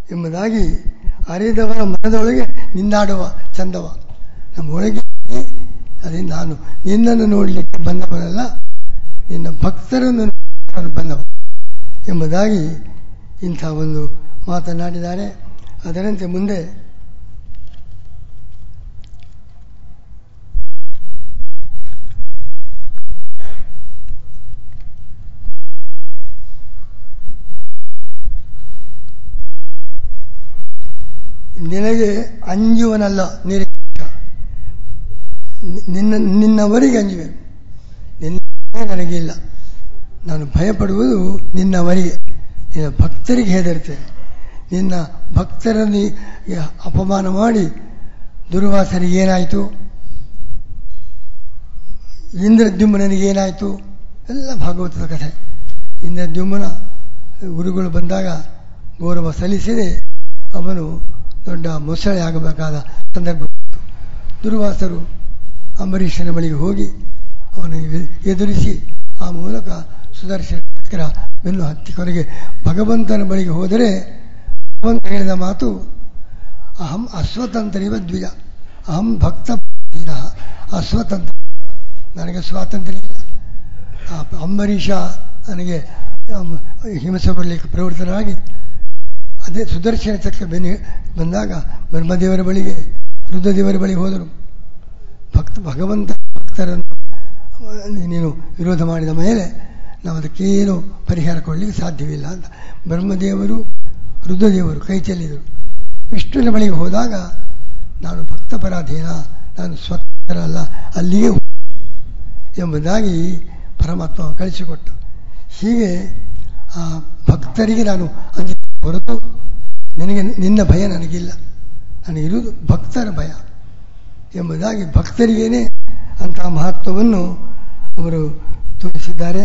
ಎಂಬುದಾಗಿ ಅರಿದವರ ಮನದೊಳಗೆ ನಿಂದಾಡುವ ಚಂದವ ನಮ್ಮ ಒಳಗೆ ಅದೇ ನಾನು ನಿನ್ನನ್ನು ನೋಡಲಿಕ್ಕೆ ಬಂದವನಲ್ಲ ನಿನ್ನ ಭಕ್ತರನ್ನು ನಾನು ಬಂದವ ಎಂಬುದಾಗಿ ಇಂಥ ಒಂದು ಮಾತನಾಡಿದ್ದಾರೆ ಅದರಂತೆ ಮುಂದೆ ನಿನಗೆ ಅಂಜುವನಲ್ಲ ನಿರೀಕ್ಷ ನಿನ್ನ ನಿನ್ನವರಿಗೆ ಅಂಜುವೆನು ನಿನ್ನ ನನಗಿಲ್ಲ ನಾನು ಭಯಪಡುವುದು ನಿನ್ನವರಿಗೆ ನಿನ್ನ ಭಕ್ತರಿಗೆ ಹೆದರ್ತೇನೆ ನಿನ್ನ ಭಕ್ತರನ್ನು ಅಪಮಾನ ಮಾಡಿ ದುರ್ವಾಸನಿಗೆ ಏನಾಯಿತು ಇಂದ್ರದ್ಯುಮ್ನಿಗೆ ಏನಾಯಿತು ಎಲ್ಲ ಭಾಗವತದ ಕಥೆ ಇಂದ್ರದ್ಯುಮ್ನ ಗುರುಗಳು ಬಂದಾಗ ಗೌರವ ಸಲ್ಲಿಸದೆ ಅವನು ದೊಡ್ಡ ಮೊಸಳೆ ಆಗಬೇಕಾದ ಸಂದರ್ಭ ಬಂತು. ದುರ್ವಾಸರು ಅಂಬರೀಷನ ಬಳಿಗೆ ಹೋಗಿ ಅವನಿಗೆ ಎದುರಿಸಿ ಆ ಮೂಲಕ ಸುದರ್ಶನ ಚಕ್ರ ಬೆನ್ನು ಹತ್ತಿ ಕೊನೆಗೆ ಭಗವಂತನ ಬಳಿಗೆ ಹೋದರೆ ಭಗವಂತ ಹೇಳಿದ ಮಾತು ಅಹಂ ಅಸ್ವತಂತ್ರಿವ ದ್ವಿಜ ಅಹಂ ಭಕ್ತ ಅಸ್ವತಂತ್ರ ನನಗೆ ಸ್ವಾತಂತ್ರ್ಯ ಇಲ್ಲ ಆ ಅಂಬರೀಷ ನನಗೆ ಹಿಂಸೆ ಕೊಡಲಿಕ್ಕೆ ಪ್ರವೃತ್ತರಾಗಿ ಅದೇ ಸುದರ್ಶನ ಚಕ್ರ ಬೆನ್ನಿ ಬಂದಾಗ ಬ್ರಹ್ಮದೇವರ ಬಳಿಗೆ ರುದ್ರದೇವರ ಬಳಿಗೆ ಹೋದರು ಭಕ್ತ ಭಗವಂತ ಭಕ್ತರನ್ನು ನೀನು ವಿರೋಧ ಮಾಡಿದ ಮೇಲೆ ನಾವು ಅದಕ್ಕೇನು ಪರಿಹಾರ ಕೊಡಲಿಕ್ಕೆ ಸಾಧ್ಯವಿಲ್ಲ ಅಂತ ಬ್ರಹ್ಮದೇವರು ರುದ್ರದೇವರು ಕೈ ಚೆಲ್ಲಿದರು ವಿಷ್ಣುವಿನ ಬಳಿಗೆ ಹೋದಾಗ ನಾನು ಭಕ್ತಪರಾಧೀನ ನಾನು ಸ್ವತಂತ್ರ ಅಲ್ಲ ಅಲ್ಲಿಯೇ ಹೋಗು ಎಂಬುದಾಗಿ ಪರಮಾತ್ಮ ಕಳಿಸಿಕೊಟ್ಟು ಹೀಗೆ ಆ ಭಕ್ತರಿಗೆ ನಾನು ಅಂಜಿ ಹೊರತು ನಿನಗೆ ನಿನ್ನ ಭಯ ನನಗಿಲ್ಲ ನನಗಿರುವುದು ಭಕ್ತರ ಭಯ ಎಂಬುದಾಗಿ ಭಕ್ತರಿಗೇನೆ ಅಂತಹ ಮಹತ್ವವನ್ನು ಅವರು ತೋರಿಸಿದ್ದಾರೆ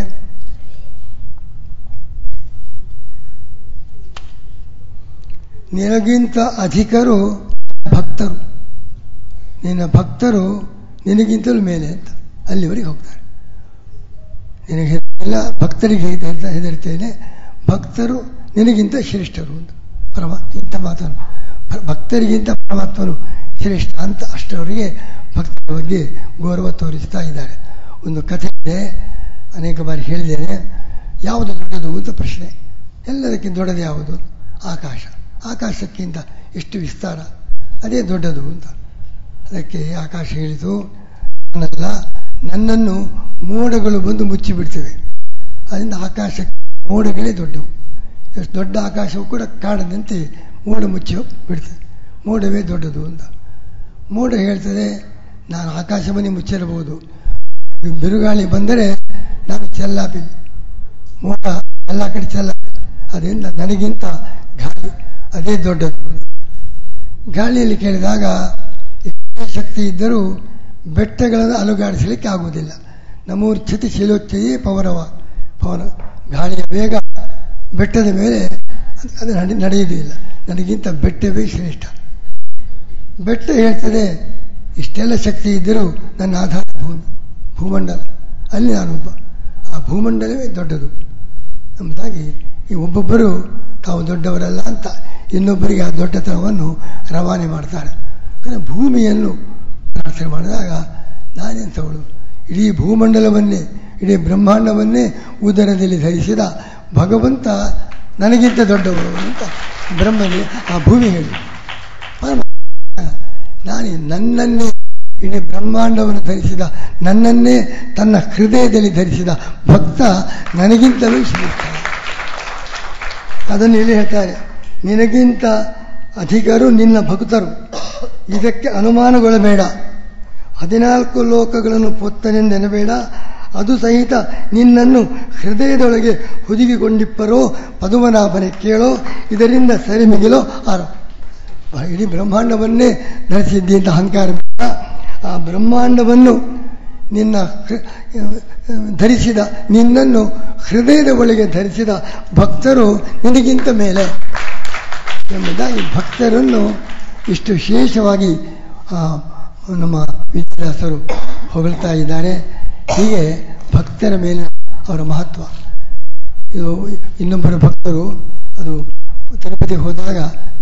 ನಿನಗಿಂತ ಅಧಿಕರು ಭಕ್ತರು ನಿನ್ನ ಭಕ್ತರು ನಿನಗಿಂತಲೂ ಮೇಲೆ ಅಂತ ಅಲ್ಲಿವರೆಗೆ ಹೋಗ್ತಾರೆ ನಿನಗೆ ಎಲ್ಲ ಭಕ್ತರಿಗೆ ಹೆದರ್ತಾ ಹೆದರ್ತೇನೆ ಭಕ್ತರು ನಿನಗಿಂತ ಶ್ರೇಷ್ಠರು ಅಂತ ಪರಮ ಇಂಥ ಮಾತನ್ನು ಭಕ್ತರಿಗಿಂತ ಪರಮಾತ್ಮನು ಶ್ರೇಷ್ಠ ಅಂತ ಅಷ್ಟರವರೆಗೆ ಭಕ್ತರ ಬಗ್ಗೆ ಗೌರವ ತೋರಿಸ್ತಾ ಇದ್ದಾರೆ ಒಂದು ಕಥೆ ಇದೆ ಅನೇಕ ಬಾರಿ ಹೇಳಿದ್ದೇನೆ ಯಾವುದು ದೊಡ್ಡದು ಅಂತ ಪ್ರಶ್ನೆ ಎಲ್ಲದಕ್ಕಿಂತ ದೊಡ್ಡದು ಯಾವುದು ಆಕಾಶ ಆಕಾಶಕ್ಕಿಂತ ಎಷ್ಟು ವಿಸ್ತಾರ ಅದೇ ದೊಡ್ಡದು ಅಂತ ಅದಕ್ಕೆ ಆಕಾಶ ಹೇಳಿತು ನಾನಲ್ಲ ನನ್ನನ್ನು ಮೋಡಗಳು ಬಂದು ಮುಚ್ಚಿಬಿಡ್ತವೆ ಅದರಿಂದ ಆಕಾಶಕ್ಕೆ ಮೋಡಗಳೇ ದೊಡ್ಡವು ಎಷ್ಟು ದೊಡ್ಡ ಆಕಾಶವು ಕೂಡ ಕಾಡದಂತೆ ಮೋಡ ಮುಚ್ಚಿ ಬಿಡ್ತದೆ ಮೋಡವೇ ದೊಡ್ಡದು ಅಂತ ಮೋಡ ಹೇಳ್ತದೆ ನಾನು ಆಕಾಶವನ್ನೇ ಮುಚ್ಚಿರಬಹುದು ಬಿರುಗಾಳಿ ಬಂದರೆ ನಾನು ಚೆಲ್ಲಾಪಿ ಮೋಡ ಎಲ್ಲ ಕಡೆ ಚೆಲ್ಲಾಪಿ ಅದರಿಂದ ನನಗಿಂತ ಗಾಳಿ ಅದೇ ದೊಡ್ಡದು ಗಾಳಿಯಲ್ಲಿ ಕೇಳಿದಾಗ ಎಷ್ಟೇ ಶಕ್ತಿ ಇದ್ದರೂ ಬೆಟ್ಟಗಳನ್ನು ಅಲುಗಾಡಿಸಲಿಕ್ಕೆ ಆಗುವುದಿಲ್ಲ ನಮೂರ್ಛತಿ ಶಿಲೋಚ್ಚಯೇ ಪವನವ ಪವನ ಗಾಳಿಯ ವೇಗ ಬೆಟ್ಟದ ಮೇಲೆ ಅದು ನಡೆ ನಡೆಯುವುದಿಲ್ಲ ನನಗಿಂತ ಬೆಟ್ಟವೇ ಶ್ರೇಷ್ಠ ಬೆಟ್ಟ ಹೇಳ್ತದೆ ಇಷ್ಟೆಲ್ಲ ಶಕ್ತಿ ಇದ್ದರೂ ನನ್ನ ಆಧಾರ ಭೂಮಿ ಭೂಮಂಡಲ ಅಲ್ಲಿ ನಾನೊಬ್ಬ ಆ ಭೂಮಂಡಲವೇ ದೊಡ್ಡದು ಎಂಬುದಾಗಿ ಈ ಒಬ್ಬೊಬ್ಬರು ತಾವು ದೊಡ್ಡವರಲ್ಲ ಅಂತ ಇನ್ನೊಬ್ಬರಿಗೆ ಆ ದೊಡ್ಡತನವನ್ನು ರವಾನೆ ಮಾಡ್ತಾರೆ ಅಂದರೆ ಭೂಮಿಯನ್ನು ಪ್ರಾರ್ಥನೆ ಮಾಡಿದಾಗ ನಾನೆಂಥವಳು ಇಡೀ ಭೂಮಂಡಲವನ್ನೇ ಇಡೀ ಬ್ರಹ್ಮಾಂಡವನ್ನೇ ಉದರದಲ್ಲಿ ಧರಿಸಿದ ಭಗವಂತ ನನಗಿಂತ ದೊಡ್ಡವರು ಅಂತ ಬ್ರಹ್ಮನೇ ಆ ಭೂಮಿ ಹೇಳಿ ನಾನು ನನ್ನನ್ನೇ ಇಡೀ ಬ್ರಹ್ಮಾಂಡವನ್ನು ಧರಿಸಿದ ನನ್ನನ್ನೇ ತನ್ನ ಹೃದಯದಲ್ಲಿ ಧರಿಸಿದ ಭಕ್ತ ನನಗಿಂತಲೂ ಶ್ರೇಷ್ಠ ಅದನ್ನು ಇಲ್ಲಿ ಹೇಳ್ತಾರೆ ನಿನಗಿಂತ ಅಧಿಕರು ನಿನ್ನ ಭಕ್ತರು ಇದಕ್ಕೆ ಅನುಮಾನಗೊಳ್ಳಬೇಡ ಹದಿನಾಲ್ಕು ಲೋಕಗಳನ್ನು ಪೊತ್ತನೆಂದೆನಬೇಡ ಅದು ಸಹಿತ ನಿನ್ನನ್ನು ಹೃದಯದೊಳಗೆ ಹುದುಗಿಕೊಂಡಿಪ್ಪರೋ ಪದುಮನಾಭನೆ ಕೇಳೋ ಇದರಿಂದ ಸರಿ ಮಿಗಿಲೋ ಆರೋ ಇಡೀ ಬ್ರಹ್ಮಾಂಡವನ್ನೇ ಧರಿಸಿದ್ದಿ ಅಂತ ಅಹಂಕಾರ ಬೇಡ ಆ ಬ್ರಹ್ಮಾಂಡವನ್ನು ನಿನ್ನ ಧರಿಸಿದ ನಿನ್ನನ್ನು ಹೃದಯದ ಒಳಗೆ ಧರಿಸಿದ ಭಕ್ತರು ನಿನಗಿಂತ ಮೇಲೆ ಎಂಬುದಾಗಿ ಭಕ್ತರನ್ನು ಇಷ್ಟು ವಿಶೇಷವಾಗಿ ನಮ್ಮ ವಿದ್ಯಾದಾಸರು ಹೊಗಳ್ತಾ ಇದ್ದಾರೆ ಹೀಗೆ ಭಕ್ತರ ಮೇಲೆ ಅವರ ಮಹತ್ವ ಇದು ಇನ್ನೊಬ್ಬರ ಭಕ್ತರು ಅದು ತಿರುಪತಿಗೆ ಹೋದಾಗ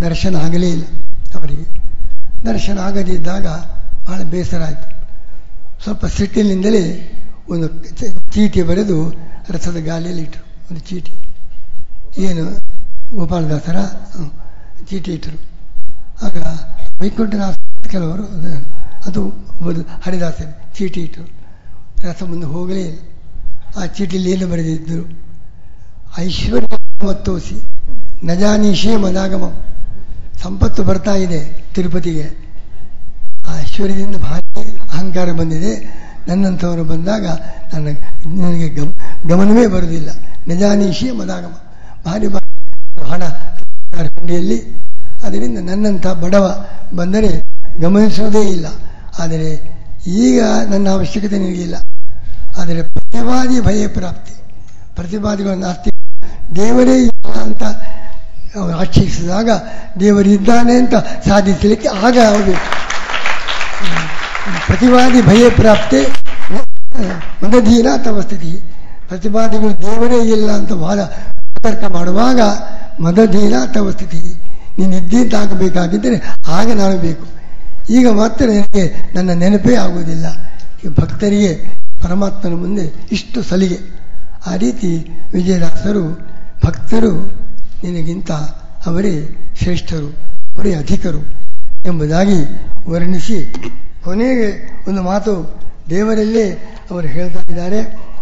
ದರ್ಶನ ಆಗಲೇ ಇಲ್ಲ ಅವರಿಗೆ ದರ್ಶನ ಆಗದಿದ್ದಾಗ ಭಾಳ ಬೇಸರ ಆಯಿತು ಸ್ವಲ್ಪ ಸಿಟ್ಟಿನಿಂದಲೇ ಒಂದು ಚ- ಚೀಟಿ ಬರೆದು ರಥದ ಗಾಲಿಯಲ್ಲಿ ಇಟ್ಟರು ಒಂದು ಚೀಟಿ ಏನು ಗೋಪಾಲದಾಸರ ಹ್ಮ್, ಚೀಟಿ ಇಟ್ಟರು ಆಗ ವೈಕುಂಠನಾಥ ಕೆಲವರು ಅದು- ಅದು ಒಂದು ಹರಿದಾಸರ ಚೀಟಿ ಇಟ್ಟರು ರಥ ಮುಂದೆ ಹೋಗಲೇ ಇಲ್ಲ ಆ ಚೀಟಿಯಲ್ಲಿ ಏನು ಬರೆದಿದ್ದರು ಐಶ್ವರ್ಯ ಮತ್ತೋಸಿ ನಜಾನೀಶೇ ಮದಾಗಮ ಸಂಪತ್ತು ಬರ್ತಾ ಇದೆ ತಿರುಪತಿಗೆ ಆ ಐಶ್ವರ್ಯದಿಂದ ಭಾರಿ ಅಹಂಕಾರ ಬಂದಿದೆ ನನ್ನಂಥವರು ಬಂದಾಗ ನನ್ನ ನನಗೆ ಗಮ ಗಮನವೇ ಬರುವುದಿಲ್ಲ ನಿಜಾನೀಶಿ ಮದಾಗಮ ಭಾರಿ ಭಾರಿ ಹಣ ಹುಂಡಿಯಲ್ಲಿ ಅದರಿಂದ ನನ್ನಂಥ ಬಡವ ಬಂದರೆ ಗಮನಿಸುವುದೇ ಇಲ್ಲ ಆದರೆ ಈಗ ನನ್ನ ಅವಶ್ಯಕತೆ ನಿನಗಿಲ್ಲ ಆದರೆ ಪ್ರತಿವಾದಿ ಭಯ ಪ್ರಾಪ್ತಿ ಪ್ರತಿವಾದಿಗಳು ನಾಸ್ತಿ ದೇವರೇ ಇಲ್ಲ ಅಂತ ಅವರು ಆಕ್ಷೇಪಿಸಿದಾಗ ದೇವರಿದ್ದಾನೆ ಅಂತ ಸಾಧಿಸಲಿಕ್ಕೆ ಆಗ ಆಗಬೇಕು ಪ್ರತಿವಾದಿ ಭಯ ಪ್ರಾಪ್ತಿ ಮದಧೀನ ಅಥವಾ ಸ್ಥಿತಿ ಪ್ರತಿವಾದಿಗಳು ದೇವರೇ ಇಲ್ಲ ಅಂತ ವಾದ ತರ್ಕ ಮಾಡುವಾಗ ಮದಧೀನ ಅಥವಾ ಸ್ಥಿತಿ ನೀನು ಇದ್ದಿದ್ದಾಗಬೇಕಾಗಿದ್ದರೆ ಆಗ ನಾನು ಬೇಕು ಈಗ ಮಾತ್ರ ನನಗೆ ನನ್ನ ನೆನಪೇ ಆಗುವುದಿಲ್ಲ ಈ ಭಕ್ತರಿಗೆ ಪರಮಾತ್ಮನ ಮುಂದೆ ಇಷ್ಟು ಸಲಿಗೆ ಆ ರೀತಿ ವಿಜಯದಾಸರು ಭಕ್ತರು ನಿನಗಿಂತ ಅವರೇ ಶ್ರೇಷ್ಠರು ಅವರೇ ಅಧಿಕರು ಎಂಬುದಾಗಿ ವರ್ಣಿಸಿ ಕೊನೆಗೆ ಒಂದು ಮಾತು ದೇವರಲ್ಲೇ ಅವರು ಹೇಳ್ತಾ ಇದ್ದಾರೆ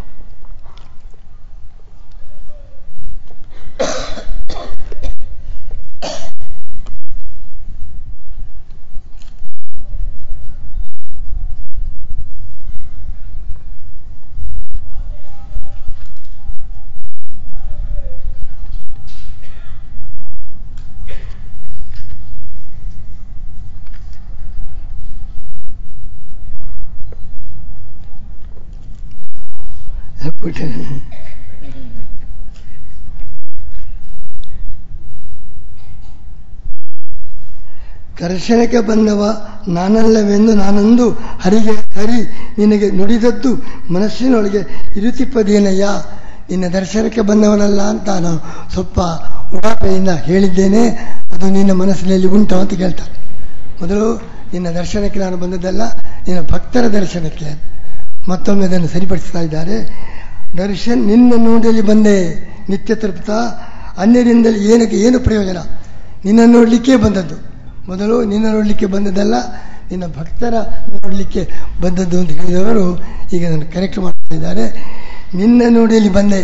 ಪುಟ ದರ್ಶನಕ್ಕೆ ಬಂದವ ನಾನಲ್ಲವೆಂದು ನಾನೊಂದು ಹರಿಗೆ ಹರಿ ನಿನಗೆ ನುಡಿದದ್ದು ಮನಸ್ಸಿನೊಳಗೆ ಇರುತಿಪ್ಪದೇನಯ್ಯ ನಿನ್ನ ದರ್ಶನಕ್ಕೆ ಬಂದವನಲ್ಲ ಅಂತ ನಾನು ಸ್ವಲ್ಪ ಉಡಾಪೆಯಿಂದ ಹೇಳಿದ್ದೇನೆ ಅದು ನಿನ್ನ ಮನಸ್ಸಿನಲ್ಲಿ ಉಂಟು ಅಂತ ಕೇಳ್ತಾರೆ ಮೊದಲು ನಿನ್ನ ದರ್ಶನಕ್ಕೆ ನಾನು ಬಂದದ್ದಲ್ಲ ನಿನ್ನ ಭಕ್ತರ ದರ್ಶನಕ್ಕೆ ಮತ್ತೊಮ್ಮೆ ಅದನ್ನು ಸರಿಪಡಿಸ್ತಾ ಇದ್ದಾರೆ ದರ್ಶನ್ ನಿನ್ನ ನೋಡಲಿ ಬಂದೆ ನಿತ್ಯ ತೃಪ್ತ ಅನ್ಯರಿಂದಲೇ ಏನಕ್ಕೆ ಏನು ಪ್ರಯೋಜನ ನಿನ್ನ ನೋಡಲಿಕ್ಕೆ ಬಂದದ್ದು ಮೊದಲು ನಿನ್ನ ನೋಡಲಿಕ್ಕೆ ಬಂದದ್ದಲ್ಲ ನಿನ್ನ ಭಕ್ತರ ನೋಡಲಿಕ್ಕೆ ಬಂದದ್ದು ಅಂತ ಹೇಳಿದವರು ಈಗ ಅದನ್ನು ಕರೆಕ್ಟ್ ಮಾಡ್ತಾ ಇದ್ದಾರೆ ನಿನ್ನ ನೋಡಲಿ ಬಂದೆ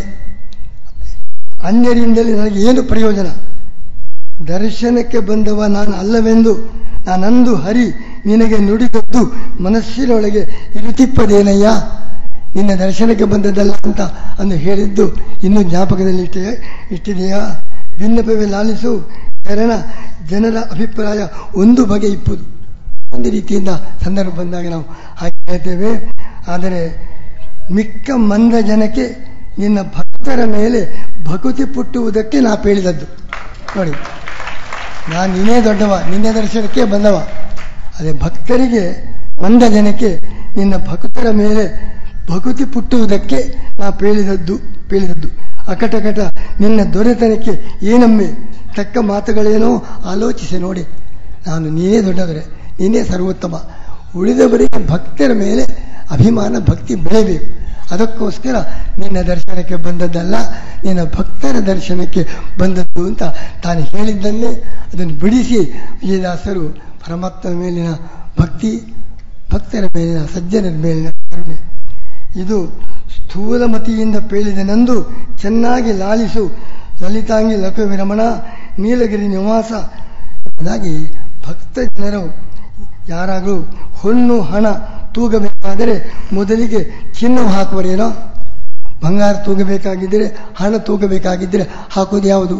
ಅನ್ಯರಿಂದಲೇ ನನಗೆ ಏನು ಪ್ರಯೋಜನ ದರ್ಶನಕ್ಕೆ ಬಂದವ ನಾನು ಅಲ್ಲವೆಂದು ನಾನಂದು ಹರಿ ನಿನಗೆ ನುಡಿದದ್ದು ಮನಸ್ಸಿನೊಳಗೆ ಇರುತಿಪ್ಪದೇನಯ್ಯ ನಿನ್ನ ದರ್ಶನಕ್ಕೆ ಬಂದದ್ದಲ್ಲ ಅಂತ ಅಂದು ಹೇಳಿದ್ದು ಇನ್ನೂ ಜ್ಞಾಪಕದಲ್ಲಿ ಇಟ್ಟೆ ಇಟ್ಟಿದೆಯಾ ಭಿನ್ನಪವೇ ಲಾಲಿಸು ಕಾರಣ ಜನರ ಅಭಿಪ್ರಾಯ ಒಂದು ಬಗೆ ಇಪ್ಪುದು ಒಂದು ರೀತಿಯಿಂದ ಸಂದರ್ಭ ಬಂದಾಗ ನಾವು ಹಾಗೆ ಹೇಳ್ತೇವೆ ಆದರೆ ಮಿಕ್ಕ ಮಂದ ಜನಕ್ಕೆ ನಿನ್ನ ಭಕ್ತರ ಮೇಲೆ ಭಕುತಿ ಪುಟ್ಟುವುದಕ್ಕೆ ನಾ ಹೇಳಿದದ್ದು ನೋಡಿ ನಾನು ನೀನೇ ದೊಡ್ಡವ ನಿನ್ನೆ ದರ್ಶನಕ್ಕೆ ಬಂದವ ಅದೇ ಭಕ್ತರಿಗೆ ಮಂದ ಜನಕ್ಕೆ ನಿನ್ನ ಭಕ್ತರ ಮೇಲೆ ಭಕುತಿ ಪುಟ್ಟುವುದಕ್ಕೆ ನಾ ಪೇಳಿದದ್ದು ಪೇಳಿದದ್ದು ಅಕಟಕಟ ನಿನ್ನ ದೊರೆತನಕ್ಕೆ ಏನೊಮ್ಮೆ ತಕ್ಕ ಮಾತುಗಳೇನೋ ಆಲೋಚಿಸಿ ನೋಡಿ ನಾನು ನೀನೇ ದೊಡ್ಡವರೇ ನೀನೇ ಸರ್ವೋತ್ತಮ ಉಳಿದವರಿಗೆ ಭಕ್ತರ ಮೇಲೆ ಅಭಿಮಾನ ಭಕ್ತಿ ಬೆಳೆಯಬೇಕು ಅದಕ್ಕೋಸ್ಕರ ನಿನ್ನ ದರ್ಶನಕ್ಕೆ ಬಂದದ್ದಲ್ಲ ನಿನ್ನ ಭಕ್ತರ ದರ್ಶನಕ್ಕೆ ಬಂದದ್ದು ಅಂತ ತಾನು ಹೇಳಿದ್ದನ್ನೇ ಅದನ್ನು ಬಿಡಿಸಿ ವಿಜಯದಾಸರು ಪರಮಾತ್ಮನ ಮೇಲಿನ ಭಕ್ತಿ ಭಕ್ತರ ಮೇಲಿನ ಸಜ್ಜನರ ಮೇಲಿನ ಕರುಣೆ ಇದು ಸ್ಥೂಲಮತಿಯಿಂದ ಪೇಳಿದನೆಂದು ಚೆನ್ನಾಗಿ ಲಾಲಿಸು ಲಲಿತಾಂಗಿ ಲಕವಿರಮಣ ನೀಲಗಿರಿ ನಿವಾಸ ಎಂಬುದಾಗಿ ಭಕ್ತ ಜನರು ಯಾರಾಗಲೂ ಹೊನ್ನು ಹಣ ತೂಗಬೇಕಾದರೆ ಮೊದಲಿಗೆ ಚಿನ್ನ ಹಾಕುವರೇನೋ ಬಂಗಾರ ತೂಗಬೇಕಾಗಿದ್ದರೆ ಹಣ ತೂಗಬೇಕಾಗಿದ್ದರೆ ಹಾಕೋದು ಯಾವುದು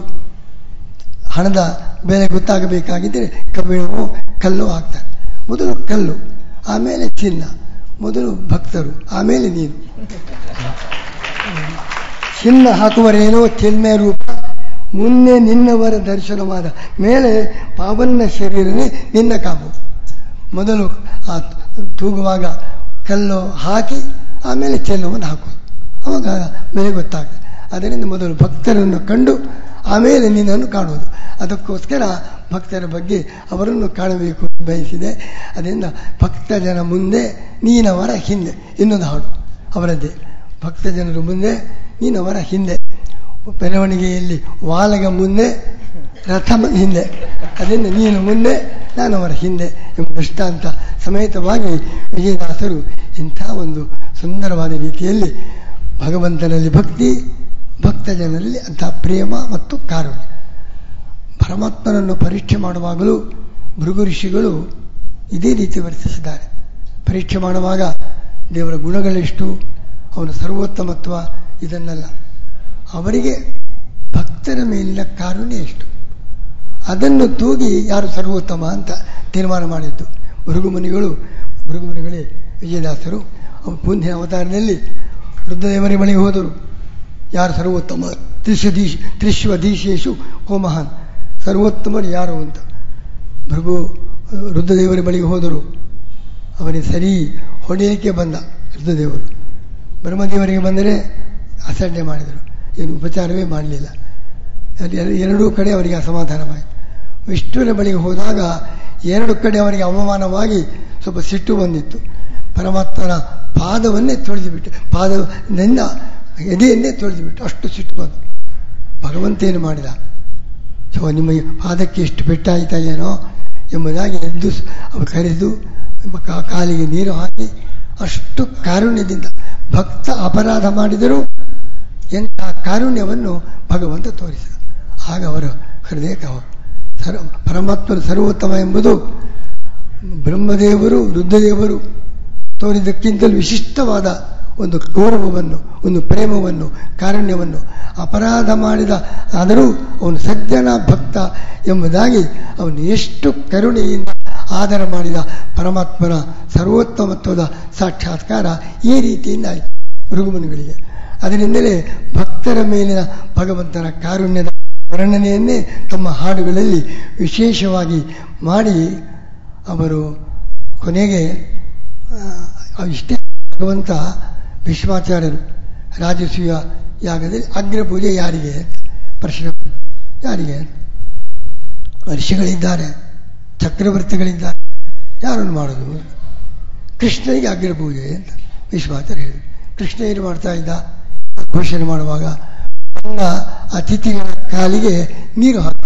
ಹಣದ ಬೆಲೆ ಗೊತ್ತಾಗಬೇಕಾಗಿದ್ದರೆ ಕಬ್ಬಿಣವೋ ಕಲ್ಲು ಹಾಕ್ತಾರೆ ಮೊದಲು ಕಲ್ಲು ಆಮೇಲೆ ಚಿನ್ನ ಮೊದಲು ಭಕ್ತರು ಆಮೇಲೆ ನೀನು ಚಿನ್ನ ಹಾಕುವರೇನೋ ಚಿನ್ಮಯ ರೂಪ ಮುನ್ನೆ ನಿನ್ನವರ ದರ್ಶನವಾದ ಮೇಲೆ ಪಾವನ್ನ ಶರೀರನೇ ನಿನ್ನ ಕಾಬು ಮೊದಲು ಆ ತೂಗುವಾಗ ಕಲ್ಲು ಹಾಕಿ ಆಮೇಲೆ ಚೆಲ್ಲುವನ್ನು ಹಾಕೋದು ಅವಾಗ ಬೆಲೆ ಗೊತ್ತಾಗ್ತದೆ ಅದರಿಂದ ಮೊದಲು ಭಕ್ತರನ್ನು ಕಂಡು ಆಮೇಲೆ ನಿನ್ನನ್ನು ಕಾಣುವುದು ಅದಕ್ಕೋಸ್ಕರ ಭಕ್ತರ ಬಗ್ಗೆ ಅವರನ್ನು ಕಾಣಬೇಕು ಅಂತ ಬಯಸಿದೆ ಅದರಿಂದ ಭಕ್ತ ಜನ ಮುಂದೆ ನೀನವರ ಹಿಂದೆ ಇನ್ನೊಂದು ಹಾಡು ಅವರದ್ದೇ ಭಕ್ತ ಜನರು ಮುಂದೆ ನೀನವರ ಹಿಂದೆ ಮೆರವಣಿಗೆಯಲ್ಲಿ ವಾಲಗ ಮುಂದೆ ರಥ ಮ- ಹಿಂದೆ ಅದರಿಂದ ನೀನು ಮುಂದೆ ನಾನು ಅವರ ಹಿಂದೆ ಎಂಬ ದೃಷ್ಟಾಂತ ಸಮೇತವಾಗಿ ವಿಜಯದಾಸರು ಇಂಥ ಒಂದು ಸುಂದರವಾದ ರೀತಿಯಲ್ಲಿ ಭಗವಂತನಲ್ಲಿ ಭಕ್ತಿ ಭಕ್ತ ಜನರಲ್ಲಿ ಅಂಥ ಪ್ರೇಮ ಮತ್ತು ಕಾರುಣ್ಯ ಪರಮಾತ್ಮನನ್ನು ಪರೀಕ್ಷೆ ಮಾಡುವಾಗಲೂ ಭೃಗು ಋಷಿಗಳು ಇದೇ ರೀತಿ ವರ್ತಿಸಿದ್ದಾರೆ ಪರೀಕ್ಷೆ ಮಾಡುವಾಗ ದೇವರ ಗುಣಗಳೆಷ್ಟು ಅವನ ಸರ್ವೋತ್ತಮತ್ವ ಇದನ್ನೆಲ್ಲ ಅವರಿಗೆ ಭಕ್ತರ ಮೇಲಿನ ಕಾರುಣ್ಯ ಎಷ್ಟು ಅದನ್ನು ತೂಗಿ ಯಾರು ಸರ್ವೋತ್ತಮ ಅಂತ ತೀರ್ಮಾನ ಮಾಡಿದ್ದು ಭೃಗುಮುನಿಗಳು ಭೃಗುಮುನಿಗಳೇ ವಿಜಯದಾಸರು ಅವರು ಮುಂದಿನ ಅವತಾರದಲ್ಲಿ ವೃದ್ಧದೇವರ ಬಳಿಗೆ ಹೋದರು ಯಾರು ಸರ್ವೋತ್ತಮ ತ್ರಿಶ್ವದೀಶ ತ್ರಿಶ್ವದೀಶೇಶು ಕೋಮಹಾನ್ ಸರ್ವೋತ್ತಮರು ಯಾರು ಅಂತ ಭೃಗು ರುದ್ರದೇವರ ಬಳಿಗೆ ಹೋದರು ಅವನಿಗೆ ಸರಿ ಹೊಡೆಯಲಿಕ್ಕೆ ಬಂದ ರುದ್ರದೇವರು ಬ್ರಹ್ಮದೇವರಿಗೆ ಬಂದರೆ ಅಸಡ್ಡೆ ಮಾಡಿದರು ಏನು ಉಪಚಾರವೇ ಮಾಡಲಿಲ್ಲ ಅಲ್ಲಿ ಎರ- ಎರಡೂ ಕಡೆ ಅವರಿಗೆ ಅಸಮಾಧಾನವಾಯಿತು ವಿಷ್ಣುವಿನ ಬಳಿಗೆ ಹೋದಾಗ ಎರಡು ಕಡೆ ಅವರಿಗೆ ಅವಮಾನವಾಗಿ ಸ್ವಲ್ಪ ಸಿಟ್ಟು ಬಂದಿತ್ತು ಪರಮಾತ್ಮನ ಪಾದವನ್ನೇ ತೊಳೆದು ಬಿಟ್ಟು ಪಾದದಿಂದ ಎದೆಯನ್ನೇ ತೊಳೆದು ಬಿಟ್ಟು ಅಷ್ಟು ಸಿಟ್ಟು ಬಂತು ಭಗವಂತ ಏನು ಮಾಡಿದ ಸೊ ನಿಮ್ಮ ಈ ಪಾದಕ್ಕೆ ಎಷ್ಟು ಪೆಟ್ಟಾಯ್ತಾ ಏನೋ ಎಂಬುದಾಗಿ ಎದ್ದು ಸ್- ಅವರು ಕರೆದು ನಿಮ್ಮ ಕಾ- ಕಾಲಿಗೆ ನೀರು ಹಾಕಿ ಅಷ್ಟು ಕಾರುಣ್ಯದಿಂದ ಭಕ್ತ ಅಪರಾಧ ಮಾಡಿದರೂ ಎಂಥ ಕಾರುಣ್ಯವನ್ನು ಭಗವಂತ ತೋರಿಸಿದ ಆಗ ಅವರ ಹೃದಯಕ್ಕೆ ಅವರು ಸರ್ವ ಪರಮಾತ್ಮನ ಸರ್ವೋತ್ತಮ ಎಂಬುದು ಬ್ರಹ್ಮದೇವರು ರುದ್ರದೇವರು ತೋರಿದಕ್ಕಿಂತಲೂ ವಿಶಿಷ್ಟವಾದ ಒಂದು ಗೌರವವನ್ನು ಒಂದು ಪ್ರೇಮವನ್ನು ಕಾರುಣ್ಯವನ್ನು ಅಪರಾಧ ಮಾಡಿದ ಆದರೂ ಅವನು ಸಜ್ಜನ ಭಕ್ತ ಎಂಬುದಾಗಿ ಅವನು ಎಷ್ಟು ಕರುಣೆಯಿಂದ ಆದರ ಮಾಡಿದ ಪರಮಾತ್ಮನ ಸರ್ವೋತ್ತಮತ್ವದ ಸಾಕ್ಷಾತ್ಕಾರ ಈ ರೀತಿಯಿಂದ ಆಯಿತು ಋಗುಮುನಿಗಳಿಗೆ ಅದರಿಂದಲೇ ಭಕ್ತರ ಮೇಲಿನ ಭಗವಂತನ ಕಾರುಣ್ಯದ ವರ್ಣನೆಯನ್ನೇ ತಮ್ಮ ಹಾಡುಗಳಲ್ಲಿ ವಿಶೇಷವಾಗಿ ಮಾಡಿ ಅವರು ಕೊನೆಗೆ ಆ, ಇಷ್ಟೇ ಭಗವಂತ ಭೀಷ್ಮಾಚಾರ್ಯರು ರಾಜಸೂಯ ಯಾಗದಲ್ಲಿ ಅಗ್ರಪೂಜೆ ಯಾರಿಗೆ ಅಂತ ಪ್ರಶ್ನೆ ಬಂತು. ಯಾರಿಗೆ ಋಷಿಗಳಿದ್ದಾರೆ ಚಕ್ರವರ್ತಿಗಳಿದ್ದಾರೆ ಯಾರನ್ನು ಮಾಡೋದು ಕೃಷ್ಣನಿಗೆ ಅಗ್ರಪೂಜೆ ಅಂತ ಭೀಷ್ಮಾಚಾರ್ಯ ಹೇಳಿದರು ಕೃಷ್ಣ ಏನು ಮಾಡ್ತಾ ಇದ್ದ ಘೋಷಣೆ ಮಾಡುವಾಗ ಬಂದ ಅತಿಥಿಗಳ ಕಾಲಿಗೆ ನೀರು ಹಾಕು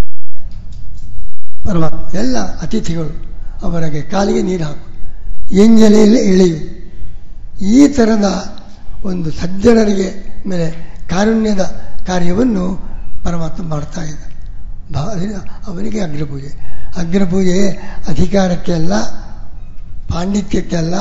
ಪರಮಾತ್ಮ ಎಲ್ಲ ಅತಿಥಿಗಳು ಅವರಿಗೆ ಕಾಲಿಗೆ ನೀರು ಹಾಕು ಎಂಜಲೆಯಲ್ಲಿ ಎಳೆಯು ಈ ಥರದ ಒಂದು ಸಜ್ಜನರಿಗೆ ಮೇಲೆ ಕಾರುಣ್ಯದ ಕಾರ್ಯವನ್ನು ಪರಮಾತ್ಮ ಮಾಡ್ತಾ ಇದ್ದ ಭಾ- ಅವನಿಗೆ ಅಗ್ರಪೂಜೆ ಅಗ್ರಪೂಜೆ ಅಧಿಕಾರಕ್ಕೆ ಅಲ್ಲ ಪಾಂಡಿತ್ಯಕ್ಕೆ ಅಲ್ಲ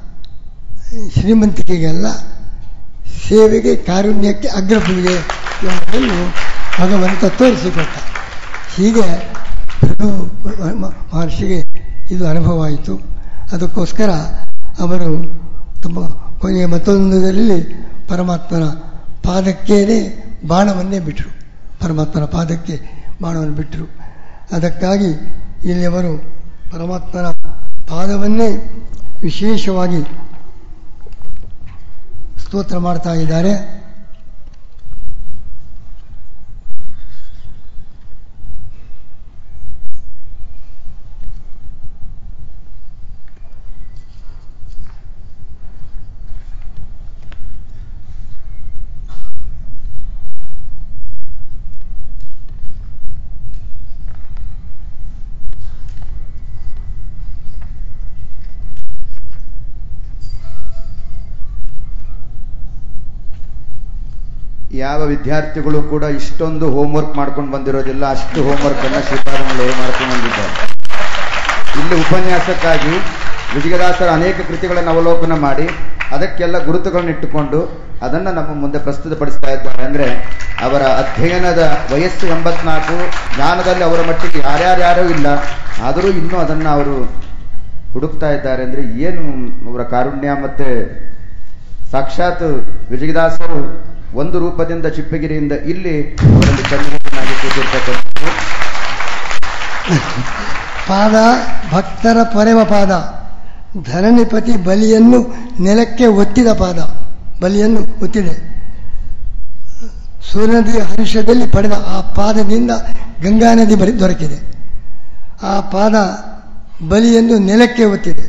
ಶ್ರೀಮಂತಿಕೆಗೆ ಸೇವೆಗೆ ಕಾರುಣ್ಯಕ್ಕೆ ಅಗ್ರಪೂಜೆ ಎಂಬುದನ್ನು ಭಗವಂತ ತೋರಿಸಿಕೊಟ್ಟ ಹೀಗೆ ಭೃಗು ಮ- ಮಹರ್ಷಿಗೆ ಇದು ಅನುಭವ ಆಯಿತು ಅದಕ್ಕೋಸ್ಕರ ಅವರು ತಮ್ಮ ಕೊನೆಯ ಮತ್ತೊಂದರಲ್ಲಿ ಪರಮಾತ್ಮನ ಪಾದಕ್ಕೇನೆ ಬಾಣವನ್ನೇ ಬಿಟ್ಟರು ಪರಮಾತ್ಮನ ಪಾದಕ್ಕೆ ಬಾಣವನ್ನು ಬಿಟ್ಟರು ಅದಕ್ಕಾಗಿ ಇಲ್ಲಿ ಅವರು ಪರಮಾತ್ಮನ ಪಾದವನ್ನೇ ವಿಶೇಷವಾಗಿ ಸ್ತೋತ್ರ ಮಾಡ್ತಾ ಇದ್ದಾರೆ ಯಾವ ವಿದ್ಯಾರ್ಥಿಗಳು ಕೂಡ ಇಷ್ಟೊಂದು ಹೋಮ್ವರ್ಕ್ ಮಾಡ್ಕೊಂಡು ಬಂದಿರೋದಿಲ್ಲ ಅಷ್ಟು ಹೋಮ್ವರ್ಕ್ ಅನ್ನ ಶ್ರೀಪಾದಂಗಳು ಮಾಡ್ಕೊಂಡು ಬಂದಿದ್ದಾರೆ ಇಲ್ಲಿ ಉಪನ್ಯಾಸಕ್ಕಾಗಿ ವಿಜಯದಾಸರ ಅನೇಕ ಕೃತಿಗಳನ್ನು ಅವಲೋಕನ ಮಾಡಿ ಅದಕ್ಕೆಲ್ಲ ಗುರುತುಗಳನ್ನು ಇಟ್ಟುಕೊಂಡು ಅದನ್ನ ನಮ್ಮ ಮುಂದೆ ಪ್ರಸ್ತುತಪಡಿಸ್ತಾ ಇದ್ದಾರೆ ಅಂದ್ರೆ ಅವರ ಅಧ್ಯಯನದ ವಯಸ್ಸು ಎಂಬತ್ನಾಲ್ಕು ಜ್ಞಾನದಲ್ಲಿ ಅವರ ಮಟ್ಟಿಗೆ ಯಾರ್ಯಾರ್ಯಾರೂ ಇಲ್ಲ ಆದರೂ ಇನ್ನೂ ಅದನ್ನ ಅವರು ಹುಡುಕ್ತಾ ಇದ್ದಾರೆ ಅಂದ್ರೆ ಏನು ಅವರ ಕಾರುಣ್ಯ ಮತ್ತೆ ಸಾಕ್ಷಾತ್ ವಿಜಯದಾಸರು ಒಂದು ರೂಪದಿಂದ ಚಿಪ್ಪಗಿರಿಯಿಂದ ಇಲ್ಲಿ ಅವರಲ್ಲಿ ಚಂದ್ರನಾಗಿ ಕೂತಿರ್ತಕ್ಕಂಥದ್ದು ಪಾದ ಭಕ್ತರ ಪೊರೆವ ಪಾದ ಧರಣಿಪತಿ ಬಲಿಯನ್ನು ನೆಲಕ್ಕೆ ಒತ್ತಿದ ಪಾದ ಬಲಿಯನ್ನು ಒತ್ತಿದೆ ಸೂರ್ಯನದಿಯ ಹರ್ಷದಲ್ಲಿ ಪಡೆದ ಆ ಪಾದದಿಂದ ಗಂಗಾ ನದಿ ಬಳಿ ದೊರಕಿದೆ ಆ ಪಾದ ಬಲಿಯೆಂದು ನೆಲಕ್ಕೆ ಒತ್ತಿದೆ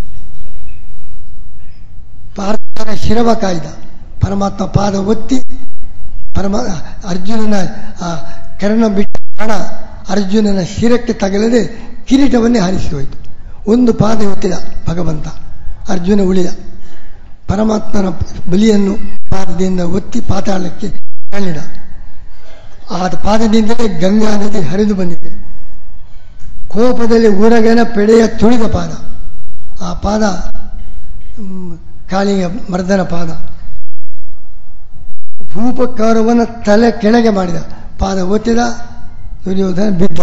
ಪಾರ್ಥನ ಶಿರವ ಕಾಯ್ದ ಪರಮಾತ್ಮ ಪಾದ ಒತ್ತಿ ಪರಮ ಅರ್ಜುನನ ಆ ಕರ್ಣ ಬಿಟ್ಟ ಹಣ ಅರ್ಜುನನ ಶಿರಕ್ಕೆ ತಗಲದೆ ಕಿರೀಟವನ್ನೇ ಹಾರಿಸಿ ಹೋಯಿತು ಒಂದು ಪಾದ ಒತ್ತಿದ ಭಗವಂತ ಅರ್ಜುನ ಉಳಿದ ಪರಮಾತ್ಮನ ಬಲಿಯನ್ನು ಪಾದದಿಂದ ಒತ್ತಿ ಪಾತಾಳಕ್ಕೆ ತಳ್ಳಿದ ಆ ಪಾದದಿಂದಲೇ ಗಂಗಾ ನದಿ ಹರಿದು ಬಂದಿದೆ ಕೋಪದಲ್ಲಿ ಊರಗನ ಪೆಡೆಯ ತುಳಿದ ಪಾದ ಆ ಪಾದ ಮ್, ಕಾಳಿಯ ಮರ್ದನ ಪಾದ ಭೂಪಕೌರವನ ತಲೆ ಕೆಳಗೆ ಮಾಡಿದ ಪಾದ ಒತ್ತಿದ ದುರ್ಯೋಧನ ಬಿದ್ದ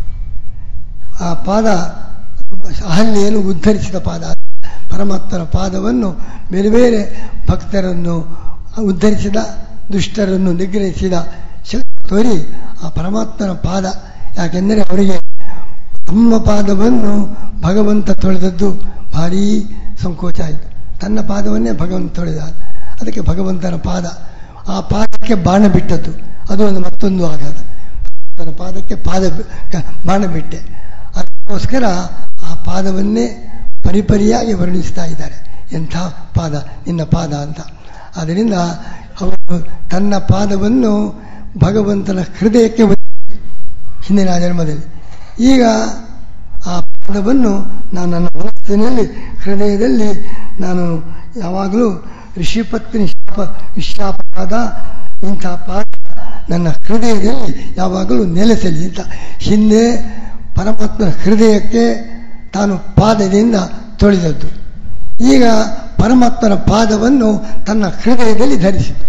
ಆ ಪಾದ ಅಹಲ್ಯೆಯನ್ನು ಉದ್ಧರಿಸಿದ ಪಾದ ಪರಮಾತ್ಮನ ಪಾದವನ್ನು ಬೇರೆ ಬೇರೆ ಭಕ್ತರನ್ನು ಉದ್ಧರಿಸಿದ ದುಷ್ಟರನ್ನು ನಿಗ್ರಹಿಸಿದ ಶಕ್ತಿ ತೋರಿ ಆ ಪರಮಾತ್ಮನ ಪಾದ ಯಾಕೆಂದರೆ ಅವರಿಗೆ ತಮ್ಮ ಪಾದವನ್ನು ಭಗವಂತ ತೊಳೆದದ್ದು ಭಾರೀ ಸಂಕೋಚ ಆಯಿತು ತನ್ನ ಪಾದವನ್ನೇ ಭಗವಂತ ತೊಳೆದ ಅದಕ್ಕೆ ಭಗವಂತನ ಪಾದ ಆ ಪಾದಕ್ಕೆ ಬಾಣ ಬಿಟ್ಟದ್ದು ಅದು ಒಂದು ಮತ್ತೊಂದು ಆಘಾತ ತನ್ನ ಪಾದಕ್ಕೆ ಪಾದ ಬಿ- ಕ- ಬಾಣ ಬಿಟ್ಟೆ ಅದಕ್ಕೋಸ್ಕರ ಆ ಪಾದವನ್ನೇ ಪರಿಪರಿಯಾಗಿ ವರ್ಣಿಸ್ತಾ ಇದ್ದಾರೆ ಎಂಥ ಪಾದ ನಿನ್ನ ಪಾದ ಅಂತ ಆದ್ದರಿಂದ ಅವರು ತನ್ನ ಪಾದವನ್ನು ಭಗವಂತನ ಹೃದಯಕ್ಕೆ ಒತ್ತಿ ಹಿಂದಿನ ಜನ್ಮದಲ್ಲಿ ಈಗ ಆ ಪಾದವನ್ನು ನಾನು ನನ್ನ ಮನಸ್ಸಿನಲ್ಲಿ ಹೃದಯದಲ್ಲಿ ನಾನು ಯಾವಾಗಲೂ ಋಷಿಪತ್ನಿ ಶಾಪ ವಿಶಾಪವಾದ ಇಂಥ ಪಾದ ನನ್ನ ಹೃದಯದಲ್ಲಿ ಯಾವಾಗಲೂ ನೆಲೆಸಲಿ ಅಂತ ಹಿಂದೆ ಪರಮಾತ್ಮನ ಹೃದಯಕ್ಕೆ ತಾನು ಪಾದದಿಂದ ತೊಳೆದದ್ದು ಈಗ ಪರಮಾತ್ಮನ ಪಾದವನ್ನು ತನ್ನ ಹೃದಯದಲ್ಲಿ ಧರಿಸಿತು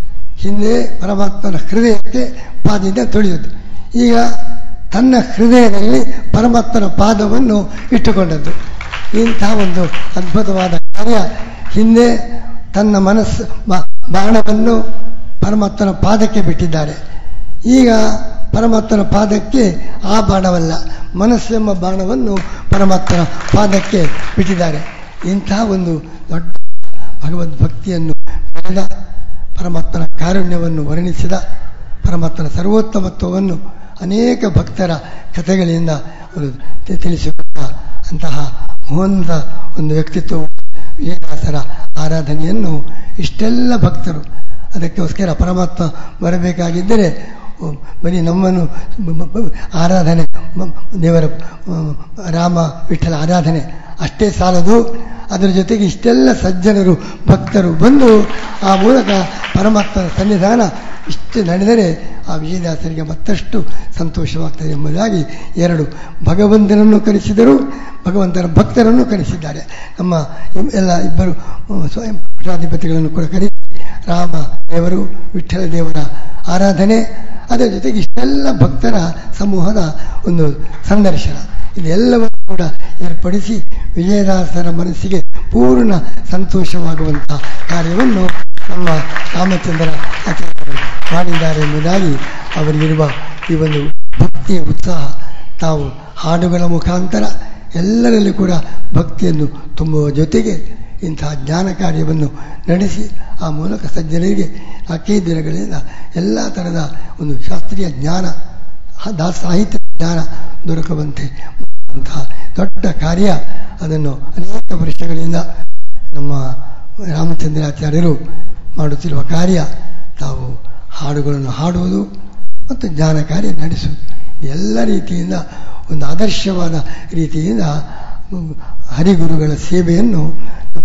ಹಿಂದೆ ಪರಮಾತ್ಮನ ಹೃದಯಕ್ಕೆ ಪಾದದಿಂದ ತೊಳೆದದ್ದು ಈಗ ತನ್ನ ಹೃದಯದಲ್ಲಿ ಪರಮಾತ್ಮನ ಪಾದವನ್ನು ಇಟ್ಟುಕೊಂಡದ್ದು ಇಂಥ ಒಂದು ಅದ್ಭುತವಾದ ಕಾರ್ಯ ಹಿಂದೆ ತನ್ನ ಮನಸ್ಸು ಬಾ- ಬಾಣವನ್ನು ಪರಮಾತ್ಮನ ಪಾದಕ್ಕೆ ಬಿಟ್ಟಿದ್ದಾರೆ ಈಗ ಪರಮಾತ್ಮನ ಪಾದಕ್ಕೆ ಆ ಬಾಣವಲ್ಲ ಮನಸ್ಸೆಂಬ ಬಾಣವನ್ನು ಪರಮಾತ್ಮನ ಪಾದಕ್ಕೆ ಬಿಟ್ಟಿದ್ದಾರೆ ಇಂಥ ಒಂದು ದೊಡ್ಡ ಭಗವದ್ಭಕ್ತಿಯನ್ನು ಬೆಳೆದ ಪರಮಾತ್ಮನ ಕಾರುಣ್ಯವನ್ನು ವರ್ಣಿಸಿದ ಪರಮಾತ್ಮನ ಸರ್ವೋತ್ತಮತ್ವವನ್ನು ಅನೇಕ ಭಕ್ತರ ಕಥೆಗಳಿಂದ ಅವರು ತಿ- ತಿಳಿಸಿಕೊಟ್ಟ ಅಂತಹ ಮೋಹನದ ಒಂದು ವ್ಯಕ್ತಿತ್ವ ವಿಜಯದಾಸರ ಆರಾಧನೆಯನ್ನು ಇಷ್ಟೆಲ್ಲ ಭಕ್ತರು ಅದಕ್ಕೋಸ್ಕರ ಪರಮಾತ್ಮ ಬರಬೇಕಾಗಿದ್ದರೆ ಓ, ಬರೀ ನಮ್ಮನ್ನು ಬ- ಬ- ಬ- ಆರಾಧನೆ ಮ- ದೇವರ ಆ, ರಾಮ ವಿಠಲ ಆರಾಧನೆ ಅಷ್ಟೇ ಸಾಲದು ಅದರ ಜೊತೆಗೆ ಇಷ್ಟೆಲ್ಲ ಸಜ್ಜನರು ಭಕ್ತರು ಬಂದು ಆ ಮೂಲಕ ಪರಮಾತ್ಮನ ಸನ್ನಿಧಾನ ಇಷ್ಟು ನಡೆದರೆ ಆ ವಿಜಯದಾಸರಿಗೆ ಮತ್ತಷ್ಟು ಸಂತೋಷವಾಗ್ತದೆ ಎಂಬುದಾಗಿ ಎರಡು ಭಗವಂತನನ್ನು ಕರೆಸಿದರು ಭಗವಂತನ ಭಕ್ತರನ್ನು ಕರೆಸಿದ್ದಾರೆ ನಮ್ಮ ಇಮ್- ಎಲ್ಲ ಇಬ್ಬರು ಆ, ಸ್ವಯಂ ಮಠಾಧಿಪತಿಗಳನ್ನು ಕೂಡ ಕರೆಸಿ ರಾಮ ದೇವರು ವಿಠ್ಠಲ ದೇವರ ಆರಾಧನೆ ಅದರ ಜೊತೆಗೆ ಇಷ್ಟೆಲ್ಲ ಭಕ್ತರ ಸಮೂಹದ ಒಂದು ಸಂದರ್ಶನ ಇದೆಲ್ಲವನ್ನು ಕೂಡ ಏರ್ಪಡಿಸಿ ವಿಜಯದಾಸರ ಮನಸ್ಸಿಗೆ ಪೂರ್ಣ ಸಂತೋಷವಾಗುವಂತಹ ಕಾರ್ಯವನ್ನು ನಮ್ಮ ರಾಮಚಂದ್ರ ಆಚಾರ್ಯರು ಮಾಡಿದ್ದಾರೆ ಎಂಬುದಾಗಿ ಅವರಿಗಿರುವ ಈ ಒಂದು ಭಕ್ತಿಯ ಉತ್ಸಾಹ ತಾವು ಹಾಡುಗಳ ಮುಖಾಂತರ ಎಲ್ಲರಲ್ಲಿ ಕೂಡ ಭಕ್ತಿಯನ್ನು ತುಂಬುವ ಜೊತೆಗೆ ಇಂತಹ ಜ್ಞಾನ ಕಾರ್ಯವನ್ನು ನಡೆಸಿ ಆ ಮೂಲಕ ಸಜ್ಜನರಿಗೆ ನಾಲ್ಕೈದು ದಿನಗಳಿಂದ ಎಲ್ಲ ಥರದ ಒಂದು ಶಾಸ್ತ್ರೀಯ ಜ್ಞಾನ ಹ- ದಾ ಸಾಹಿತ್ಯ ಜ್ಞಾನ ದೊರಕುವಂತೆ ಮಾಡುವಂತಹ ದೊಡ್ಡ ಕಾರ್ಯ ಅದನ್ನು ಅನೇಕ ವರ್ಷಗಳಿಂದ ನಮ್ಮ ರಾಮಚಂದ್ರಾಚಾರ್ಯರು ಮಾಡುತ್ತಿರುವ ಕಾರ್ಯ ತಾವು ಹಾಡುಗಳನ್ನು ಹಾಡುವುದು ಮತ್ತು ಜ್ಞಾನ ಕಾರ್ಯ ನಡೆಸುವುದು ಎಲ್ಲ ರೀತಿಯಿಂದ ಒಂದು ಆದರ್ಶವಾದ ರೀತಿಯಿಂದ ಹ್ಮ್, ಹರಿಗುರುಗಳ ಸೇವೆಯನ್ನು ನಮ್ಮ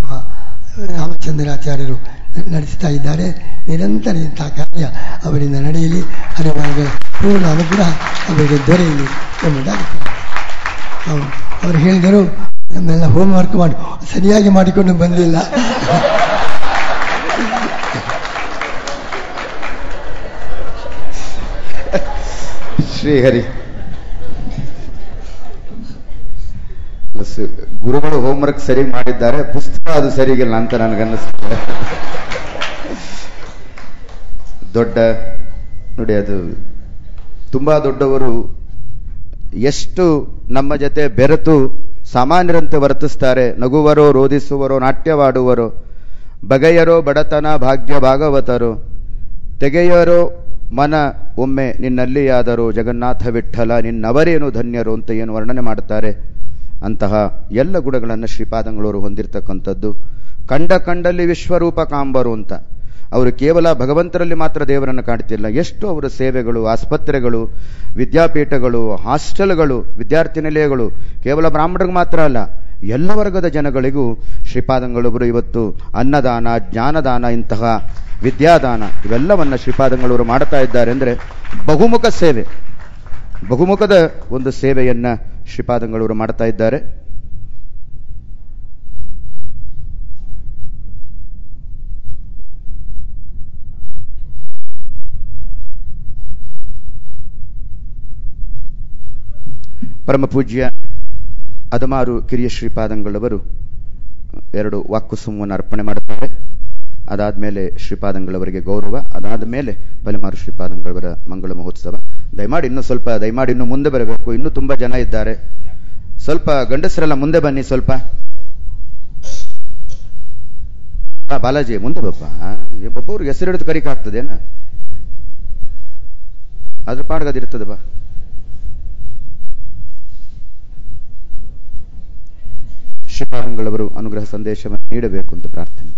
ರಾಮಚಂದ್ರಾಚಾರ್ಯರು ನಡೆಸ್ತಾ ಇದ್ದಾರೆ ನಿರಂತರ ಇಂತಹ ಕಾರ್ಯ ಅವರಿಂದ ನಡೆಯಲಿ ಹರಿವಾರಗಳ ಪೂರ್ಣ ಅನುಗ್ರಹ ಅವರಿಗೆ ದೊರೆಯಲಿ ಎಂಬುದಾಗಿ ಅವ್ರು- ಅವರು ಹೇಳಿದರು ನಮ್ಮೆಲ್ಲ ಹೋಮ್ವರ್ಕ್ ಮಾಡಿ ಸರಿಯಾಗಿ ಮಾಡಿಕೊಂಡು ಬಂದಿಲ್ಲ ಶ್ರೀಹರಿ ಸ- ಗುರುಗಳು ಹೋಮ್ವರ್ಕ್ ಸರಿ ಮಾಡಿದ್ದಾರೆ ಪುಸ್ತಕ ಅದು ಸರಿಗಿಲ್ಲ ಅಂತ ನನಗನ್ನಿಸ್ತದೆ ದೊಡ್ಡ ನೋಡಿ ಅದು ತುಂಬಾ ದೊಡ್ಡವರು ಎಷ್ಟು ನಮ್ಮ ಜೊತೆ ಬೆರೆತು ಸಾಮಾನ್ಯರಂತೆ ವರ್ತಿಸ್ತಾರೆ ನಗುವರೋ ರೋಧಿಸುವರೋ ನಾಟ್ಯವಾಡುವರೋ ಬಗೆಯರೋ ಬಡತನ ಭಾಗ್ಯ ಭಾಗವತರು ತೆಗೆಯರೋ ಮನ ಒಮ್ಮೆ ನಿನ್ನಲ್ಲಿಯಾದರೂ ಜಗನ್ನಾಥ ವಿಠಲ ನಿನ್ನವರೇನು ಧನ್ಯರು ಅಂತ ಏನು ವರ್ಣನೆ ಮಾಡುತ್ತಾರೆ ಅಂತಹ ಎಲ್ಲ ಗುಣಗಳನ್ನು ಶ್ರೀಪಾದಂಗಳವರು ಹೊಂದಿರತಕ್ಕಂಥದ್ದು ಕಂಡ ಕಂಡಲ್ಲಿ ವಿಶ್ವರೂಪ ಕಾಂಬರು ಅಂತ ಅವರು ಕೇವಲ ಭಗವಂತರಲ್ಲಿ ಮಾತ್ರ ದೇವರನ್ನು ಕಾಣ್ತಿಲ್ಲ ಎಷ್ಟು ಅವರ ಸೇವೆಗಳು ಆಸ್ಪತ್ರೆಗಳು ವಿದ್ಯಾಪೀಠಗಳು ಹಾಸ್ಟೆಲ್ಗಳು ವಿದ್ಯಾರ್ಥಿ ನಿಲಯಗಳು ಕೇವಲ ಬ್ರಾಹ್ಮಣರಿಗೆ ಮಾತ್ರ ಅಲ್ಲ ಎಲ್ಲ ವರ್ಗದ ಜನಗಳಿಗೂ ಶ್ರೀಪಾದಂಗಳೊಬ್ಬರು ಇವತ್ತು ಅನ್ನದಾನ ಜ್ಞಾನದಾನ ಇಂತಹ ವಿದ್ಯಾದಾನ ಇವೆಲ್ಲವನ್ನ ಶ್ರೀಪಾದಂಗಳವರು ಮಾಡ್ತಾ ಇದ್ದಾರೆ ಅಂದರೆ ಬಹುಮುಖ ಸೇವೆ ಬಹುಮುಖದ ಒಂದು ಸೇವೆಯನ್ನ ಶ್ರೀಪಾದಂಗಳವರು ಮಾಡ್ತಾ ಇದ್ದಾರೆ ಪರಮ ಪೂಜ್ಯ ಅದಮಾರು ಕಿರಿಯ ಶ್ರೀಪಾದಂಗಳವರು ಎರಡು ವಾಕ್ಕುಸುಮವನ್ನು ಅರ್ಪಣೆ ಮಾಡುತ್ತಾರೆ ಅದಾದಮೇಲೆ ಶ್ರೀಪಾದಂಗಳವರಿಗೆ ಗೌರವ ಅದಾದ ಮೇಲೆ ಬಲಿಮಾರು ಶ್ರೀಪಾದಂಗಳವರ ಮಂಗಳ ಮಹೋತ್ಸವ ದಯಮಾಡಿ ಇನ್ನೂ ಸ್ವಲ್ಪ ದಯಮಾಡಿ ಇನ್ನು ಮುಂದೆ ಬರಬೇಕು ಇನ್ನೂ ತುಂಬಾ ಜನ ಇದ್ದಾರೆ ಸ್ವಲ್ಪ ಗಂಡಸರೆಲ್ಲ ಮುಂದೆ ಬನ್ನಿ ಸ್ವಲ್ಪ ಬಾ ಬಾಲಾಜಿ ಮುಂದೆ ಬಪ್ಪ ಒಬ್ಬೊಬ್ರಿಗೆ ಹೆಸರು ಹಿಡಿದು ಕರಿಕ್ ಆಗ್ತದೇನ ಅದ್ರ ಪಾಡ್ಗದಿರ್ತದೆ ಬಾ ಶ್ರೀಪಾದಂಗಳವರು ಅನುಗ್ರಹ ಸಂದೇಶವನ್ನು ನೀಡಬೇಕು ಅಂತ ಪ್ರಾರ್ಥನೆ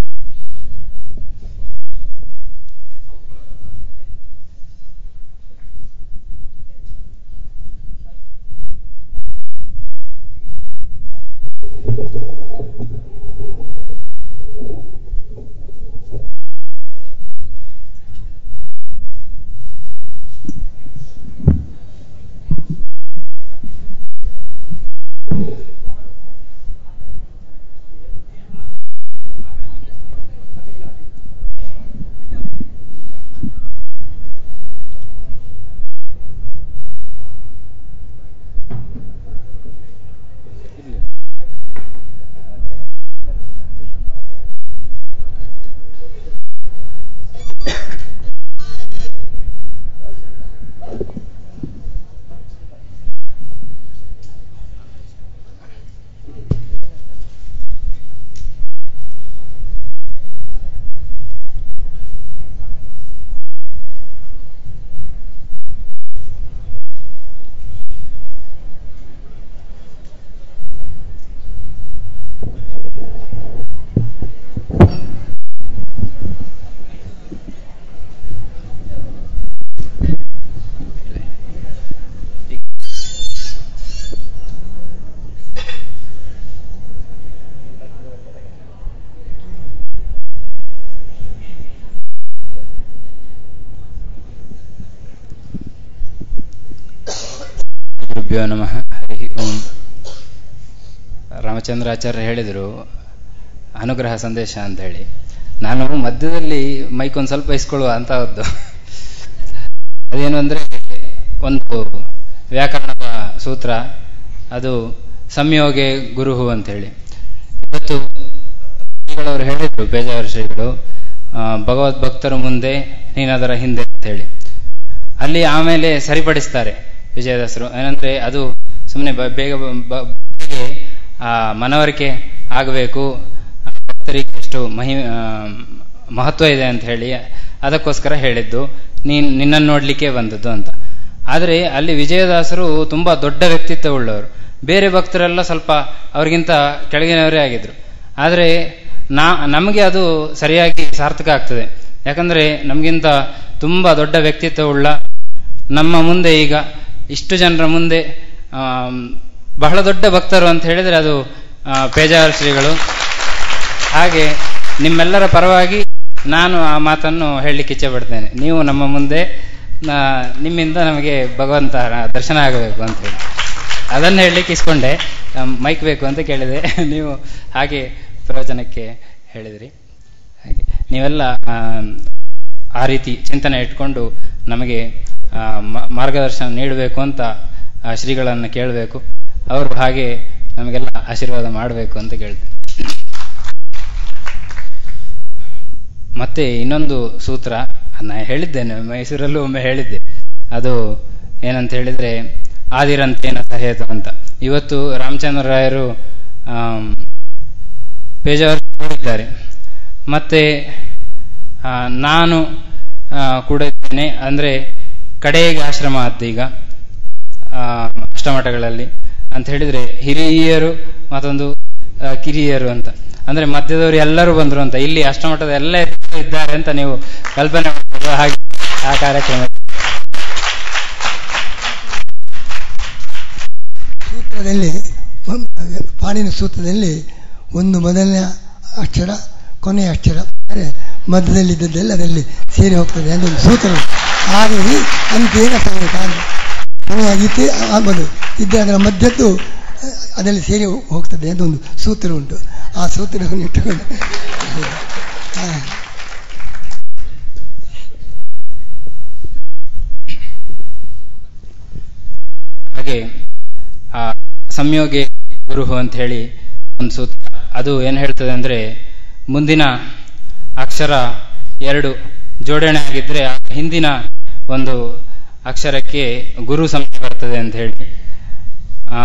ಗುರುಭ್ಯೋ ನಮಃ ಹರಿ ಓಂ ರಾಮಚಂದ್ರಾಚಾರ್ಯ ಹೇಳಿದರು ಅನುಗ್ರಹ ಸಂದೇಶ ಅಂತ ಹೇಳಿ ನಾನು ಮಧ್ಯದಲ್ಲಿ ಮೈಕ್ ಒಂದು ಸ್ವಲ್ಪ ಇಸ್ಕೊಳ್ಳುವ ಅಂತಹದ್ದು ಅದೇನು ಅಂದರೆ ಒಂದು ವ್ಯಾಕರಣದ ಸೂತ್ರ ಅದು ಸಂಯೋಗೆ ಗುರುಹು ಅಂತೇಳಿ ಇವತ್ತು ಶ್ರೀಗಳವರು ಹೇಳಿದರು ಬೇಜಾವರ ಶ್ರೀಗಳು ಆ, ಭಗವದ್ ಭಕ್ತರ ಮುಂದೆ ನೀನದರ ಹಿಂದೆ ಅಂತೇಳಿ ಅಲ್ಲಿ ಆಮೇಲೆ ಸರಿಪಡಿಸ್ತಾರೆ ವಿಜಯದಾಸರು ಏನಂದ್ರೆ ಅದು ಸುಮ್ಮನೆ ಬೇಗ ಬ- ಬ- ಬಗೆಗೆ ಆ ಮನವರಿಕೆ ಆಗಬೇಕು ಆ ಭಕ್ತರಿಗೆ ಎಷ್ಟು ಮಹಿ ಆ, ಮಹತ್ವ ಇದೆ ಅಂತ ಹೇಳಿ ಅದಕ್ಕೋಸ್ಕರ ಹೇಳಿದ್ದು ನೀನ್ ನಿನ್ನನ್ನು ನೋಡ್ಲಿಕ್ಕೆ ಬಂದದ್ದು ಅಂತ ಆದರೆ ಅಲ್ಲಿ ವಿಜಯದಾಸರು ತುಂಬಾ ದೊಡ್ಡ ವ್ಯಕ್ತಿತ್ವ ಉಳ್ಳವರು ಬೇರೆ ಭಕ್ತರೆಲ್ಲ ಸ್ವಲ್ಪ ಅವ್ರಿಗಿಂತ ಕೆಳಗಿನವರೇ ಆಗಿದ್ರು ಆದರೆ ನಾ ನಮಗೆ ಅದು ಸರಿಯಾಗಿ ಸಾರ್ಥಕ ಆಗ್ತದೆ ಯಾಕಂದ್ರೆ ನಮಗಿಂತ ತುಂಬಾ ದೊಡ್ಡ ವ್ಯಕ್ತಿತ್ವ ಉಳ್ಳ ನಮ್ಮ ಮುಂದೆ ಈಗ ಇಷ್ಟು ಜನರ ಮುಂದೆ ಆಮ್, ಬಹಳ ದೊಡ್ಡ ಭಕ್ತರು ಅಂತ ಹೇಳಿದ್ರೆ ಅದು ಆ, ಪೇಜಾವರ ಶ್ರೀಗಳು ಹಾಗೆ ನಿಮ್ಮೆಲ್ಲರ ಪರವಾಗಿ ನಾನು ಆ ಮಾತನ್ನು ಹೇಳಲಿಕ್ಕೆ ಇಚ್ಛೆ ಪಡ್ತೇನೆ ನೀವು ನಮ್ಮ ಮುಂದೆ ನಾ- ನಿಮ್ಮಿಂದ ನಮಗೆ ಭಗವಂತ ದರ್ಶನ ಆಗಬೇಕು ಅಂತ ಹೇಳಿ ಅದನ್ನು ಹೇಳಲಿಕ್ಕೆ ಇಸ್ಕೊಂಡೆ ಮೈಕ್ ಬೇಕು ಅಂತ ಕೇಳಿದೆ ನೀವು ಹಾಗೆ ಪ್ರವಚನಕ್ಕೆ ಹೇಳಿದ್ರಿ ಹಾಗೆ ನೀವೆಲ್ಲ ಆ, ಆ ರೀತಿ ಚಿಂತನೆ ಇಟ್ಕೊಂಡು ನಮಗೆ ಆ, ಮ- ಮಾರ್ಗದರ್ಶನ ನೀಡಬೇಕು ಅಂತ ಆ ಶ್ರೀಗಳನ್ನು ಕೇಳಬೇಕು ಅವರು ಹಾಗೆ ನಮಗೆಲ್ಲ ಆಶೀರ್ವಾದ ಮಾಡಬೇಕು ಅಂತ ಕೇಳ್ತೇನೆ ಮತ್ತೆ ಇನ್ನೊಂದು ಸೂತ್ರ ನಾ ಹೇಳಿದ್ದೇನೆ ಮೈಸೂರಲ್ಲೂ ಒಮ್ಮೆ ಹೇಳಿದ್ದೆ ಅದು ಏನಂತ ಹೇಳಿದ್ರೆ ಆದಿರಂತೇನ ಸಹೇತ ಅಂತ ಇವತ್ತು ರಾಮಚಂದ್ರ ರಾಯರು ಆಮ್, ಪೇಜಾವರ ಹೇಳಿದ್ದಾರೆ ಮತ್ತೆ ಆ, ನಾನು ಆ, ಕೂಡ ಇದ್ದೇನೆ ಅಂದ್ರೆ ಕಡೆಗೆ ಆಶ್ರಮ ಆದ್ದು ಈಗ ಆ, ಅಷ್ಟಮಠಗಳಲ್ಲಿ ಅಂತ ಹೇಳಿದ್ರೆ ಹಿರಿಯರು ಮತ್ತೊಂದು ಆ, ಕಿರಿಯರು ಅಂತ ಅಂದ್ರೆ ಮಧ್ಯದವರು ಎಲ್ಲರೂ ಬಂದ್ರು ಅಂತ ಇಲ್ಲಿ ಅಷ್ಟಮಠದ ಎಲ್ಲ ಇದ್ದಾರೆ ಅಂತ ನೀವು ಕಲ್ಪನೆ ಮಾಡ್ಬೋದು ಹಾಗೆ ಆ ಕಾರ್ಯಕ್ರಮ ಸೂತ್ರದಲ್ಲಿ ಒಂದು ಪಾಣಿನ ಸೂತ್ರದಲ್ಲಿ ಒಂದು ಮೊದಲನೇ ಅಕ್ಷರ ಕೊನೆಯ ಅಕ್ಷರ ಅಂದರೆ ಮಧ್ಯದಲ್ಲಿದ್ದದ್ದೆಲ್ಲ ಅದರಲ್ಲಿ ಸೇರಿ ಹೋಗ್ತದೆ ಅಂತ ಒಂದು ಸೂತ್ರ ಉಂಟು. ಹಾಗಾಗಿ ಅಂತೇನ ಕೊನೆಯಾಗಿತ್ತು ಆಗ್ಬೋದು ಇದ್ದರೆ ಅದರ ಮಧ್ಯದ್ದು ಅಹ್, ಅದರಲ್ಲಿ ಸೇರಿ ಹೋಗ್ತದೆ ಅಂತ ಒಂದು ಸೂತ್ರ ಉಂಟು ಆ ಸೂತ್ರವನ್ನು ಇಟ್ಟುಕೊಂಡು ಹಾ. ಹಾಗೆ ಆ ಸಂಯೋಗಿ ಗುರುಹು ಅಂತ ಹೇಳಿ ಒಂದು ಸೂತ್ರ ಅದು ಏನು ಹೇಳ್ತದೆ ಅಂದ್ರೆ ಮುಂದಿನ ಅಕ್ಷರ ಎರಡು ಜೋಡಣೆ ಆಗಿದ್ರೆ ಆ ಹಿಂದಿನ ಒಂದು ಅಕ್ಷರಕ್ಕೆ ಗುರು ಸಂಖ್ಯೆ ಬರ್ತದೆ ಅಂತ ಹೇಳಿ ಆ,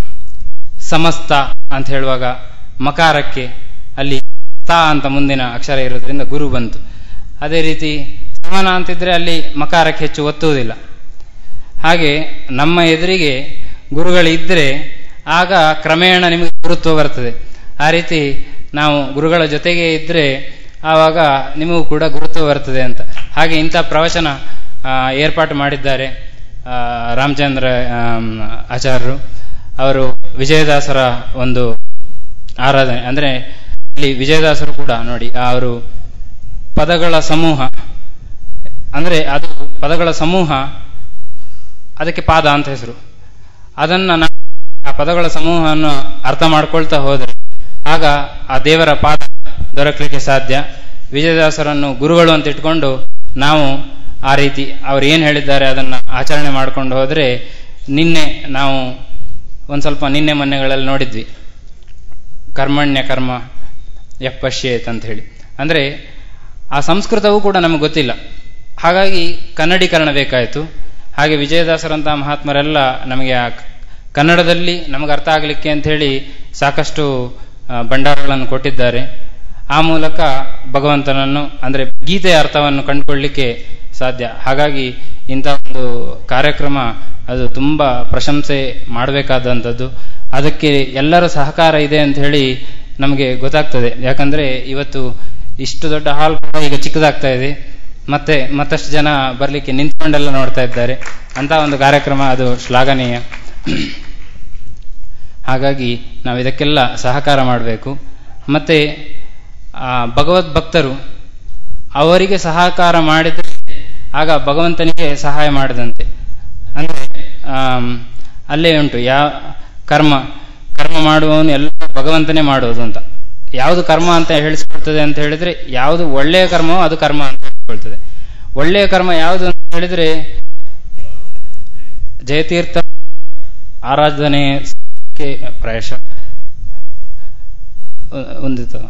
ಸಮಸ್ತ ಅಂತ ಹೇಳುವಾಗ ಮಕಾರಕ್ಕೆ ಅಲ್ಲಿ ತ ಅಂತ ಮುಂದಿನ ಅಕ್ಷರ ಇರೋದ್ರಿಂದ ಗುರು ಬಂತು ಅದೇ ರೀತಿ ಸಮನ ಅಂತಿದ್ರೆ ಅಲ್ಲಿ ಮಕಾರಕ್ಕೆ ಹೆಚ್ಚು ಒತ್ತುವುದಿಲ್ಲ ಹಾಗೆ ನಮ್ಮ ಎದುರಿಗೆ ಗುರುಗಳಿದ್ರೆ ಆಗ ಕ್ರಮೇಣ ನಿಮಗೆ ಗುರುತ್ವ ಬರ್ತದೆ ಆ ರೀತಿ ನಾವು ಗುರುಗಳ ಜೊತೆಗೆ ಇದ್ರೆ ಆವಾಗ ನಿಮಗೂ ಕೂಡ ಗುರುತ್ವ ಬರ್ತದೆ ಅಂತ ಹಾಗೆ ಇಂಥ ಪ್ರವಚನ ಆ, ಏರ್ಪಾಟು ಮಾಡಿದ್ದಾರೆ ಆ, ರಾಮಚಂದ್ರ ಆಮ್, ಆಚಾರ್ಯರು ಅವರು ವಿಜಯದಾಸರ ಒಂದು ಆರಾಧನೆ ಅಂದ್ರೆ ಇಲ್ಲಿ ವಿಜಯದಾಸರು ಕೂಡ ನೋಡಿ ಅವರು ಪದಗಳ ಸಮೂಹ ಅಂದ್ರೆ ಅದು ಪದಗಳ ಸಮೂಹ ಅದಕ್ಕೆ ಪಾದ ಅಂತ ಹೆಸರು ಅದನ್ನ ನಾವು ಆ ಪದಗಳ ಸಮೂಹವನ್ನು ಅರ್ಥ ಮಾಡ್ಕೊಳ್ತಾ ಹೋದ್ರೆ ಆಗ ಆ ದೇವರ ಪಾದ ದೊರಕಲಿಕ್ಕೆ ಸಾಧ್ಯ ವಿಜಯದಾಸರನ್ನು ಗುರುಗಳು ಅಂತ ಇಟ್ಕೊಂಡು ನಾವು ಆ ರೀತಿ ಅವ್ರು ಏನು ಹೇಳಿದ್ದಾರೆ ಅದನ್ನ ಆಚರಣೆ ಮಾಡ್ಕೊಂಡು ಹೋದ್ರೆ ನಿನ್ನೆ ನಾವು ಒಂದು ಸ್ವಲ್ಪ ನಿನ್ನೆ ಮೊನ್ನೆಗಳಲ್ಲಿ ನೋಡಿದ್ವಿ ಕರ್ಮಣ್ಯ ಕರ್ಮ ಯಪ್ಪಶ್ಯೇತ್ ಅಂತ ಹೇಳಿ ಅಂದ್ರೆ ಆ ಸಂಸ್ಕೃತವೂ ಕೂಡ ನಮಗೆ ಗೊತ್ತಿಲ್ಲ ಹಾಗಾಗಿ ಕನ್ನಡೀಕರಣ ಬೇಕಾಯಿತು ಹಾಗೆ ವಿಜಯದಾಸರಂತಹ ಮಹಾತ್ಮರೆಲ್ಲ ನಮಗೆ ಆ ಕನ್ನಡದಲ್ಲಿ ನಮಗೆ ಅರ್ಥ ಆಗಲಿಕ್ಕೆ ಅಂತ ಹೇಳಿ ಸಾಕಷ್ಟು ಆ, ಭಂಡಾರಗಳನ್ನು ಕೊಟ್ಟಿದ್ದಾರೆ ಆ ಮೂಲಕ ಭಗವಂತನನ್ನು ಅಂದ್ರೆ ಗೀತೆಯ ಅರ್ಥವನ್ನು ಕಂಡುಕೊಳ್ಳಲಿಕ್ಕೆ ಸಾಧ್ಯ ಹಾಗಾಗಿ ಇಂಥ ಒಂದು ಕಾರ್ಯಕ್ರಮ ಅದು ತುಂಬಾ ಪ್ರಶಂಸೆ ಮಾಡಬೇಕಾದಂಥದ್ದು ಅದಕ್ಕೆ ಎಲ್ಲರ ಸಹಕಾರ ಇದೆ ಅಂತ ಹೇಳಿ ನಮಗೆ ಗೊತ್ತಾಗ್ತದೆ ಯಾಕಂದ್ರೆ ಇವತ್ತು ಇಷ್ಟು ದೊಡ್ಡ ಹಾಲ್ ಕೂಡ ಈಗ ಚಿಕ್ಕದಾಗ್ತಾ ಇದೆ ಮತ್ತೆ ಮತ್ತಷ್ಟು ಜನ ಬರಲಿಕ್ಕೆ ನಿಂತ್ಕೊಂಡೆಲ್ಲ ನೋಡ್ತಾ ಇದ್ದಾರೆ ಅಂತ ಒಂದು ಕಾರ್ಯಕ್ರಮ ಅದು ಶ್ಲಾಘನೀಯ ಹಾಗಾಗಿ ನಾವು ಇದಕ್ಕೆಲ್ಲ ಸಹಕಾರ ಮಾಡಬೇಕು ಮತ್ತೆ ಆ ಭಗವದ್ ಭಕ್ತರು ಅವರಿಗೆ ಸಹಕಾರ ಮಾಡಿದರೆ ಆಗ ಭಗವಂತನಿಗೆ ಸಹಾಯ ಮಾಡಿದಂತೆ ಅಂದ್ರೆ ಆಮ್, ಅಲ್ಲೇ ಉಂಟು ಯಾವ ಕರ್ಮ ಕರ್ಮ ಮಾಡುವವನು ಎಲ್ಲ ಭಗವಂತನೇ ಮಾಡೋದು ಅಂತ ಯಾವುದು ಕರ್ಮ ಅಂತ ಹೇಳಿಸ್ಕೊಳ್ತದೆ ಅಂತ ಹೇಳಿದ್ರೆ ಯಾವುದು ಒಳ್ಳೆಯ ಕರ್ಮವೋ ಅದು ಕರ್ಮ ಅಂತ ಹೇಳ್ಕೊಳ್ತದೆ ಒಳ್ಳೆಯ ಕರ್ಮ ಯಾವುದು ಅಂತ ಹೇಳಿದ್ರೆ ಜಯತೀರ್ಥ ಆರಾಧನೆಗೆ ಪ್ರಾಯಶಃ ಒಂದಿತ್ತು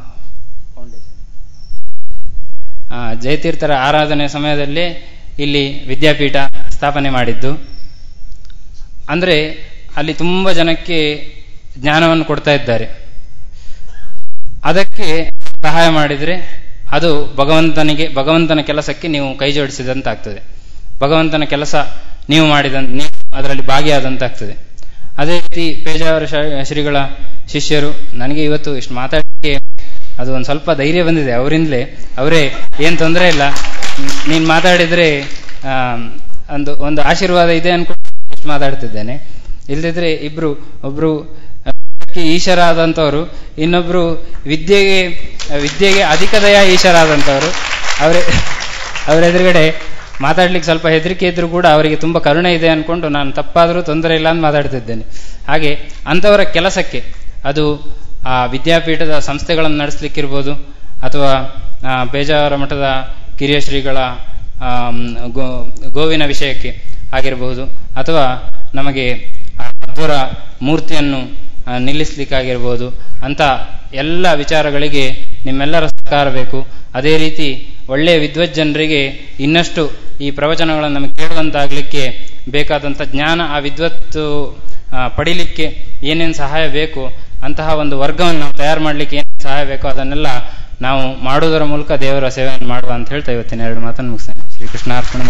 ಆ, ಜಯತೀರ್ಥರ ಆರಾಧನೆ ಸಮಯದಲ್ಲಿ ಇಲ್ಲಿ ವಿದ್ಯಾಪೀಠ ಸ್ಥಾಪನೆ ಮಾಡಿದ್ದು ಅಂದ್ರೆ ಅಲ್ಲಿ ತುಂಬಾ ಜನಕ್ಕೆ ಜ್ಞಾನವನ್ನು ಕೊಡ್ತಾ ಇದ್ದಾರೆ ಅದಕ್ಕೆ ಸಹಾಯ ಮಾಡಿದ್ರೆ ಅದು ಭಗವಂತನಿಗೆ ಭಗವಂತನ ಕೆಲಸಕ್ಕೆ ನೀವು ಕೈ ಜೋಡಿಸಿದಂತಾಗ್ತದೆ ಭಗವಂತನ ಕೆಲಸ ನೀವು ಮಾಡಿದಂತ ನೀವು ಅದರಲ್ಲಿ ಭಾಗಿಯಾದಂತಾಗ್ತದೆ ಅದೇ ರೀತಿ ಪೇಜಾವರ ಶ- ಶ್ರೀಗಳ ಶಿಷ್ಯರು ನನಗೆ ಇವತ್ತು ಇಷ್ಟು ಮಾತಾಡಲಿಕ್ಕೆ ಅದು ಒಂದು ಸ್ವಲ್ಪ ಧೈರ್ಯ ಬಂದಿದೆ ಅವರಿಂದಲೇ ಅವರೇ ಏನು ತೊಂದರೆ ಇಲ್ಲ ನೀನು ಮಾತಾಡಿದ್ರೆ ಆ, ಒಂದು ಒಂದು ಆಶೀರ್ವಾದ ಇದೆ ಅನ್ಕೊಂಡು ಇಷ್ಟು ಮಾತಾಡ್ತಿದ್ದೇನೆ ಇಲ್ದಿದ್ರೆ ಇಬ್ರು ಒಬ್ರು ಅದಕ್ಕೆ ಈಶ್ವರ ಆದಂಥವ್ರು ಇನ್ನೊಬ್ರು ವಿದ್ಯೆಗೆ ವಿದ್ಯೆಗೆ ಅಧಿಕ ದಯ ಈಶ್ವರ ಆದಂಥವ್ರು ಅವರೇ ಅವರ ಎದುರುಗಡೆ ಮಾತಾಡ್ಲಿಕ್ಕೆ ಸ್ವಲ್ಪ ಹೆದರಿಕೆ ಇದ್ರೂ ಕೂಡ ಅವರಿಗೆ ತುಂಬಾ ಕರುಣೆ ಇದೆ ಅನ್ಕೊಂಡು ನಾನು ತಪ್ಪಾದರೂ ತೊಂದರೆ ಇಲ್ಲ ಅಂತ ಮಾತಾಡ್ತಿದ್ದೇನೆ ಹಾಗೆ ಅಂಥವರ ಕೆಲಸಕ್ಕೆ ಅದು ಆ ವಿದ್ಯಾಪೀಠದ ಸಂಸ್ಥೆಗಳನ್ನು ನಡೆಸಲಿಕ್ಕಿರ್ಬೋದು ಅಥವಾ ಆ, ಪೇಜಾವರ ಮಠದ ಕಿರಿಯ ಶ್ರೀಗಳ ಆಮ್, ಗೋ- ಗೋವಿನ ವಿಷಯಕ್ಕೆ ಆಗಿರಬಹುದು ಅಥವಾ ನಮಗೆ ಆ ಮಧ್ವರ ಮೂರ್ತಿಯನ್ನು ಆ, ನಿಲ್ಲಿಸ್ಲಿಕ್ಕಾಗಿರ್ಬೋದು ಅಂತ ಎಲ್ಲ ವಿಚಾರಗಳಿಗೆ ನಿಮ್ಮೆಲ್ಲರ ಸಹಕಾರ ಬೇಕು ಅದೇ ರೀತಿ ಒಳ್ಳೆಯ ವಿದ್ವಜ್ಜನರಿಗೆ ಇನ್ನಷ್ಟು ಈ ಪ್ರವಚನಗಳನ್ನು ನಮಗೆ ಕೇಳುವಂತಾಗಲಿಕ್ಕೆ ಬೇಕಾದಂಥ ಜ್ಞಾನ ಆ ವಿದ್ವತ್ತು ಆ, ಪಡಿಲಿಕ್ಕೆ ಏನೇನು ಸಹಾಯ ಬೇಕು ಅಂತಹ ಒಂದು ವರ್ಗವನ್ನು ನಾವು ತಯಾರು ಮಾಡಲಿಕ್ಕೆ ಏನು ಸಹಾಯ ಬೇಕೋ ಅದನ್ನೆಲ್ಲ ನಾವು ಮಾಡುವುದರ ಮೂಲಕ ದೇವರ ಸೇವೆಯನ್ನು ಮಾಡುವ ಅಂತ ಹೇಳ್ತಾ ಇವತ್ತಿನ ಎರಡು ಮಾತನ್ನು ಮುಗಿಸ್ತೇನೆ ಶ್ರೀಕೃಷ್ಣಾರ್ಪಣ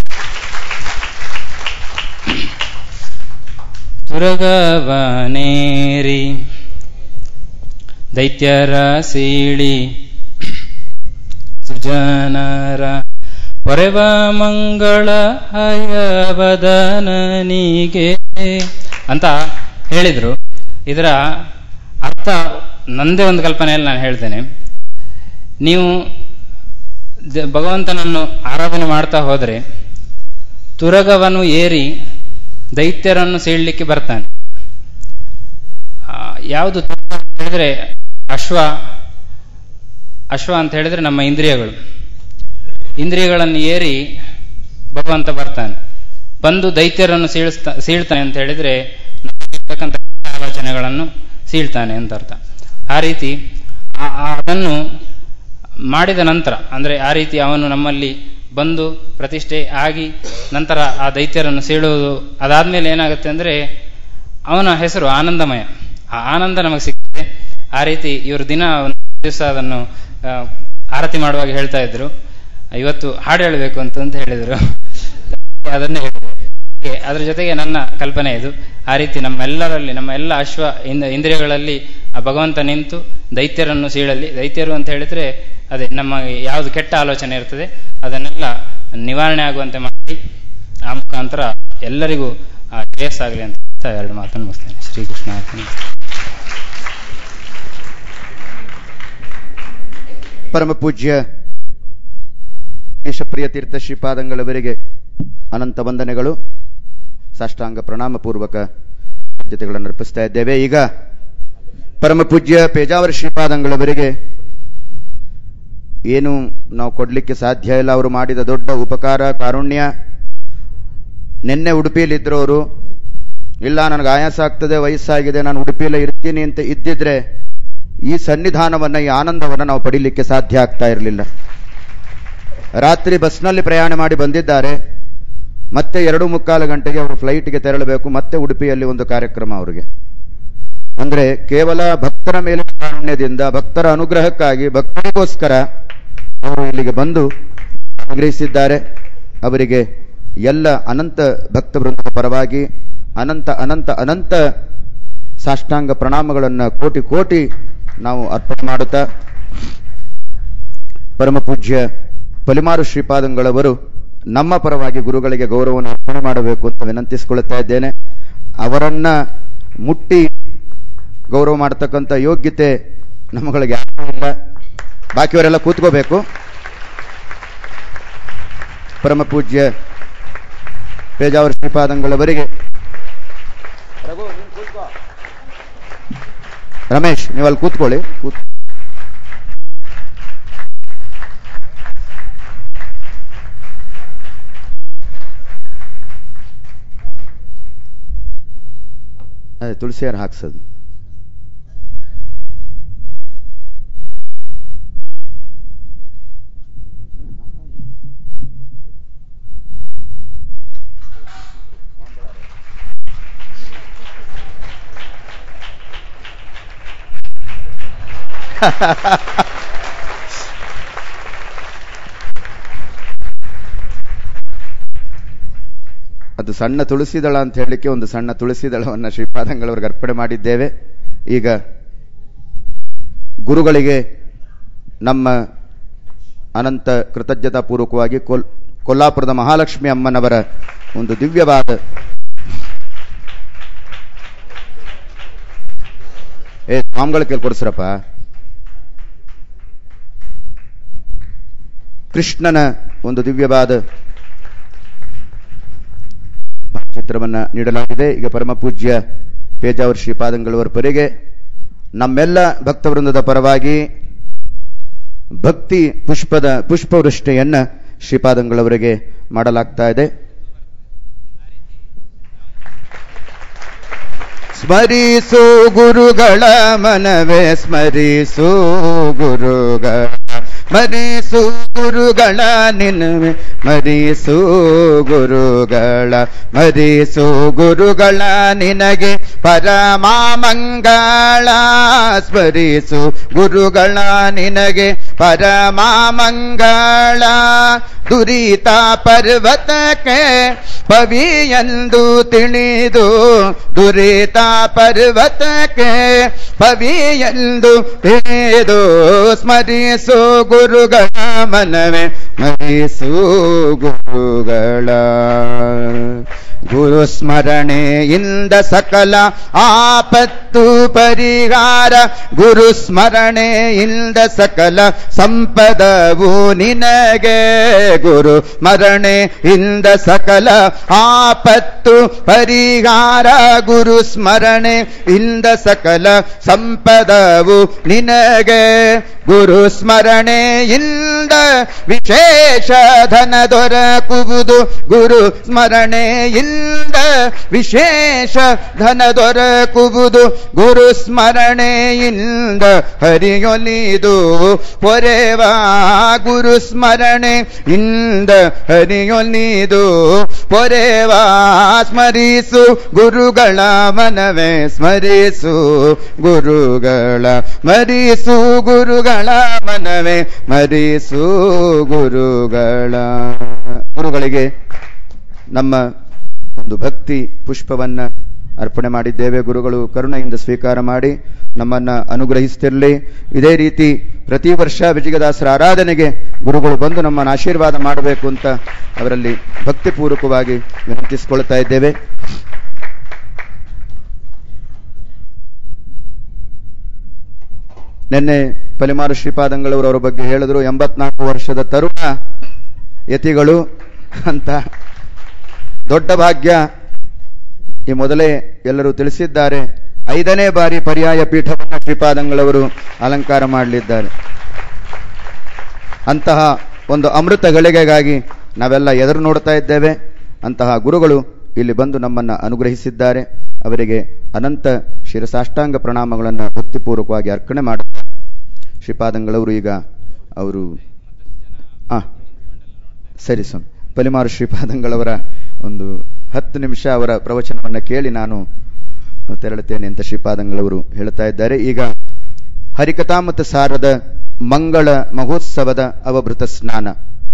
ತುರಗವನೇರಿ ದೈತ್ಯರ ಸೀಳಿ ಸುಜನರ ಪೊರೆವ ಮಂಗಳ ಹಯವದನನಿಗೆ ಅಂತ ಹೇಳಿದ್ರು ಇದರ ಅರ್ಥ ನಂದೇ ಒಂದು ಕಲ್ಪನೆಯಲ್ಲಿ ನಾನು ಹೇಳ್ತೇನೆ ನೀವು ದ- ಭಗವಂತನನ್ನು ಆರಾಧನೆ ಮಾಡ್ತಾ ಹೋದರೆ ತುರಗವನ್ನು ಏರಿ ದೈತ್ಯರನ್ನು ಸೀಳಲಿಕ್ಕೆ ಬರ್ತಾನೆ ಆ, ಯಾವುದು ತುರಗ ಅಂತ ಹೇಳಿದ್ರೆ ಅಶ್ವ ಅಶ್ವ ಅಂತ ಹೇಳಿದ್ರೆ ನಮ್ಮ ಇಂದ್ರಿಯಗಳು ಇಂದ್ರಿಯಗಳನ್ನು ಏರಿ ಭಗವಂತ ಬರ್ತಾನೆ ಬಂದು ದೈತ್ಯರನ್ನು ಸೀಳಿಸ್ತಾ ಸೀಳ್ತಾನೆ ಅಂತ ಹೇಳಿದ್ರೆ ನಮ್ಮಲ್ಲಿರ್ತಕ್ಕಂಥ ಆಲೋಚನೆಗಳನ್ನು ಸೀಳ್ತಾನೆ ಅಂತ ಅರ್ಥ ಆ ರೀತಿ ಆ- ಆ- ಅದನ್ನು ಮಾಡಿದ ನಂತರ ಅಂದ್ರೆ ಆ ರೀತಿ ಅವನು ನಮ್ಮಲ್ಲಿ ಬಂದು ಪ್ರತಿಷ್ಠೆ ಆಗಿ ನಂತರ ಆ ದೈತ್ಯರನ್ನು ಸೀಳುವುದು ಅದಾದ್ಮೇಲೆ ಏನಾಗುತ್ತೆ ಅಂದ್ರೆ ಅವನ ಹೆಸರು ಆನಂದಮಯ ಆ ಆನಂದ ನಮಗೆ ಸಿಗ್ತದೆ ಆ ರೀತಿ ಇವರು ದಿನ ಒಂದು ದಿವಸ ಅದನ್ನು ಆ, ಆರತಿ ಮಾಡುವಾಗ ಹೇಳ್ತಾ ಇದ್ರು ಇವತ್ತು ಹಾಡು ಹೇಳಬೇಕು ಅಂತ ಅಂತ ಹೇಳಿದರು ಅದನ್ನೇ ಹೇಳಿದೆ ಹೀಗೆ ಅದ್ರ ಜೊತೆಗೆ ನನ್ನ ಕಲ್ಪನೆ ಇದು ಆ ರೀತಿ ನಮ್ಮೆಲ್ಲರಲ್ಲಿ ನಮ್ಮ ಎಲ್ಲ ಅಶ್ವ ಇಂದ ಇಂದ್ರಿಯಗಳಲ್ಲಿ ಆ ಭಗವಂತ ನಿಂತು ದೈತ್ಯರನ್ನು ಸೀಳಲಿ ದೈತ್ಯರು ಅಂತ ಹೇಳಿದ್ರೆ ಅದೇ ನಮ್ಮ ಯಾವುದು ಕೆಟ್ಟ ಆಲೋಚನೆ ಇರ್ತದೆ ಅದನ್ನೆಲ್ಲ ನಿವಾರಣೆ ಆಗುವಂತೆ ಮಾಡಿ ಆ ಮುಖಾಂತರ ಎಲ್ಲರಿಗೂ ಆ ಶ್ರೇಯಸ್ಸಾಗಲಿ ಅಂತ ಎರಡು ಮಾತನ್ನು ಮುಗಿಸ್ತೇನೆ ಶ್ರೀಕೃಷ್ಣ ಅರ್ಪಣೆ. ಪರಮ ಪೂಜ್ಯ ಯಶಪ್ರಿಯ ತೀರ್ಥ ಶ್ರೀಪಾದಂಗಳವರಿಗೆ ಅನಂತ ವಂದನೆಗಳು ಸಾಷ್ಟಾಂಗ ಪ್ರಣಾಮ ಪೂರ್ವಕ ಜೊತೆಗಳನ್ನು ಅರ್ಪಿಸ್ತಾ ಇದ್ದೇವೆ ಈಗ ಪರಮ ಪೂಜ್ಯ ಪೇಜಾವರ ಶ್ರೀಪಾದಂಗಳವರಿಗೆ ಏನು ನಾವು ಕೊಡ್ಲಿಕ್ಕೆ ಸಾಧ್ಯ ಇಲ್ಲ ಅವರು ಮಾಡಿದ ದೊಡ್ಡ ಉಪಕಾರ ಕಾರುಣ್ಯ ನಿನ್ನೆ ಉಡುಪಿಯಲ್ಲಿದ್ದರು ಅವರು ಇಲ್ಲ ನನಗೆ ಆಯಾಸ ಆಗ್ತದೆ ವಯಸ್ಸಾಗಿದೆ ನಾನು ಉಡುಪಿಯಲ್ಲೇ ಇರ್ತೀನಿ ಅಂತ ಇದ್ದಿದ್ರೆ ಈ ಸನ್ನಿಧಾನವನ್ನ ಈ ಆನಂದವನ್ನು ನಾವು ಪಡೀಲಿಕ್ಕೆ ಸಾಧ್ಯ ಆಗ್ತಾ ಇರಲಿಲ್ಲ ರಾತ್ರಿ ಬಸ್ನಲ್ಲಿ ಪ್ರಯಾಣ ಮಾಡಿ ಬಂದಿದ್ದಾರೆ ಮತ್ತೆ ಎರಡು ಮುಕ್ಕಾಲು ಗಂಟೆಗೆ ಅವರು ಫ್ಲೈಟ್ಗೆ ತೆರಳಬೇಕು ಮತ್ತೆ ಉಡುಪಿಯಲ್ಲಿ ಒಂದು ಕಾರ್ಯಕ್ರಮ ಅವರಿಗೆ ಅಂದ್ರೆ ಕೇವಲ ಭಕ್ತರ ಮೇಲೆ ಕಾರುಣ್ಯದಿಂದ ಭಕ್ತರ ಅನುಗ್ರಹಕ್ಕಾಗಿ ಭಕ್ತರಿಗೋಸ್ಕರ ಅವರು ಇಲ್ಲಿಗೆ ಬಂದು ಸಂಗ್ರಹಿಸಿದ್ದಾರೆ ಅವರಿಗೆ ಎಲ್ಲ ಅನಂತ ಭಕ್ತ ವೃಂದದ ಪರವಾಗಿ ಅನಂತ ಅನಂತ ಅನಂತ ಸಾಷ್ಟಾಂಗ ಪ್ರಣಾಮಗಳನ್ನು ಕೋಟಿ ಕೋಟಿ ನಾವು ಅರ್ಪಣೆ ಮಾಡುತ್ತಾ ಪರಮ ಪೂಜ್ಯ ಪಲಿಮಾರು ಶ್ರೀಪಾದಂಗಳವರು ನಮ್ಮ ಪರವಾಗಿ ಗುರುಗಳಿಗೆ ಗೌರವವನ್ನು ಅರ್ಪಣೆ ಮಾಡಬೇಕು ಅಂತ ವಿನಂತಿಸಿಕೊಳ್ಳುತ್ತಾ ಇದ್ದೇನೆ ಅವರನ್ನ ಮುಟ್ಟಿ ಗೌರವ ಮಾಡತಕ್ಕಂಥ ಯೋಗ್ಯತೆ ನಮ್ಮಗಳಿಗೆ ಯಾರೂ ಇಲ್ಲ ಬಾಕಿಯವರೆಲ್ಲ ಕೂತ್ಕೋಬೇಕು ಪರಮ ಪೂಜ್ಯ ಪೇಜಾವರ ಶ್ರೀಪಾದಂಗಳವರಿಗೆ ರಮೇಶ್ ನೀವು ಅಲ್ಲಿ ಕೂತ್ಕೊಳ್ಳಿ ಕೂತ್ ಅದೇ ತುಳಸಿಯಾರು ಹಾಕ್ಸೋದು ಅದು ಸಣ್ಣ ತುಳಸಿ ದಳ ಅಂತ ಹೇಳಲಿಕ್ಕೆ ಒಂದು ಸಣ್ಣ ತುಳಸಿ ದಳವನ್ನು ಶ್ರೀಪಾದಂಗಳವರಿಗೆ ಅರ್ಪಣೆ ಮಾಡಿದ್ದೇವೆ ಈಗ ಗುರುಗಳಿಗೆ ನಮ್ಮ ಅನಂತ ಕೃತಜ್ಞತಾ ಪೂರ್ವಕವಾಗಿ ಕೊಲ್ ಕೊಲ್ಲಾಪುರದ ಮಹಾಲಕ್ಷ್ಮಿ ಅಮ್ಮನವರ ಒಂದು ದಿವ್ಯವಾದ ಏ ಸ್ವಾಮಿಗಳ ಕೇಳಿ ಕೊಡಿಸ್ರಪ್ಪ ಕೃಷ್ಣನ ಒಂದು ದಿವ್ಯವಾದ ಚಿತ್ರವನ್ನ ನೀಡಲಾಗಿದೆ ಈಗ ಪರಮ ಪೂಜ್ಯ ಪೇಜಾವರ ಶ್ರೀಪಾದಂಗಳವರ ಪರಿಗೆ ನಮ್ಮೆಲ್ಲ ಭಕ್ತವೃಂದದ ಪರವಾಗಿ ಭಕ್ತಿ ಪುಷ್ಪದ ಪುಷ್ಪವೃಷ್ಟಿಯನ್ನ ಶ್ರೀಪಾದಂಗಳವರಿಗೆ ಮಾಡಲಾಗ್ತಾ ಇದೆ ಸ್ಮರಿಸು ಗುರುಗಳ ಮನವೇ ಸ್ಮರಿಸು ಗುರುಗಳ ಮರಿಸು ಗುರುಗಳ ನಿನವೆ ಮರಿಸು ಗುರುಗಳ ಮರಿಸು ಗುರುಗಳ ನಿನಗೆ ಪರಮ ಮಂಗಳ ಸ್ಮರಿಸು ಗುರುಗಳ ನಿನಗೆ ಪರಮ ಮಂಗಳ ದುರಿತ ಪರ್ವತಕ್ಕೆ ಪವಿಯಂದು ತಿಳಿದು ದುರಿತ ಪರ್ವತಕ್ಕೆ ಪವಿಯಂದು ತಿಳಿದು ಸ್ಮರಿಸು ಗುರುಗಳ ಮನವೇ ಸ್ಮರಿಸು ಗುರುಗಳ ಗುರು ಸ್ಮರಣೆಯಿಂದ ಸಕಲ ಆಪತ್ತು ಪರಿಹಾರ ಗುರು ಸ್ಮರಣೆಯಿಂದ ಸಕಲ ಸಂಪದವು ನಿನಗೆ ಗುರು ಸ್ಮರಣೆಯಿಂದ ಸಕಲ ಆಪತ್ತು ಪರಿಹಾರ ಗುರು ಸ್ಮರಣೆಯಿಂದ ಸಕಲ ಸಂಪದವು ನಿನಗೆ ಗುರು ಸ್ಮರಣೆಯಿಂದ ವಿಶೇಷ ಧನ ದೊರಕುವುದು ಗುರು ಸ್ಮರಣೆಯಿಂದ ವಿಶೇಷ ಧನ ದೊರಕುವುದು ಗುರು ಸ್ಮರಣೆಯಿಂದ ಹರಿಯೊಲಿದು ಪೊರೆವಾ ಗುರು ಸ್ಮರಣೆಯಿಂದ ಹರಿಯೊಲಿದು ಪೊರೆವಾ ಸ್ಮರಿಸು ಗುರುಗಳ ಮನವೇ ಸ್ಮರಿಸು ಗುರುಗಳ ಮರಿಸು ಗುರುಗಳ ಮನವೇ ಮರಿಸು ಗುರುಗಳ ಗುರುಗಳಿಗೆ ನಮ್ಮ ಒಂದು ಭಕ್ತಿ ಪುಷ್ಪವನ್ನ ಅರ್ಪಣೆ ಮಾಡಿದ್ದೇವೆ ಗುರುಗಳು ಕರುಣೆಯಿಂದ ಸ್ವೀಕಾರ ಮಾಡಿ ನಮ್ಮನ್ನ ಅನುಗ್ರಹಿಸ್ತಿರಲಿ ಇದೇ ರೀತಿ ಪ್ರತಿ ವರ್ಷ ವಿಜಯದಾಸರ ಆರಾಧನೆಗೆ ಗುರುಗಳು ಬಂದು ನಮ್ಮನ್ನು ಆಶೀರ್ವಾದ ಮಾಡಬೇಕು ಅಂತ ಅವರಲ್ಲಿ ಭಕ್ತಿಪೂರ್ವಕವಾಗಿ ವಿನಂತಿಸಿಕೊಳ್ತಾ ಇದ್ದೇವೆ ನಿನ್ನೆ ಪಲಿಮಾರು ಶ್ರೀಪಾದಂಗಳವರು ಅವರ ಬಗ್ಗೆ ಹೇಳಿದ್ರು ಎಂಬತ್ನಾಲ್ಕು ವರ್ಷದ ತರುಣ ಯತಿಗಳು ಅಂತ ದೊಡ್ಡ ಭಾಗ್ಯ ಈ ಮೊದಲೇ ಎಲ್ಲರೂ ತಿಳಿಸಿದ್ದಾರೆ ಐದನೇ ಬಾರಿ ಪರ್ಯಾಯ ಪೀಠವನ್ನು ಶ್ರೀಪಾದಂಗಳವರು ಅಲಂಕಾರ ಮಾಡಲಿದ್ದಾರೆ ಅಂತಹ ಒಂದು ಅಮೃತ ಗಳಿಗೆಗಾಗಿ ನಾವೆಲ್ಲ ಎದುರು ನೋಡ್ತಾ ಇದ್ದೇವೆ ಅಂತಹ ಗುರುಗಳು ಇಲ್ಲಿ ಬಂದು ನಮ್ಮನ್ನು ಅನುಗ್ರಹಿಸಿದ್ದಾರೆ ಅವರಿಗೆ ಅನಂತ ಶಿರಸಾಷ್ಟಾಂಗ ಪ್ರಣಾಮಗಳನ್ನು ಭಕ್ತಿಪೂರ್ವಕವಾಗಿ ಅರ್ಪಣೆ ಮಾಡುತ್ತಾರೆ ಶ್ರೀಪಾದಂಗಳವರು ಈಗ ಅವರು ಆ ಸರಿ ಸ್ವಾಮಿ ಪಲಿಮಾರು ಶ್ರೀಪಾದಂಗಳವರ ಒಂದು ಹತ್ತು ನಿಮಿಷ ಅವರ ಪ್ರವಚನವನ್ನು ಕೇಳಿ ನಾನು ತೆರಳುತ್ತೇನೆ ಅಂತ ಶ್ರೀಪಾದಂಗಳವರು ಹೇಳ್ತಾ ಇದ್ದಾರೆ ಈಗ ಹರಿಕಥಾಮತ ಸಾರದ ಮಂಗಳ ಮಹೋತ್ಸವದ ಅವಭೃತ ಸ್ನಾನ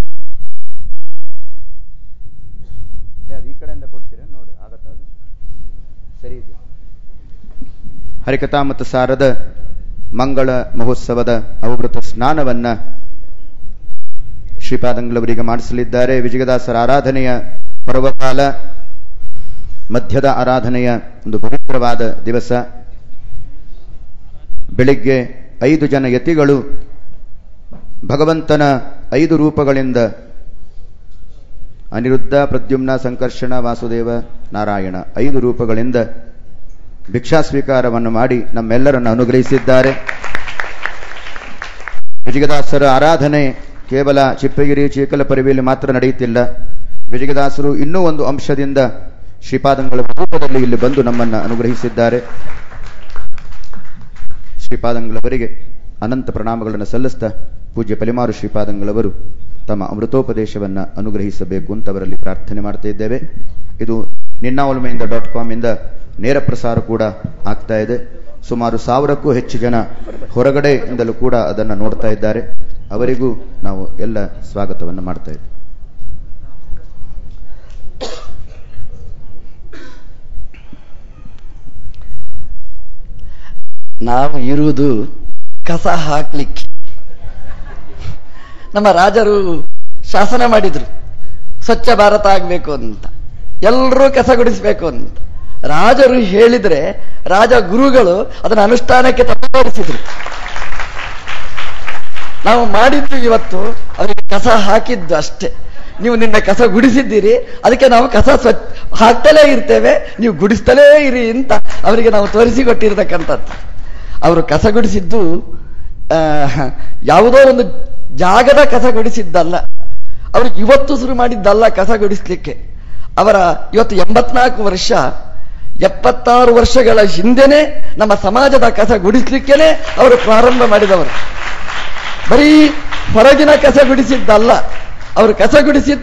ಈ ಕಡೆಯಿಂದ ಕೊಡ್ತೀರಾ ನೋಡಿ ಆಗತ್ತಾ ಅದು ಸರಿ ಇದೆ ಹರಿಕಥಾಮತ ಸಾರದ ಮಂಗಳ ಮಹೋತ್ಸವದ ಅವಭೃತ ಸ್ನಾನವನ್ನ ಶ್ರೀಪಾದಂಗಳವರಿಗೆ ಮಾಡಿಸಲಿದ್ದಾರೆ ವಿಜಯದಾಸರ ಆರಾಧನೆಯ ಪರ್ವಕಾಲ ಮಧ್ಯದ ಆರಾಧನೆಯ ಒಂದು ಪವಿತ್ರವಾದ ದಿವಸ ಬೆಳಿಗ್ಗೆ ಐದು ಜನ ಯತಿಗಳು ಭಗವಂತನ ಐದು ರೂಪಗಳಿಂದ ಅನಿರುದ್ಧ ಪ್ರದ್ಯುಮ್ನ ಸಂಕರ್ಷಣ ವಾಸುದೇವ ನಾರಾಯಣ ಐದು ರೂಪಗಳಿಂದ ಭಿಕ್ಷಾ ಸ್ವೀಕಾರವನ್ನು ಮಾಡಿ ನಮ್ಮೆಲ್ಲರನ್ನು ಅನುಗ್ರಹಿಸಿದ್ದಾರೆ ವಿಜಯದಾಸರ ಆರಾಧನೆ ಕೇವಲ ಚಿಪ್ಪಗಿರಿ ಚೀಕಲ ಪರಿವಿಯಲ್ಲಿ ಮಾತ್ರ ನಡೆಯುತ್ತಿಲ್ಲ ವಿಜಯದಾಸರು ಇನ್ನೂ ಒಂದು ಅಂಶದಿಂದ ಶ್ರೀಪಾದಂಗಳ ರೂಪದಲ್ಲಿ ಇಲ್ಲಿ ಬಂದು ನಮ್ಮನ್ನ ಅನುಗ್ರಹಿಸಿದ್ದಾರೆ ಶ್ರೀಪಾದಂಗಳವರಿಗೆ ಅನಂತ ಪ್ರಣಾಮಗಳನ್ನು ಸಲ್ಲಿಸ್ತಾ ಪೂಜ್ಯ ಪಲಿಮಾರು ಶ್ರೀಪಾದಂಗಳವರು ತಮ್ಮ ಅಮೃತೋಪದೇಶವನ್ನ ಅನುಗ್ರಹಿಸಬೇಕು ಅಂತ ಅವರಲ್ಲಿ ಪ್ರಾರ್ಥನೆ ಮಾಡ್ತಾ ಇದ್ದೇವೆ ಇದು ನಿನ್ನಾವಲ್ಮೆಯಿಂದ ಡಾಟ್ ಕಾಮ್ ಇಂದ ನೇರ ಪ್ರಸಾರ ಕೂಡ ಆಗ್ತಾ ಇದೆ ಸುಮಾರು ಸಾವಿರಕ್ಕೂ ಹೆಚ್ಚು ಜನ ಹೊರಗಡೆಯಿಂದಲೂ ಕೂಡ ಅದನ್ನು ನೋಡ್ತಾ ಇದ್ದಾರೆ ಅವರಿಗೂ ನಾವು ಎಲ್ಲ ಸ್ವಾಗತವನ್ನು ಮಾಡ್ತಾ ಇದ್ದೇವೆ ನಾವು ಇರುವುದು ಕಸ ಹಾಕ್ಲಿಕ್ಕೆ ನಮ್ಮ ರಾಜರು ಶಾಸನ ಮಾಡಿದ್ರು ಸ್ವಚ್ಛ ಭಾರತ ಆಗ್ಬೇಕು ಅಂತ ಎಲ್ಲರೂ ಕಸ ಗುಡಿಸ್ಬೇಕು ಅಂತ ರಾಜರು ಹೇಳಿದ್ರೆ ರಾಜ ಗುರುಗಳು ಅದನ್ನ ಅನುಷ್ಠಾನಕ್ಕೆ ತಯಾರಿಸಿದ್ರು ನಾವು ಮಾಡಿದ್ದು ಇವತ್ತು ಅವರಿಗೆ ಕಸ ಹಾಕಿದ್ದು ಅಷ್ಟೇ ನೀವು ನಿನ್ನ ಕಸ ಗುಡಿಸಿದ್ದೀರಿ ಅದಕ್ಕೆ ನಾವು ಕಸ ಸ್ವಚ್ಛ ಹಾಕ್ತಲೇ ಇರ್ತೇವೆ ನೀವು ಗುಡಿಸ್ತಲೇ ಇರಿ ಅಂತ ಅವರಿಗೆ ನಾವು ತೋರಿಸಿಕೊಟ್ಟಿರ್ತಕ್ಕಂಥದ್ದು ಅವರು ಕಸ ಗುಡಿಸಿದ್ದು ಆ, ಯಾವುದೋ ಒಂದು ಜಾಗದ ಕಸ ಗುಡಿಸಿದ್ದಲ್ಲ ಅವರು ಇವತ್ತು ಶುರು ಮಾಡಿದ್ದಲ್ಲ ಕಸ ಗುಡಿಸ್ಲಿಕ್ಕೆ ಅವರ ಇವತ್ತು ಎಂಬತ್ನಾಲ್ಕು ವರ್ಷ ಎಪ್ಪತ್ತಾರು ವರ್ಷಗಳ ಹಿಂದೆನೆ ನಮ್ಮ ಸಮಾಜದ ಕಸ ಗುಡಿಸ್ಲಿಕ್ಕೇನೆ ಅವರು ಪ್ರಾರಂಭ ಮಾಡಿದವರು ಬರೀ ಹೊರಗಿನ ಕಸ ಗುಡಿಸಿದ್ದಲ್ಲ ಅವರು ಕಸ ಗುಡಿಸಿದ್ದು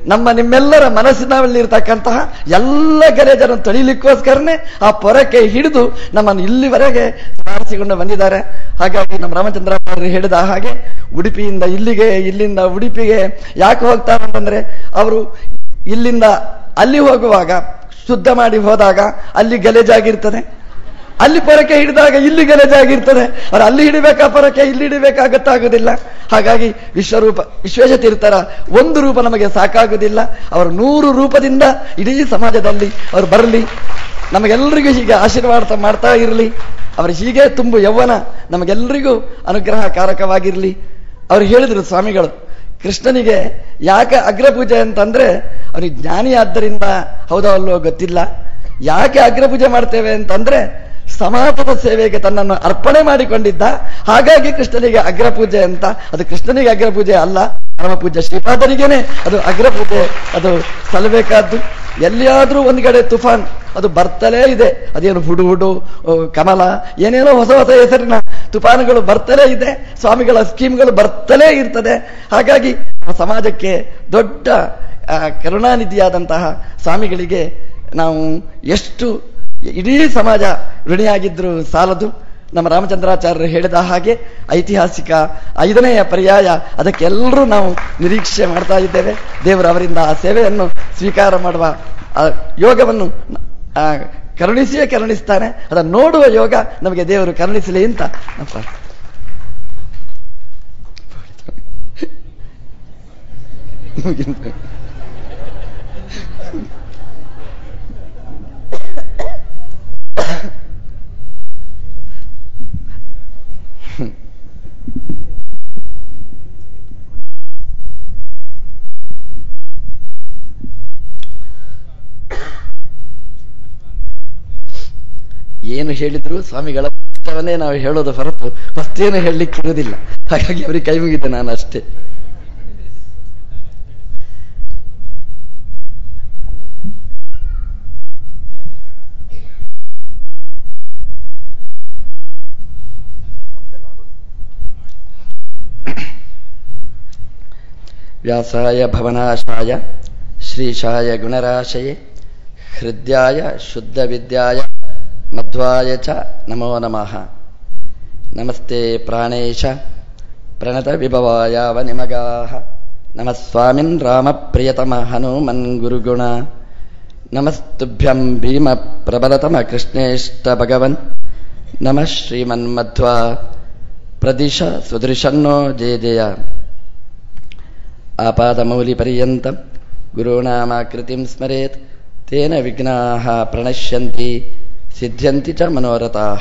ನಮ್ಮ ನಿಮ್ಮೆಲ್ಲರ ಮನಸ್ಸಿನಲ್ಲಿರ್ತಕ್ಕಂತಹ ಎಲ್ಲ ಗಲೇಜನ್ನು ತೊಳಿಲಿಕ್ಕೋಸ್ಕರನೇ ಆ ಪೊರಕೆ ಹಿಡಿದು ನಮ್ಮನ್ನು ಇಲ್ಲಿವರೆಗೆ ಸಾರಿಸಿಕೊಂಡು ಬಂದಿದ್ದಾರೆ ಹಾಗಾಗಿ ನಮ್ಮ ರಾಮಚಂದ್ರ ಅವರು ಹೇಳಿದ ಹಾಗೆ ಉಡುಪಿಯಿಂದ ಇಲ್ಲಿಗೆ ಇಲ್ಲಿಂದ ಉಡುಪಿಗೆ ಯಾಕೆ ಹೋಗ್ತಾರೆ ಅಂತಂದ್ರೆ ಅವರು ಇಲ್ಲಿಂದ ಅಲ್ಲಿ ಹೋಗುವಾಗ ಶುದ್ಧ ಮಾಡಿ ಹೋದಾಗ ಅಲ್ಲಿ ಗಲೇಜಾಗಿರ್ತದೆ ಅಲ್ಲಿ ಪೊರಕೆ ಹಿಡಿದಾಗ ಇಲ್ಲಿ ಗಲೇಜಾಗಿರ್ತದೆ ಅವ್ರು ಅಲ್ಲಿ ಹಿಡಿಬೇಕಾ ಪೊರಕೆ ಇಲ್ಲಿ ಹಿಡಿಬೇಕಾ ಗೊತ್ತಾಗುದಿಲ್ಲ ಹಾಗಾಗಿ ವಿಶ್ವರೂಪ ವಿಶ್ವೇಶ ತೀರ್ಥರ ಒಂದು ರೂಪ ನಮಗೆ ಸಾಕಾಗುವುದಿಲ್ಲ ಅವರು ನೂರು ರೂಪದಿಂದ ಇಡೀ ಸಮಾಜದಲ್ಲಿ ಅವರು ಬರಲಿ ನಮಗೆಲ್ಲರಿಗೂ ಹೀಗೆ ಆಶೀರ್ವಾದ ಮಾಡ್ತಾ ಇರಲಿ ಅವರು ಹೀಗೆ ತುಂಬು ಯೌವನ ನಮಗೆಲ್ಲರಿಗೂ ಅನುಗ್ರಹಕಾರಕವಾಗಿರಲಿ ಅವರು ಹೇಳಿದರು ಸ್ವಾಮಿಗಳು ಕೃಷ್ಣನಿಗೆ ಯಾಕೆ ಅಗ್ರಪೂಜೆ ಅಂತಂದ್ರೆ ಅವನಿಗೆ ಜ್ಞಾನಿ ಆದ್ದರಿಂದ ಹೌದೋ ಅಲ್ಲೋ ಗೊತ್ತಿಲ್ಲ ಯಾಕೆ ಅಗ್ರಪೂಜೆ ಮಾಡ್ತೇವೆ ಅಂತಂದ್ರೆ ಸಮಾಜದ ಸೇವೆಗೆ ತನ್ನನ್ನು ಅರ್ಪಣೆ ಮಾಡಿಕೊಂಡಿದ್ದ ಹಾಗಾಗಿ ಕೃಷ್ಣನಿಗೆ ಅಗ್ರಪೂಜೆ ಅಂತ ಅದು ಕೃಷ್ಣನಿಗೆ ಅಗ್ರಪೂಜೆ ಅಲ್ಲ ಪರಮ ಪೂಜ್ಯ ಶ್ರೀಪಾದರಿಗೇನೆ ಅದು ಅಗ್ರಪೂಜೆ ಅದು ಸಲ್ಲಬೇಕಾದ್ದು ಎಲ್ಲಿಯಾದ್ರೂ ಒಂದ್ ಕಡೆ ತುಫಾನ್ ಅದು ಬರ್ತಲೇ ಇದೆ ಅದೇನು ಹುಡು ಹುಡು ಓ, ಕಮಲ ಏನೇನೋ ಹೊಸ ಹೊಸ ಹೆಸರಿನ ತುಫಾನುಗಳು ಬರ್ತಲೇ ಇದೆ ಸ್ವಾಮಿಗಳ ಸ್ಕೀಮ್ಗಳು ಬರ್ತಲೇ ಇರ್ತದೆ ಹಾಗಾಗಿ ನಮ್ಮ ಸಮಾಜಕ್ಕೆ ದೊಡ್ಡ ಆ, ಕರುಣಾನಿಧಿಯಾದಂತಹ ಸ್ವಾಮಿಗಳಿಗೆ ನಾವು ಎಷ್ಟು ಇಡೀ ಸಮಾಜ ಋಣಿಯಾಗಿದ್ರು ಸಾಲದು ನಮ್ಮ ರಾಮಚಂದ್ರಾಚಾರ್ಯರು ಹೇಳಿದ ಹಾಗೆ ಐತಿಹಾಸಿಕ ಐದನೆಯ ಪರ್ಯಾಯ ಅದಕ್ಕೆಲ್ಲರೂ ನಾವು ನಿರೀಕ್ಷೆ ಮಾಡ್ತಾ ಇದ್ದೇವೆ ದೇವರು ಅವರಿಂದ ಆ ಸೇವೆಯನ್ನು ಸ್ವೀಕಾರ ಮಾಡುವ ಆ ಯೋಗವನ್ನು ಆ, ಕರುಣಿಸಿಯೇ ಕರುಣಿಸ್ತಾನೆ ಅದನ್ನು ನೋಡುವ ಯೋಗ ನಮಗೆ ದೇವರು ಕರುಣಿಸಲಿ ಅಂತ ನಮ್ಮ ಪ್ರಾರ್ಥನೆ. ಮುಗಿತು. ಏನು ಹೇಳಿದ್ರು ಸ್ವಾಮಿಗಳ ಇಷ್ಟವನ್ನೇ ನಾವು ಹೇಳೋದು ಹೊರತು ಮತ್ತೇನು ಹೇಳಲಿಕ್ಕೆ ಇರುವುದಿಲ್ಲ ಹಾಗಾಗಿ ಅವರಿಗೆ ಕೈ ಮುಗಿದ್ದೆ ನಾನು ಅಷ್ಟೇ ವ್ಯಾಸಾಯ ಭವನಾಶಾಯ ಶ್ರೀಶಾಯ ಗುಣರಾಶಯೇ ಹೃದಯಾಯ ಶುದ್ಧ ವಿದ್ಯಾಯ ಮಧ್ವಾಯ ಚ ನಮೋ ನಮಃ ನಮಸ್ತೆ ಪ್ರಾಣೇಶ ಪ್ರಣತ ವಿಭವಾಯಾವ ನಿಮಗಾಹ ನಮಃ ಸ್ವಾಮಿನ್ ರಾಮ ಪ್ರಿಯತಮ ಹನುಮನ್ ಗುರುಗುಣ ನಮಸ್ತುಭ್ಯಂ ಭೀಮ ಪ್ರಬಲತಮ ಕೃಷ್ಣೇಷ್ಟ ಭಗವನ್ ನಮಃ ಶ್ರೀಮನ್ಮಧ್ವಾ ಪ್ರದಿಶ ಸುದೃಶನ್ನೋ ಜಯ ಜಯ ಆಪಾದಮೌಲಿಪರ್ಯಂతం ಗುರುಣಾಮಾಕೃತಿಂ ಸ್ಮರೇತ್ ತೇನ ವಿಘ್ನಾಃ ಪ್ರಣಶ್ಯಂತಿ ಸಿದ್ಧ್ಯಂತಿ ಚ ಮನೋರಥಾಃ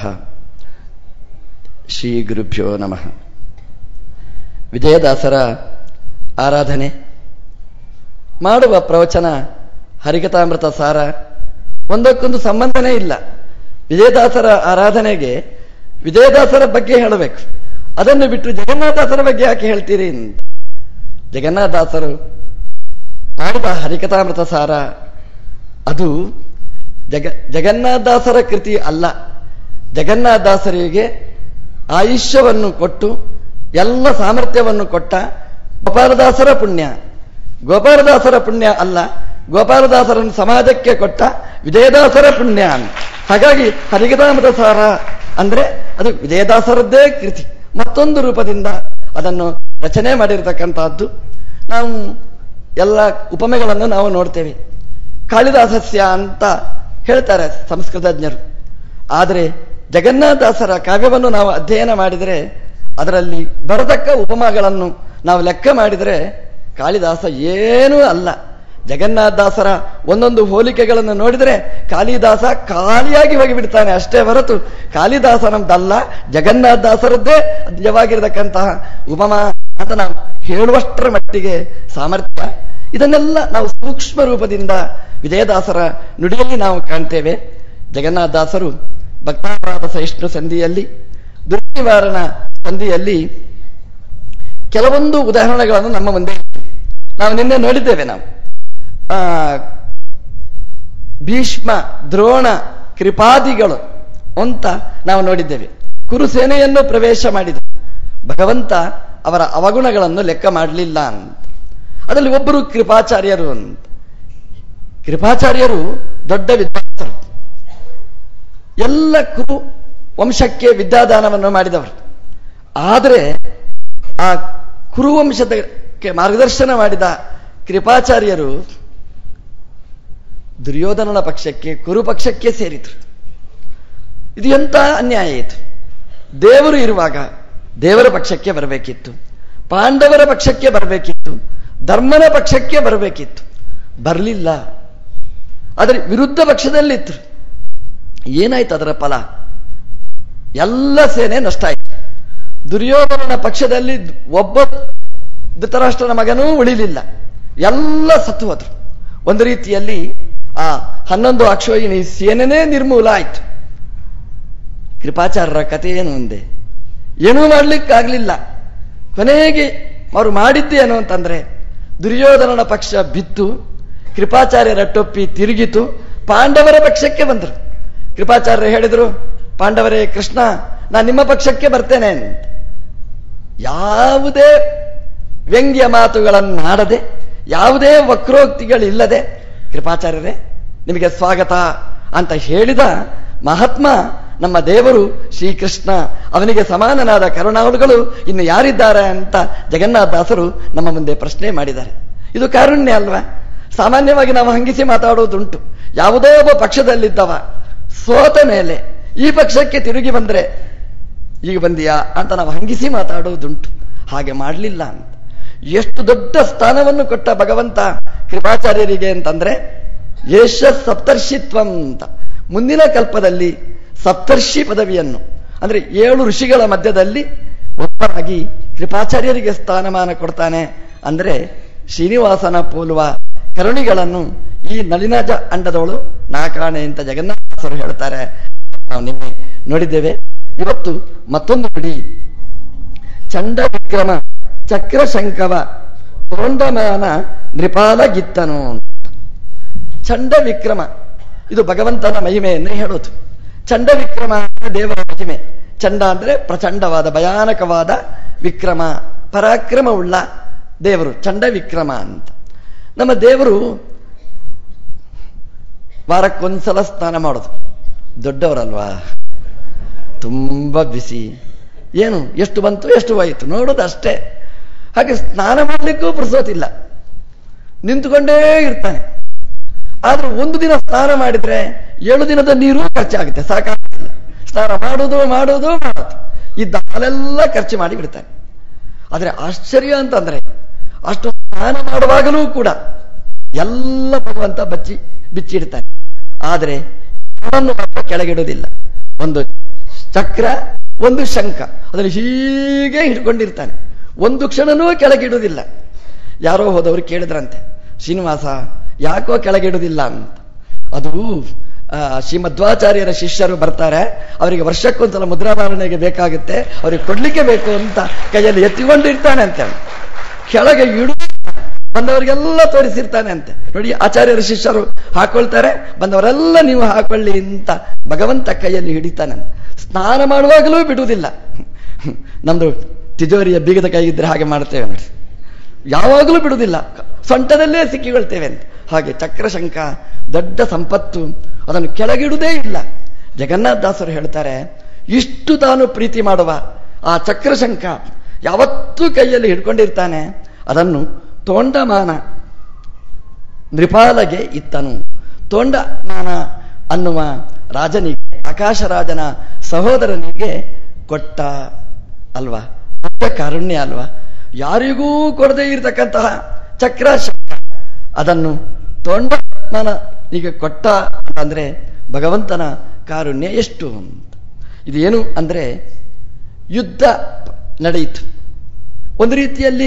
ಶ್ರೀ ಗುರುಭ್ಯೋ ನಮಃ ವಿಜಯದಾಸರ ಆರಾಧನೆ ಮಾಡುವ ಪ್ರವಚನ ಹರಿಕಥಾಮೃತ ಸಾರ ಒಂದಕ್ಕೊಂದು ಸಂಬಂಧನೇ ಇಲ್ಲ ವಿಜಯದಾಸರ ಆರಾಧನೆಗೆ ವಿಜಯದಾಸರ ಬಗ್ಗೆ ಹೇಳಬೇಕು ಅದನ್ನು ಬಿಟ್ಟು ಜಗನ್ನಾಥದಾಸರ ಬಗ್ಗೆ ಯಾಕೆ ಹೇಳ್ತೀರಿ ಅಂತ ಜಗನ್ನಾಥದಾಸರು ಮಾಡಿದ ಹರಿಕಥಾಮೃತ ಸಾರ ಅದು ಜಗ ಜಗನ್ನಾಥದಾಸರ ಕೃತಿ ಅಲ್ಲ ಜಗನ್ನಾಥದಾಸರಿಗೆ ಆಯುಷ್ಯವನ್ನು ಕೊಟ್ಟು ಎಲ್ಲ ಸಾಮರ್ಥ್ಯವನ್ನು ಕೊಟ್ಟ ಗೋಪಾಲದಾಸರ ಪುಣ್ಯ ಗೋಪಾಲದಾಸರ ಪುಣ್ಯ ಅಲ್ಲ ಗೋಪಾಲದಾಸರನ್ನು ಸಮಾಜಕ್ಕೆ ಕೊಟ್ಟ ವಿಜಯದಾಸರ ಪುಣ್ಯ ಅಂತ ಹಾಗಾಗಿ ಹರಿಕಥಾಮೃತ ಸಾರ ಅಂದ್ರೆ ಅದು ವಿಜಯದಾಸರದ್ದೇ ಕೃತಿ ಮತ್ತೊಂದು ರೂಪದಿಂದ ಅದನ್ನು ರಚನೆ ಮಾಡಿರತಕ್ಕಂತಹದ್ದು ನಾವು ಎಲ್ಲ ಉಪಮೆಗಳನ್ನು ನಾವು ನೋಡ್ತೇವೆ ಕಾಳಿದಾಸಸ್ಯ ಅಂತ ಹೇಳ್ತಾರೆ ಸಂಸ್ಕೃತಜ್ಞರು ಆದರೆ ಜಗನ್ನಾಥದಾಸರ ಕಾವ್ಯವನ್ನು ನಾವು ಅಧ್ಯಯನ ಮಾಡಿದರೆ ಅದರಲ್ಲಿ ಬರತಕ್ಕ ಉಪಮಗಳನ್ನು ನಾವು ಲೆಕ್ಕ ಮಾಡಿದರೆ ಕಾಳಿದಾಸ ಏನೂ ಅಲ್ಲ ಜಗನ್ನಾಥದಾಸರ ಒಂದೊಂದು ಹೋಲಿಕೆಗಳನ್ನು ನೋಡಿದರೆ ಕಾಳಿದಾಸ ಖಾಲಿಯಾಗಿ ಹೋಗಿಬಿಡ್ತಾನೆ ಅಷ್ಟೇ ಹೊರತು ಕಾಳಿದಾಸನದ್ದಲ್ಲ ಜಗನ್ನಾಥದಾಸರದ್ದೇ ನಿಜವಾಗಿರತಕ್ಕಂತಹ ಉಪಮಾ ಅಂತ ನಾವು ಹೇಳುವಷ್ಟರ ಮಟ್ಟಿಗೆ ಸಾಮರ್ಥ್ಯ ಇದನ್ನೆಲ್ಲ ನಾವು ಸೂಕ್ಷ್ಮ ರೂಪದಿಂದ ವಿಜಯದಾಸರ ನುಡಿಯಲ್ಲಿ ನಾವು ಕಾಣ್ತೇವೆ ಜಗನ್ನಾಥದಾಸರು ಭಕ್ತಾಪರಾಧ ಸಹಿಷ್ಣು ಸಂಧಿಯಲ್ಲಿ ದುರ್ನಿವಾರಣ ಸಂಧಿಯಲ್ಲಿ ಕೆಲವೊಂದು ಉದಾಹರಣೆಗಳನ್ನು ನಮ್ಮ ಮುಂದೆ ಇವೆ. ನಾವು ನಿನ್ನೆ ನೋಡಿದ್ದೇವೆ ನಾವು ಆ ಭೀಷ್ಮ ದ್ರೋಣ ಕೃಪಾದಿಗಳು ಅಂತ ನಾವು ನೋಡಿದ್ದೇವೆ ಕುರುಸೇನೆಯನ್ನು ಪ್ರವೇಶ ಮಾಡಿದ ಭಗವಂತ ಅವರ ಅವಗುಣಗಳನ್ನು ಲೆಕ್ಕ ಮಾಡಲಿಲ್ಲ ಅಂತ ಅದರಲ್ಲಿ ಒಬ್ಬರು ಕೃಪಾಚಾರ್ಯರು ಅಂತ ಕೃಪಾಚಾರ್ಯರು ದೊಡ್ಡ ವಿದ್ವಾಂಸರು ಎಲ್ಲ ಕುರು ವಂಶಕ್ಕೆ ವಿದ್ಯಾದಾನವನ್ನು ಮಾಡಿದವರು ಆದರೆ ಆ ಕುರುವಂಶದಕ್ಕೆ ಮಾರ್ಗದರ್ಶನ ಮಾಡಿದ ಕೃಪಾಚಾರ್ಯರು ದುರ್ಯೋಧನನ ಪಕ್ಷಕ್ಕೆ ಕುರು ಪಕ್ಷಕ್ಕೆ ಸೇರಿದರು ಇದು ಎಂತ ಅನ್ಯಾಯ ಇದು ದೇವರು ಇರುವಾಗ ದೇವರ ಪಕ್ಷಕ್ಕೆ ಬರಬೇಕಿತ್ತು ಪಾಂಡವರ ಪಕ್ಷಕ್ಕೆ ಬರಬೇಕಿತ್ತು ಧರ್ಮನ ಪಕ್ಷಕ್ಕೆ ಬರಬೇಕಿತ್ತು ಬರಲಿಲ್ಲ ಆದರೆ ವಿರುದ್ಧ ಪಕ್ಷದಲ್ಲಿತ್ತು ಏನಾಯ್ತು ಅದರ ಫಲ ಎಲ್ಲ ಸೇನೆ ನಷ್ಟ ಆಯ್ತು ದುರ್ಯೋಧನನ ಪಕ್ಷದಲ್ಲಿ ಒಬ್ಬ ಧೃತರಾಷ್ಟ್ರನ ಮಗನೂ ಉಳಿಲಿಲ್ಲ ಎಲ್ಲ ಸತ್ತು ಹೋದ್ರು ಒಂದು ರೀತಿಯಲ್ಲಿ ಆ ಹನ್ನೊಂದು ಅಕ್ಷೋಹಿಣಿ ಸೇನೆನೇ ನಿರ್ಮೂಲ ಆಯ್ತು ಕೃಪಾಚಾರ್ಯರ ಕಥೆ ಏನು ಮುಂದೆ ಏನೂ ಮಾಡ್ಲಿಕ್ಕಾಗ್ಲಿಲ್ಲ ಕೊನೆಗೆ ಅವರು ಮಾಡಿದ್ದೇನು ಅಂತಂದ್ರೆ ದುರ್ಯೋಧನನ ಪಕ್ಷ ಬಿತ್ತು ಕೃಪಾಚಾರ್ಯರ ಟೊಪ್ಪಿ ತಿರುಗಿತು ಪಾಂಡವರ ಪಕ್ಷಕ್ಕೆ ಬಂದರು ಕೃಪಾಚಾರ್ಯರು ಹೇಳಿದರು ಪಾಂಡವರೇ ಕೃಷ್ಣ ನಾನು ನಿಮ್ಮ ಪಕ್ಷಕ್ಕೆ ಬರ್ತೇನೆ ಅಂತ ಯಾವುದೇ ವ್ಯಂಗ್ಯ ಮಾತುಗಳನ್ನಾಡದೆ ಯಾವುದೇ ವಕ್ರೋಕ್ತಿಗಳಿಲ್ಲದೆ ಕೃಪಾಚಾರ್ಯರೇ ನಿಮಗೆ ಸ್ವಾಗತ ಅಂತ ಹೇಳಿದ ಮಹಾತ್ಮ ನಮ್ಮ ದೇವರು ಶ್ರೀಕೃಷ್ಣ ಅವನಿಗೆ ಸಮಾನನಾದ ಕರುಣಾಳುಗಳು ಇನ್ನು ಯಾರಿದ್ದಾರೆ ಅಂತ ಜಗನ್ನಾಥದಾಸರು ನಮ್ಮ ಮುಂದೆ ಪ್ರಶ್ನೆ ಮಾಡಿದ್ದಾರೆ ಇದು ಕಾರುಣ್ಯ ಅಲ್ವಾ ಸಾಮಾನ್ಯವಾಗಿ ನಾವು ಹಂಗಿಸಿ ಮಾತಾಡೋದುಂಟು ಯಾವುದೋ ಒಬ್ಬ ಪಕ್ಷದಲ್ಲಿದ್ದವ ಸೋತ ಮೇಲೆ ಈ ಪಕ್ಷಕ್ಕೆ ತಿರುಗಿ ಬಂದ್ರೆ ಈಗ ಬಂದಿಯಾ ಅಂತ ನಾವು ಹಂಗಿಸಿ ಮಾತಾಡೋದುಂಟು ಹಾಗೆ ಮಾಡಲಿಲ್ಲ ಅಂತ ಎಷ್ಟು ದೊಡ್ಡ ಸ್ಥಾನವನ್ನು ಕೊಟ್ಟ ಭಗವಂತ ಕೃಪಾಚಾರ್ಯರಿಗೆ ಅಂತಂದ್ರೆ ಯೇಷ ಸಪ್ತರ್ಷಿತ್ವಂ ಅಂತ ಮುಂದಿನ ಕಲ್ಪದಲ್ಲಿ ಸಪ್ತರ್ಷಿ ಪದವಿಯನ್ನು ಅಂದ್ರೆ ಏಳು ಋಷಿಗಳ ಮಧ್ಯದಲ್ಲಿ ಒಬ್ಬರಾಗಿ ಕೃಪಾಚಾರ್ಯರಿಗೆ ಸ್ಥಾನಮಾನ ಕೊಡ್ತಾನೆ ಅಂದ್ರೆ ಶ್ರೀನಿವಾಸನ ಪೋಲುವ ಕರುಣಿಗಳನ್ನು ಈ ನಳಿನಾಜ ಅಂಡದವಳು ನಾಕಾಣೆ ಅಂತ ಜಗನ್ನಾಥರು ಹೇಳ್ತಾರೆ ನಾವು ನಿನ್ನೆ ನೋಡಿದ್ದೇವೆ ಇವತ್ತು ಮತ್ತೊಂದು ನುಡಿ ಚಂಡ ವಿಕ್ರಮ ಚಕ್ರಶಂಕವ ತೋಂಡಮಾನ ನೃಪಾಲ ಗಿತ್ತನು ಚಂಡ ವಿಕ್ರಮ ಇದು ಭಗವಂತನ ಮಹಿಮೆಯನ್ನೇ ಹೇಳೋದು ಚಂಡ ವಿಕ್ರಮ ಅಂದ್ರೆ ದೇವರ ಮಹಿಮೆ ಚಂಡ ಅಂದ್ರೆ ಪ್ರಚಂಡವಾದ ಭಯಾನಕವಾದ ವಿಕ್ರಮ ಪರಾಕ್ರಮವುಳ್ಳ ದೇವರು ಚಂಡ ವಿಕ್ರಮ ಅಂತ ನಮ್ಮ ದೇವರು ವಾರಕ್ಕೊಂದ್ಸಲ ಸ್ನಾನ ಮಾಡೋದು ದೊಡ್ಡವರಲ್ವಾ ತುಂಬ ಬಿಸಿ ಏನು ಎಷ್ಟು ಬಂತು ಎಷ್ಟು ಹೋಯಿತು ನೋಡೋದು ಅಷ್ಟೇ ಹಾಗೆ ಸ್ನಾನ ಮಾಡಲಿಕ್ಕೂ ಪುರ್ಸೋತಿಲ್ಲ ನಿಂತುಕೊಂಡೇ ಇರ್ತಾನೆ ಆದ್ರೆ ಒಂದು ದಿನ ಸ್ನಾನ ಮಾಡಿದ್ರೆ ಏಳು ದಿನದ ನೀರು ಖರ್ಚಾಗುತ್ತೆ ಸಾಕಾಗುತ್ತಿಲ್ಲ ಸ್ನಾನ ಮಾಡೋದು ಮಾಡೋದು ಮಾಡೋದು ಇದ್ದ ಹಾಲೆಲ್ಲ ಖರ್ಚು ಮಾಡಿ ಬಿಡ್ತಾನೆ ಆದ್ರೆ ಆಶ್ಚರ್ಯ ಅಂತಂದ್ರೆ ಅಷ್ಟು ಸ್ನಾನ ಮಾಡುವಾಗಲೂ ಕೂಡ ಎಲ್ಲ ಭಗವಂತ ಬಚ್ಚಿ ಬಿಚ್ಚಿಡ್ತಾನೆ ಆದರೆ ಅವನನ್ನು ಮಾತ್ರ ಕೆಳಗಿಡೋದಿಲ್ಲ ಒಂದು ಚಕ್ರ ಒಂದು ಶಂಖ ಅದನ್ನು ಹೀಗೆ ಹಿಡ್ಕೊಂಡಿರ್ತಾನೆ ಒಂದು ಕ್ಷಣನೂ ಕೆಳಗಿಡುವುದಿಲ್ಲ ಯಾರೋ ಹೋದವರು ಕೇಳಿದ್ರಂತೆ ಶ್ರೀನಿವಾಸ ಯಾಕೋ ಕೆಳಗಿಡುವುದಿಲ್ಲ ಅಂತ ಅದು ಆ, ಶ್ರೀಮಧ್ವಾಚಾರ್ಯರ ಶಿಷ್ಯರು ಬರ್ತಾರೆ ಅವರಿಗೆ ವರ್ಷಕ್ಕೊಂದ್ಸಲ ಮುದ್ರಾಧಾರಣೆಗೆ ಬೇಕಾಗುತ್ತೆ ಅವ್ರಿಗೆ ಕೊಡ್ಲಿಕ್ಕೆ ಬೇಕು ಅಂತ ಕೈಯಲ್ಲಿ ಎತ್ತಿಕೊಂಡಿರ್ತಾನೆ ಅಂತ ಕೆಳಗೆ ಇಡು ಬಂದವರಿಗೆಲ್ಲ ತೋರಿಸಿರ್ತಾನೆ ಅಂತೆ ನೋಡಿ ಆಚಾರ್ಯರ ಶಿಷ್ಯರು ಹಾಕೊಳ್ತಾರೆ ಬಂದವರೆಲ್ಲ ನೀವು ಹಾಕೊಳ್ಳಿ ಅಂತ ಭಗವಂತ ಕೈಯಲ್ಲಿ ಹಿಡಿತಾನೆ ಅಂತ ಸ್ನಾನ ಮಾಡುವಾಗಲೂ ಬಿಡುವುದಿಲ್ಲ ನಮ್ದು ತಿಜೋರಿಯ ಬೀಗದ ಕೈ ಇದ್ರೆ ಹಾಗೆ ಮಾಡ್ತೇವೆ ನೋಡಿ ಯಾವಾಗಲೂ ಬಿಡುವುದಿಲ್ಲ ಸೊಂಟದಲ್ಲೇ ಸಿಕ್ಕಿಕೊಳ್ತೇವೆ ಅಂತ ಹಾಗೆ ಚಕ್ರಶಂಕ ದೊಡ್ಡ ಸಂಪತ್ತು ಅದನ್ನು ಕೆಳಗಿಡುವುದೇ ಇಲ್ಲ ಜಗನ್ನಾಥದಾಸರು ಹೇಳ್ತಾರೆ ಇಷ್ಟು ತಾನು ಪ್ರೀತಿ ಮಾಡುವ ಆ ಚಕ್ರಶಂಕ ಯಾವತ್ತೂ ಕೈಯಲ್ಲಿ ಹಿಡ್ಕೊಂಡಿರ್ತಾನೆ ಅದನ್ನು ತೋಂಡಮಾನ ನೃಪಾಲಗೆ ಇತ್ತನು ತೋಂಡಮಾನ ಅನ್ನುವ ರಾಜನಿಗೆ ಆಕಾಶರಾಜನ ಸಹೋದರನಿಗೆ ಕೊಟ್ಟ ಅಲ್ವಾ ದೊಡ್ಡ ಕಾರುಣ್ಯ ಅಲ್ವಾ ಯಾರಿಗೂ ಕೊಡದೇ ಇರತಕ್ಕಂತಹ ಚಕ್ರ ಶಂಖ ಅದನ್ನು ತೋಂಡಮಾನ ಈಗ ಕೊಟ್ಟ ಅಂದ್ರೆ ಭಗವಂತನ ಕಾರುಣ್ಯ ಎಷ್ಟು ಅಂತ ಇದೇನು ಅಂದ್ರೆ ಯುದ್ಧ ನಡೆಯಿತು ಒಂದು ರೀತಿಯಲ್ಲಿ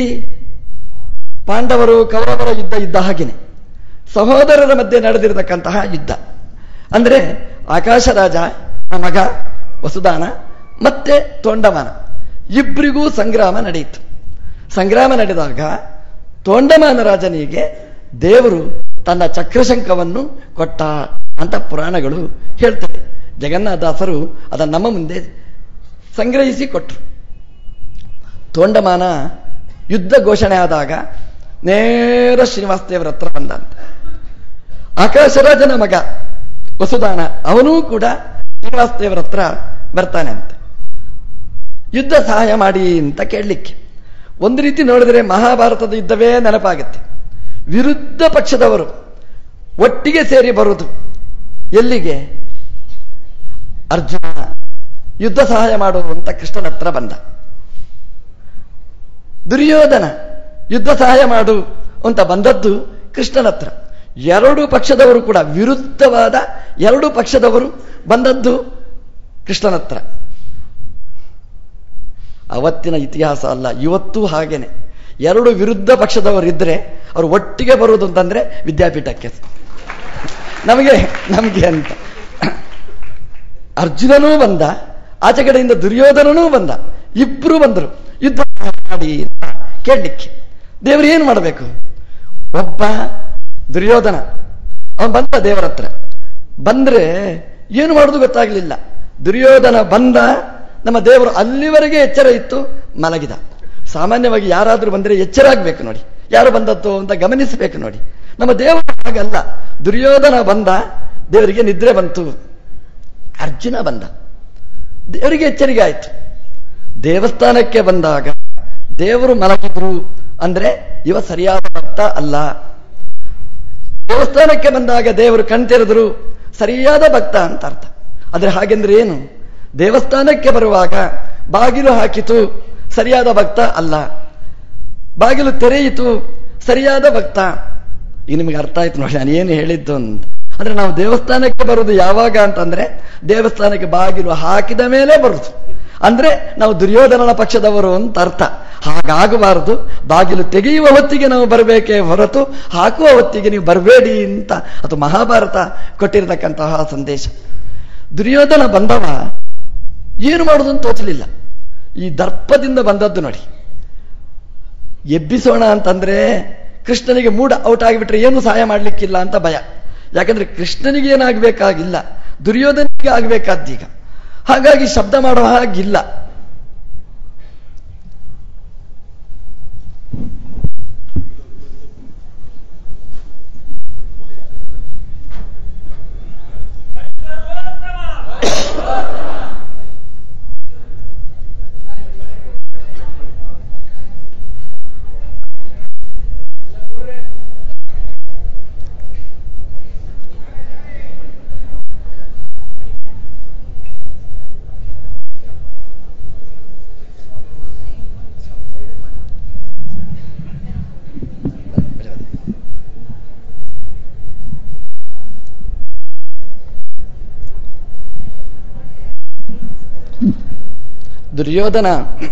ಪಾಂಡವರು ಕೌರವರ ಯುದ್ಧ ಇದ್ದ ಹಾಗೇನೆ ಸಹೋದರರ ಮಧ್ಯೆ ನಡೆದಿರತಕ್ಕಂತಹ ಯುದ್ಧ ಅಂದ್ರೆ ಆಕಾಶರಾಜ ಆ ಮಗ ವಸುದಾನ ಮತ್ತೆ ತೋಂಡಮಾನ ಇಬ್ಬರಿಗೂ ಸಂಗ್ರಾಮ ನಡೆಯಿತು ಸಂಗ್ರಾಮ ನಡೆದಾಗ ತೋಂಡಮಾನ ರಾಜನಿಗೆ ದೇವರು ತನ್ನ ಚಕ್ರಶಂಕವನ್ನು ಕೊಟ್ಟ ಅಂತ ಪುರಾಣಗಳು ಹೇಳ್ತವೆ ಜಗನ್ನಾಥದಾಸರು ಅದನ್ನು ನಮ್ಮ ಮುಂದೆ ಸಂಗ್ರಹಿಸಿ ಕೊಟ್ಟರು ತೋಂಡಮಾನ ಯುದ್ಧ ಘೋಷಣೆ ಆದಾಗ ನೇರ ಶ್ರೀನಿವಾಸ ದೇವರ ಹತ್ರ ಬಂದ ಅಂತ ಆಕಾಶರಾಜನ ಮಗ ವಸುದಾನ ಅವನೂ ಕೂಡ ಶ್ರೀನಿವಾಸ ದೇವರ ಹತ್ರ ಬರ್ತಾನೆ ಅಂತ ಯುದ್ಧ ಸಹಾಯ ಮಾಡಿ ಅಂತ ಕೇಳಲಿಕ್ಕೆ ಒಂದು ರೀತಿ ನೋಡಿದ್ರೆ ಮಹಾಭಾರತದ ಯುದ್ಧವೇ ನೆನಪಾಗುತ್ತೆ ವಿರುದ್ಧ ಪಕ್ಷದವರು ಒಟ್ಟಿಗೆ ಸೇರಿ ಬರುವುದು ಎಲ್ಲಿಗೆ ಅರ್ಜುನ ಯುದ್ಧ ಸಹಾಯ ಮಾಡುವಂತ ಕೃಷ್ಣನ ಹತ್ರ ಬಂದ ದುರ್ಯೋಧನ ಯುದ್ಧ ಸಹಾಯ ಮಾಡು ಅಂತ ಬಂದದ್ದು ಕೃಷ್ಣನ ಹತ್ರ ಎರಡು ಪಕ್ಷದವರು ಕೂಡ ವಿರುದ್ಧವಾದ ಎರಡು ಪಕ್ಷದವರು ಬಂದದ್ದು ಕೃಷ್ಣನ ಹತ್ರ ಅವತ್ತಿನ ಇತಿಹಾಸ ಅಲ್ಲ ಇವತ್ತೂ ಹಾಗೇನೆ ಎರಡು ವಿರುದ್ಧ ಪಕ್ಷದವರಿದ್ರೆ ಅವರು ಒಟ್ಟಿಗೆ ಬರುವುದು ಅಂತಂದ್ರೆ ವಿದ್ಯಾಪೀಠಕ್ಕೆ ನಮಗೆ ನಮಗೆ ಅಂತ ಅರ್ಜುನನೂ ಬಂದ ಆಚೆ ಕಡೆಯಿಂದ ದುರ್ಯೋಧನನೂ ಬಂದ ಇಬ್ರು ಬಂದರು ಯುದ್ಧ ಮಾಡಿ ಅಂತ ಕೇಳಲಿಕ್ಕೆ ದೇವರು ಏನು ಮಾಡಬೇಕು ಒಬ್ಬ ದುರ್ಯೋಧನ ಅವನ್ ಬಂದ ದೇವರ ಹತ್ರ ಬಂದ್ರೆ ಏನು ಮಾಡುದು ಗೊತ್ತಾಗ್ಲಿಲ್ಲ ದುರ್ಯೋಧನ ಬಂದ ನಮ್ಮ ದೇವರು ಅಲ್ಲಿವರೆಗೆ ಎಚ್ಚರ ಇತ್ತು ಮಲಗಿದ ಸಾಮಾನ್ಯವಾಗಿ ಯಾರಾದ್ರೂ ಬಂದ್ರೆ ಎಚ್ಚರ ಆಗ್ಬೇಕು ನೋಡಿ ಯಾರು ಬಂದದ್ದು ಅಂತ ಗಮನಿಸಬೇಕು ನೋಡಿ ನಮ್ಮ ದೇವರು ಹಾಗಲ್ಲ ದುರ್ಯೋಧನ ಬಂದ ದೇವರಿಗೆ ನಿದ್ರೆ ಬಂತು ಅರ್ಜುನ ಬಂದ ದೇವರಿಗೆ ಎಚ್ಚರಿಕೆ ಆಯ್ತು ದೇವಸ್ಥಾನಕ್ಕೆ ಬಂದಾಗ ದೇವರು ಮಲಗಿದ್ರು ಅಂದ್ರೆ ಇವ ಸರಿಯಾದ ಭಕ್ತ ಅಲ್ಲ ದೇವಸ್ಥಾನಕ್ಕೆ ಬಂದಾಗ ದೇವರು ಕಣ್ತೆರೆದ್ರು ಸರಿಯಾದ ಭಕ್ತ ಅಂತ ಅರ್ಥ ಆದ್ರೆ ಹಾಗೆಂದ್ರೆ ಏನು ದೇವಸ್ಥಾನಕ್ಕೆ ಬರುವಾಗ ಬಾಗಿಲು ಹಾಕಿತು ಸರಿಯಾದ ಭಕ್ತ ಅಲ್ಲ ಬಾಗಿಲು ತೆರೆಯಿತು ಸರಿಯಾದ ಭಕ್ತ ಈಗ ನಿಮಗೆ ಅರ್ಥ ಆಯ್ತು ನೋಡಿ ನಾನು ಏನು ಹೇಳಿದ್ದು ಅಂತ ಅಂದ್ರೆ ನಾವು ದೇವಸ್ಥಾನಕ್ಕೆ ಬರುವುದು ಯಾವಾಗ ಅಂತಂದ್ರೆ ದೇವಸ್ಥಾನಕ್ಕೆ ಬಾಗಿಲು ಹಾಕಿದ ಮೇಲೆ ಬರುದು ಅಂದ್ರೆ ನಾವು ದುರ್ಯೋಧನನ ಪಕ್ಷದವರು ಅಂತ ಅರ್ಥ ಹಾಗಾಗಬಾರದು ಬಾಗಿಲು ತೆಗೆಯುವ ಹೊತ್ತಿಗೆ ನಾವು ಬರಬೇಕೇ ಹೊರತು ಹಾಕುವ ಹೊತ್ತಿಗೆ ನೀವು ಬರಬೇಡಿ ಅಂತ ಅದು ಮಹಾಭಾರತ ಕೊಟ್ಟಿರತಕ್ಕಂತಹ ಸಂದೇಶ ದುರ್ಯೋಧನ ಬಂದವ ಏನು ಮಾಡುದು ಅಂತ ತೋಚಲಿಲ್ಲ ಈ ದರ್ಪದಿಂದ ಬಂದದ್ದು ನೋಡಿ ಎಬ್ಬಿಸೋಣ ಅಂತಂದ್ರೆ ಕೃಷ್ಣನಿಗೆ ಮೂಡ ಔಟ್ ಆಗಿಬಿಟ್ರೆ ಏನು ಸಹಾಯ ಮಾಡ್ಲಿಕ್ಕಿಲ್ಲ ಅಂತ ಭಯ ಯಾಕಂದ್ರೆ ಕೃಷ್ಣನಿಗೆ ಏನಾಗಬೇಕಾಗಿಲ್ಲ ದುರ್ಯೋಧನಿಗೆ ಆಗಬೇಕಾದ್ದೀಗ ಹಾಗಾಗಿ ಶಬ್ದ ಮಾಡೋ ಹಾಗಿಲ್ಲ ದುರ್ಯೋಧನ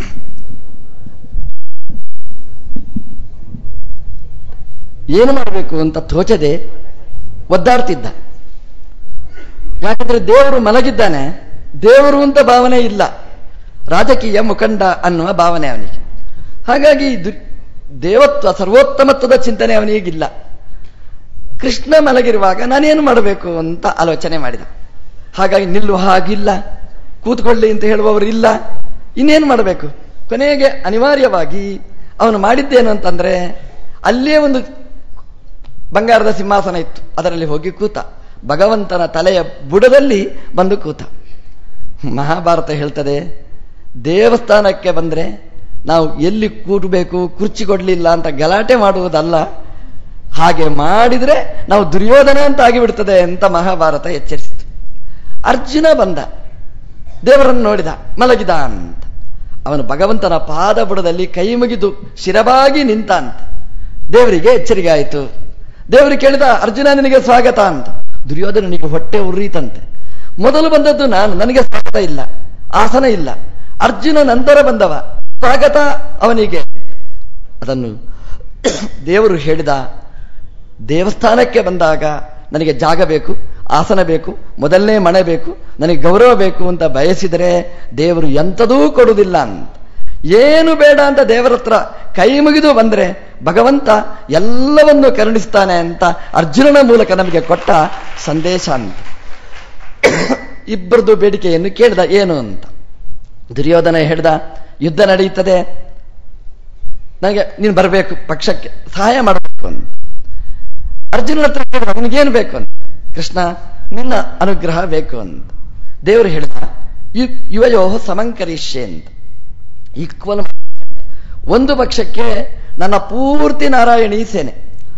ಏನು ಮಾಡಬೇಕು ಅಂತ ತೋಚದೆ ಒದ್ದಾಡ್ತಿದ್ದ ಯಾಕಂದ್ರೆ ದೇವರು ಮಲಗಿದ್ದಾನೆ ದೇವರು ಅಂತ ಭಾವನೆ ಇಲ್ಲ ರಾಜಕೀಯ ಮುಖಂಡ ಅನ್ನುವ ಭಾವನೆ ಅವನಿಗೆ ಹಾಗಾಗಿ ದು- ದೇವತ್ವ ಸರ್ವೋತ್ತಮತ್ವದ ಚಿಂತನೆ ಅವನಿಗಿಲ್ಲ ಕೃಷ್ಣ ಮಲಗಿರುವಾಗ ನಾನೇನು ಮಾಡಬೇಕು ಅಂತ ಆಲೋಚನೆ ಮಾಡಿದ ಹಾಗಾಗಿ ನಿಲ್ಲುವ ಹಾಗಿಲ್ಲ ಕೂತ್ಕೊಳ್ಳಿ ಅಂತ ಹೇಳುವವರು ಇಲ್ಲ ಇನ್ನೇನು ಮಾಡಬೇಕು ಕೊನೆಗೆ ಅನಿವಾರ್ಯವಾಗಿ ಅವನು ಮಾಡಿದ್ದೇನು ಅಂತಂದ್ರೆ ಅಲ್ಲೇ ಒಂದು ಬಂಗಾರದ ಸಿಂಹಾಸನ ಇತ್ತು ಅದರಲ್ಲಿ ಹೋಗಿ ಕೂತ ಭಗವಂತನ ತಲೆಯ ಬುಡದಲ್ಲಿ ಬಂದು ಕೂತ ಮಹಾಭಾರತ ಹೇಳ್ತದೆ ದೇವಸ್ಥಾನಕ್ಕೆ ಬಂದ್ರೆ ನಾವು ಎಲ್ಲಿ ಕೂಡಬೇಕು ಕುರ್ಚಿ ಕೊಡ್ಲಿಲ್ಲ ಅಂತ ಗಲಾಟೆ ಮಾಡುವುದಲ್ಲ ಹಾಗೆ ಮಾಡಿದ್ರೆ ನಾವು ದುರ್ಯೋಧನ ಅಂತ ಆಗಿಬಿಡ್ತದೆ ಅಂತ ಮಹಾಭಾರತ ಎಚ್ಚರಿಸಿತು ಅರ್ಜುನ ಬಂದ ದೇವರನ್ನು ನೋಡಿದ ಮಲಗಿದ ಅಂತ ಅವನು ಭಗವಂತನ ಪಾದ ಬುಡದಲ್ಲಿ ಕೈ ಮುಗಿದು ಶಿರಬಾಗಿ ನಿಂತ ಅಂತ ದೇವರಿಗೆ ಎಚ್ಚರಿಕೆ ಆಯಿತು ದೇವರು ಕೇಳಿದ ಅರ್ಜುನ ನಿನಗೆ ಸ್ವಾಗತ ಅಂತ ದುರ್ಯೋಧನನಿಗೆ ಹೊಟ್ಟೆ ಉರ್ರೀತಂತೆ ಮೊದಲು ಬಂದದ್ದು ನಾನು ನನಗೆ ಸ್ವಾಗತ ಇಲ್ಲ ಆಸನ ಇಲ್ಲ ಅರ್ಜುನ ನಂತರ ಬಂದವ ಸ್ವಾಗತ ಅವನಿಗೆ ಅದನ್ನು ದೇವರು ಹೇಳಿದ ದೇವಸ್ಥಾನಕ್ಕೆ ಬಂದಾಗ ನನಗೆ ಜಾಗ ಬೇಕು ಆಸನ ಬೇಕು ಮೊದಲನೇ ಮಣೆ ಬೇಕು ನನಗೆ ಗೌರವ ಬೇಕು ಅಂತ ಬಯಸಿದರೆ ದೇವರು ಎಂಥದೂ ಕೊಡುವುದಿಲ್ಲ ಅಂತ ಏನು ಬೇಡ ಅಂತ ದೇವರ ಹತ್ರ ಕೈ ಮುಗಿದು ಬಂದ್ರೆ ಭಗವಂತ ಎಲ್ಲವನ್ನು ಕರುಣಿಸ್ತಾನೆ ಅಂತ ಅರ್ಜುನನ ಮೂಲಕ ನಮಗೆ ಕೊಟ್ಟ ಸಂದೇಶ ಅಂತ ಇಬ್ಬರದು ಬೇಡಿಕೆಯನ್ನು ಕೇಳಿದ ಏನು ಅಂತ ದುರ್ಯೋಧನ ಹೇಳ್ದ ಯುದ್ಧ ನಡೆಯುತ್ತದೆ ನನಗೆ ನೀನು ಬರಬೇಕು ಪಕ್ಷಕ್ಕೆ ಸಹಾಯ ಮಾಡಬೇಕು ಅಂತ ಅರ್ಜುನನ ಹತ್ರ ಕೇಳಿದ ನಿನಗೇನು ಬೇಕು ಅಂತ ಕೃಷ್ಣ ನಿನ್ನ ಅನುಗ್ರಹ ಬೇಕು ಅಂತ ದೇವರು ಹೇಳಿದ ಯು- ಯುವಯೋ ಸಮಂಕರಿಷ್ಯೆ ಅಂತ ಈಕ್ವಲ್ ಒಂದು ಪಕ್ಷಕ್ಕೆ ನನ್ನ ಪೂರ್ತಿ ನಾರಾಯಣಿ ಸೇನೆ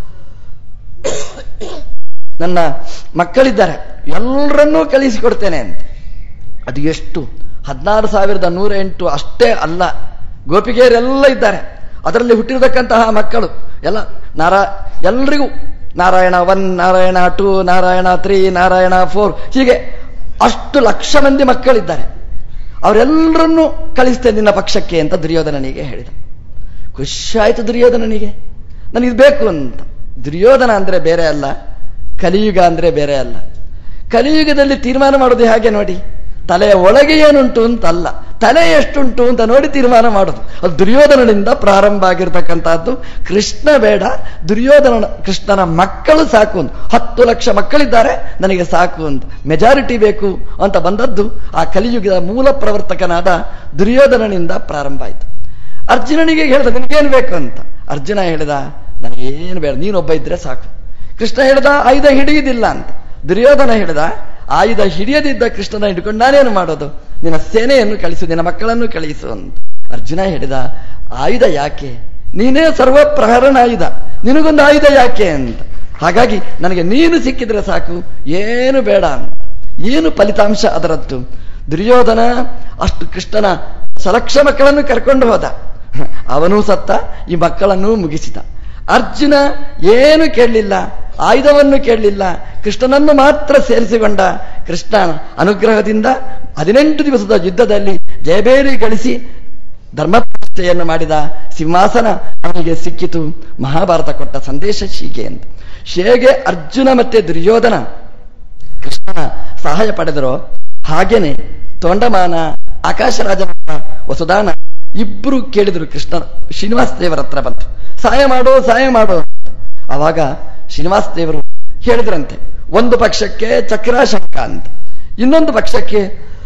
ನನ್ನ ಮಕ್ಕಳಿದ್ದಾರೆ ಎಲ್ಲರನ್ನೂ ಕಳಿಸಿಕೊಡ್ತೇನೆ ಅಂತ ಅದು ಎಷ್ಟು ಹದಿನಾರು ಸಾವಿರದ ನೂರ ಎಂಟು ಅಷ್ಟೇ ಅಲ್ಲ ಗೋಪಿಗೆಯರೆಲ್ಲ ಇದ್ದಾರೆ ಅದರಲ್ಲಿ ಹುಟ್ಟಿರತಕ್ಕಂತಹ ಮಕ್ಕಳು ಎಲ್ಲ ನಾರಾ ಎಲ್ರಿಗೂ Narayana one Narayana two Narayana three Narayana four ಹೀಗೆ ಅಷ್ಟು ಲಕ್ಷ ಮಂದಿ ಮಕ್ಕಳಿದ್ದಾರೆ ಅವರೆಲ್ಲರನ್ನೂ ಕಳಿಸ್ತೇನೆ ನಿನ್ನ ಪಕ್ಷಕ್ಕೆ ಅಂತ ದುರ್ಯೋಧನನಿಗೆ ಹೇಳಿದ ಖುಷಿಯಾಯ್ತು ದುರ್ಯೋಧನನಿಗೆ ನನಗಿದು ಬೇಕು ಅಂತ ದುರ್ಯೋಧನ ಅಂದ್ರೆ ಬೇರೆ ಅಲ್ಲ ಕಲಿಯುಗ ಅಂದ್ರೆ ಬೇರೆ ಅಲ್ಲ ಕಲಿಯುಗದಲ್ಲಿ ತೀರ್ಮಾನ ಮಾಡೋದು ಹೇಗೆ ನೋಡಿ ತಲೆಯ ಒಳಗೆ ಏನುಂಟು ಅಂತ ಅಲ್ಲ ತಲೆ ಎಷ್ಟುಂಟು ಅಂತ ನೋಡಿ ತೀರ್ಮಾನ ಮಾಡೋದು ಅದು ದುರ್ಯೋಧನನಿಂದ ಪ್ರಾರಂಭ ಆಗಿರ್ತಕ್ಕಂಥದ್ದು ಕೃಷ್ಣ ಬೇಡ ದುರ್ಯೋಧನ ಕೃಷ್ಣನ ಮಕ್ಕಳು ಸಾಕು ಅಂತ ಹತ್ತು ಲಕ್ಷ ಮಕ್ಕಳಿದ್ದಾರೆ ನನಗೆ ಸಾಕು ಅಂತ ಮೆಜಾರಿಟಿ ಬೇಕು ಅಂತ ಬಂದದ್ದು ಆ ಕಲಿಯುಗದ ಮೂಲ ಪ್ರವರ್ತಕನಾದ ದುರ್ಯೋಧನನಿಂದ ಪ್ರಾರಂಭ ಆಯಿತು ಅರ್ಜುನನಿಗೆ ಹೇಳಿದ ನಿನಗೇನು ಬೇಕು ಅಂತ ಅರ್ಜುನ ಹೇಳಿದ ನನಗೇನು ಬೇಡ ನೀನೊಬ್ಬ ಇದ್ರೆ ಸಾಕು ಕೃಷ್ಣ ಹೇಳಿದ ಆಯುಧ ಹಿಡಿಯುವುದಿಲ್ಲ ಅಂತ ದುರ್ಯೋಧನ ಹೇಳಿದ ಆಯುಧ ಹಿಡಿಯದಿದ್ದ ಕೃಷ್ಣನ ಹಿಡ್ಕೊಂಡು ನಾನೇನು ಮಾಡೋದು ನಿನ್ನ ಸೇನೆಯನ್ನು ಕಳಿಸು ನಿನ್ನ ಮಕ್ಕಳನ್ನು ಕಳಿಸು ಅಂತ ಅರ್ಜುನ ಹೇಳಿದ ಆಯುಧ ಯಾಕೆ ನೀನೇ ಸರ್ವ ಪ್ರಹರಣ ಆಯುಧ ನಿನಗೊಂದು ಆಯುಧ ಯಾಕೆ ಅಂತ ಹಾಗಾಗಿ ನನಗೆ ನೀನು ಸಿಕ್ಕಿದ್ರೆ ಸಾಕು ಏನು ಬೇಡ ಅಂತ ಏನು ಫಲಿತಾಂಶ ಅದರದ್ದು ದುರ್ಯೋಧನ ಅಷ್ಟು ಕೃಷ್ಣನ ಸಲಕ್ಷ ಮಕ್ಕಳನ್ನು ಕರ್ಕೊಂಡು ಹೋದ ಅವನೂ ಸತ್ತ ಈ ಮಕ್ಕಳನ್ನು ಮುಗಿಸಿದ ಅರ್ಜುನ ಏನು ಕೇಳಲಿಲ್ಲ ಆಯುಧವನ್ನು ಕೇಳಲಿಲ್ಲ ಕೃಷ್ಣನನ್ನು ಮಾತ್ರ ಸೇರಿಸಿಕೊಂಡ ಕೃಷ್ಣನ ಅನುಗ್ರಹದಿಂದ ಹದಿನೆಂಟು ದಿವಸದ ಯುದ್ಧದಲ್ಲಿ ಜಯಬೇರಿ ಗಳಿಸಿ ಧರ್ಮಪ್ರತಿಷ್ಠೆಯನ್ನು ಮಾಡಿದ ಸಿಂಹಾಸನ ಅವನಿಗೆ ಸಿಕ್ಕಿತು ಮಹಾಭಾರತ ಕೊಟ್ಟ ಸಂದೇಶ ಹೀಗೆ ಅಂತ ಹೇಗೆ ಅರ್ಜುನ ಮತ್ತೆ ದುರ್ಯೋಧನ ಕೃಷ್ಣನ ಸಹಾಯ ಪಡೆದರೋ ಹಾಗೇನೆ ತೊಂಡಮಾನ ಆಕಾಶರಾಜನ ವಸುದಾನ ಇಬ್ರು ಕೇಳಿದ್ರು ಕೃಷ್ಣ ಶ್ರೀನಿವಾಸ ದೇವರ ಹತ್ರ ಬಂತು ಸಹಾಯ ಮಾಡೋ ಸಹಾಯ ಮಾಡೋ ಅವಾಗ ಶ್ರೀನಿವಾಸ ದೇವರು ಹೇಳಿದ್ರಂತೆ ಒಂದು ಪಕ್ಷಕ್ಕೆ ಚಕ್ರಾಶಂಕ ಅಂತ ಇನ್ನೊಂದು ಪಕ್ಷಕ್ಕೆ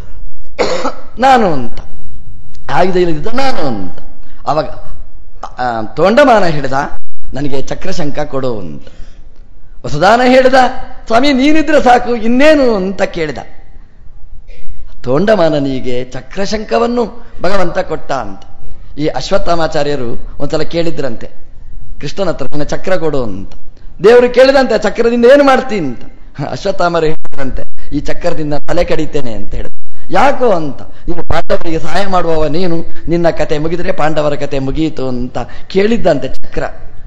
ನಾನು ಅಂತ ಆಯುಧ ಇಲ್ಲದಿದ್ದ ನಾನು ಅಂತ ಅವಾಗ ಆ, ತೋಂಡಮಾನ ಹೇಳಿದ ನನಗೆ ಚಕ್ರಶಂಕ ಕೊಡು ಅಂತ ವಸುದಾನ ಹೇಳಿದ ಸ್ವಾಮಿ ನೀನಿದ್ರೆ ಸಾಕು ಇನ್ನೇನು ಅಂತ ಕೇಳಿದ ತೋಂಡಮಾನನಿಗೆ ಚಕ್ರಶಂಕವನ್ನು ಭಗವಂತ ಕೊಟ್ಟ ಅಂತ ಈ ಅಶ್ವತ್ಥಾಮಾಚಾರ್ಯರು ಒಂದ್ಸಲ ಕೇಳಿದ್ರಂತೆ ಕೃಷ್ಣನ ಹತ್ರ ನಿನ್ನ ಚಕ್ರ ಕೊಡು ಅಂತ ದೇವರು ಕೇಳಿದಂತೆ ಚಕ್ರದಿಂದ ಏನು ಮಾಡ್ತೀನಿ ಅಂತ ಅಶ್ವತ್ಥಾಮರು ಹೇಳಿದ್ರಂತೆ ಈ ಚಕ್ರದಿಂದ ತಲೆ ಕಡಿತೇನೆ ಅಂತ ಹೇಳಿದ ಯಾಕೋ ಅಂತ ನೀನು ಪಾಂಡವರಿಗೆ ಸಹಾಯ ಮಾಡುವವ ನೀನು ನಿನ್ನ ಕತೆ ಮುಗಿದ್ರೆ ಪಾಂಡವರ ಕತೆ ಮುಗಿಯಿತು ಅಂತ ಕೇಳಿದ್ದಂತೆ ಚಕ್ರ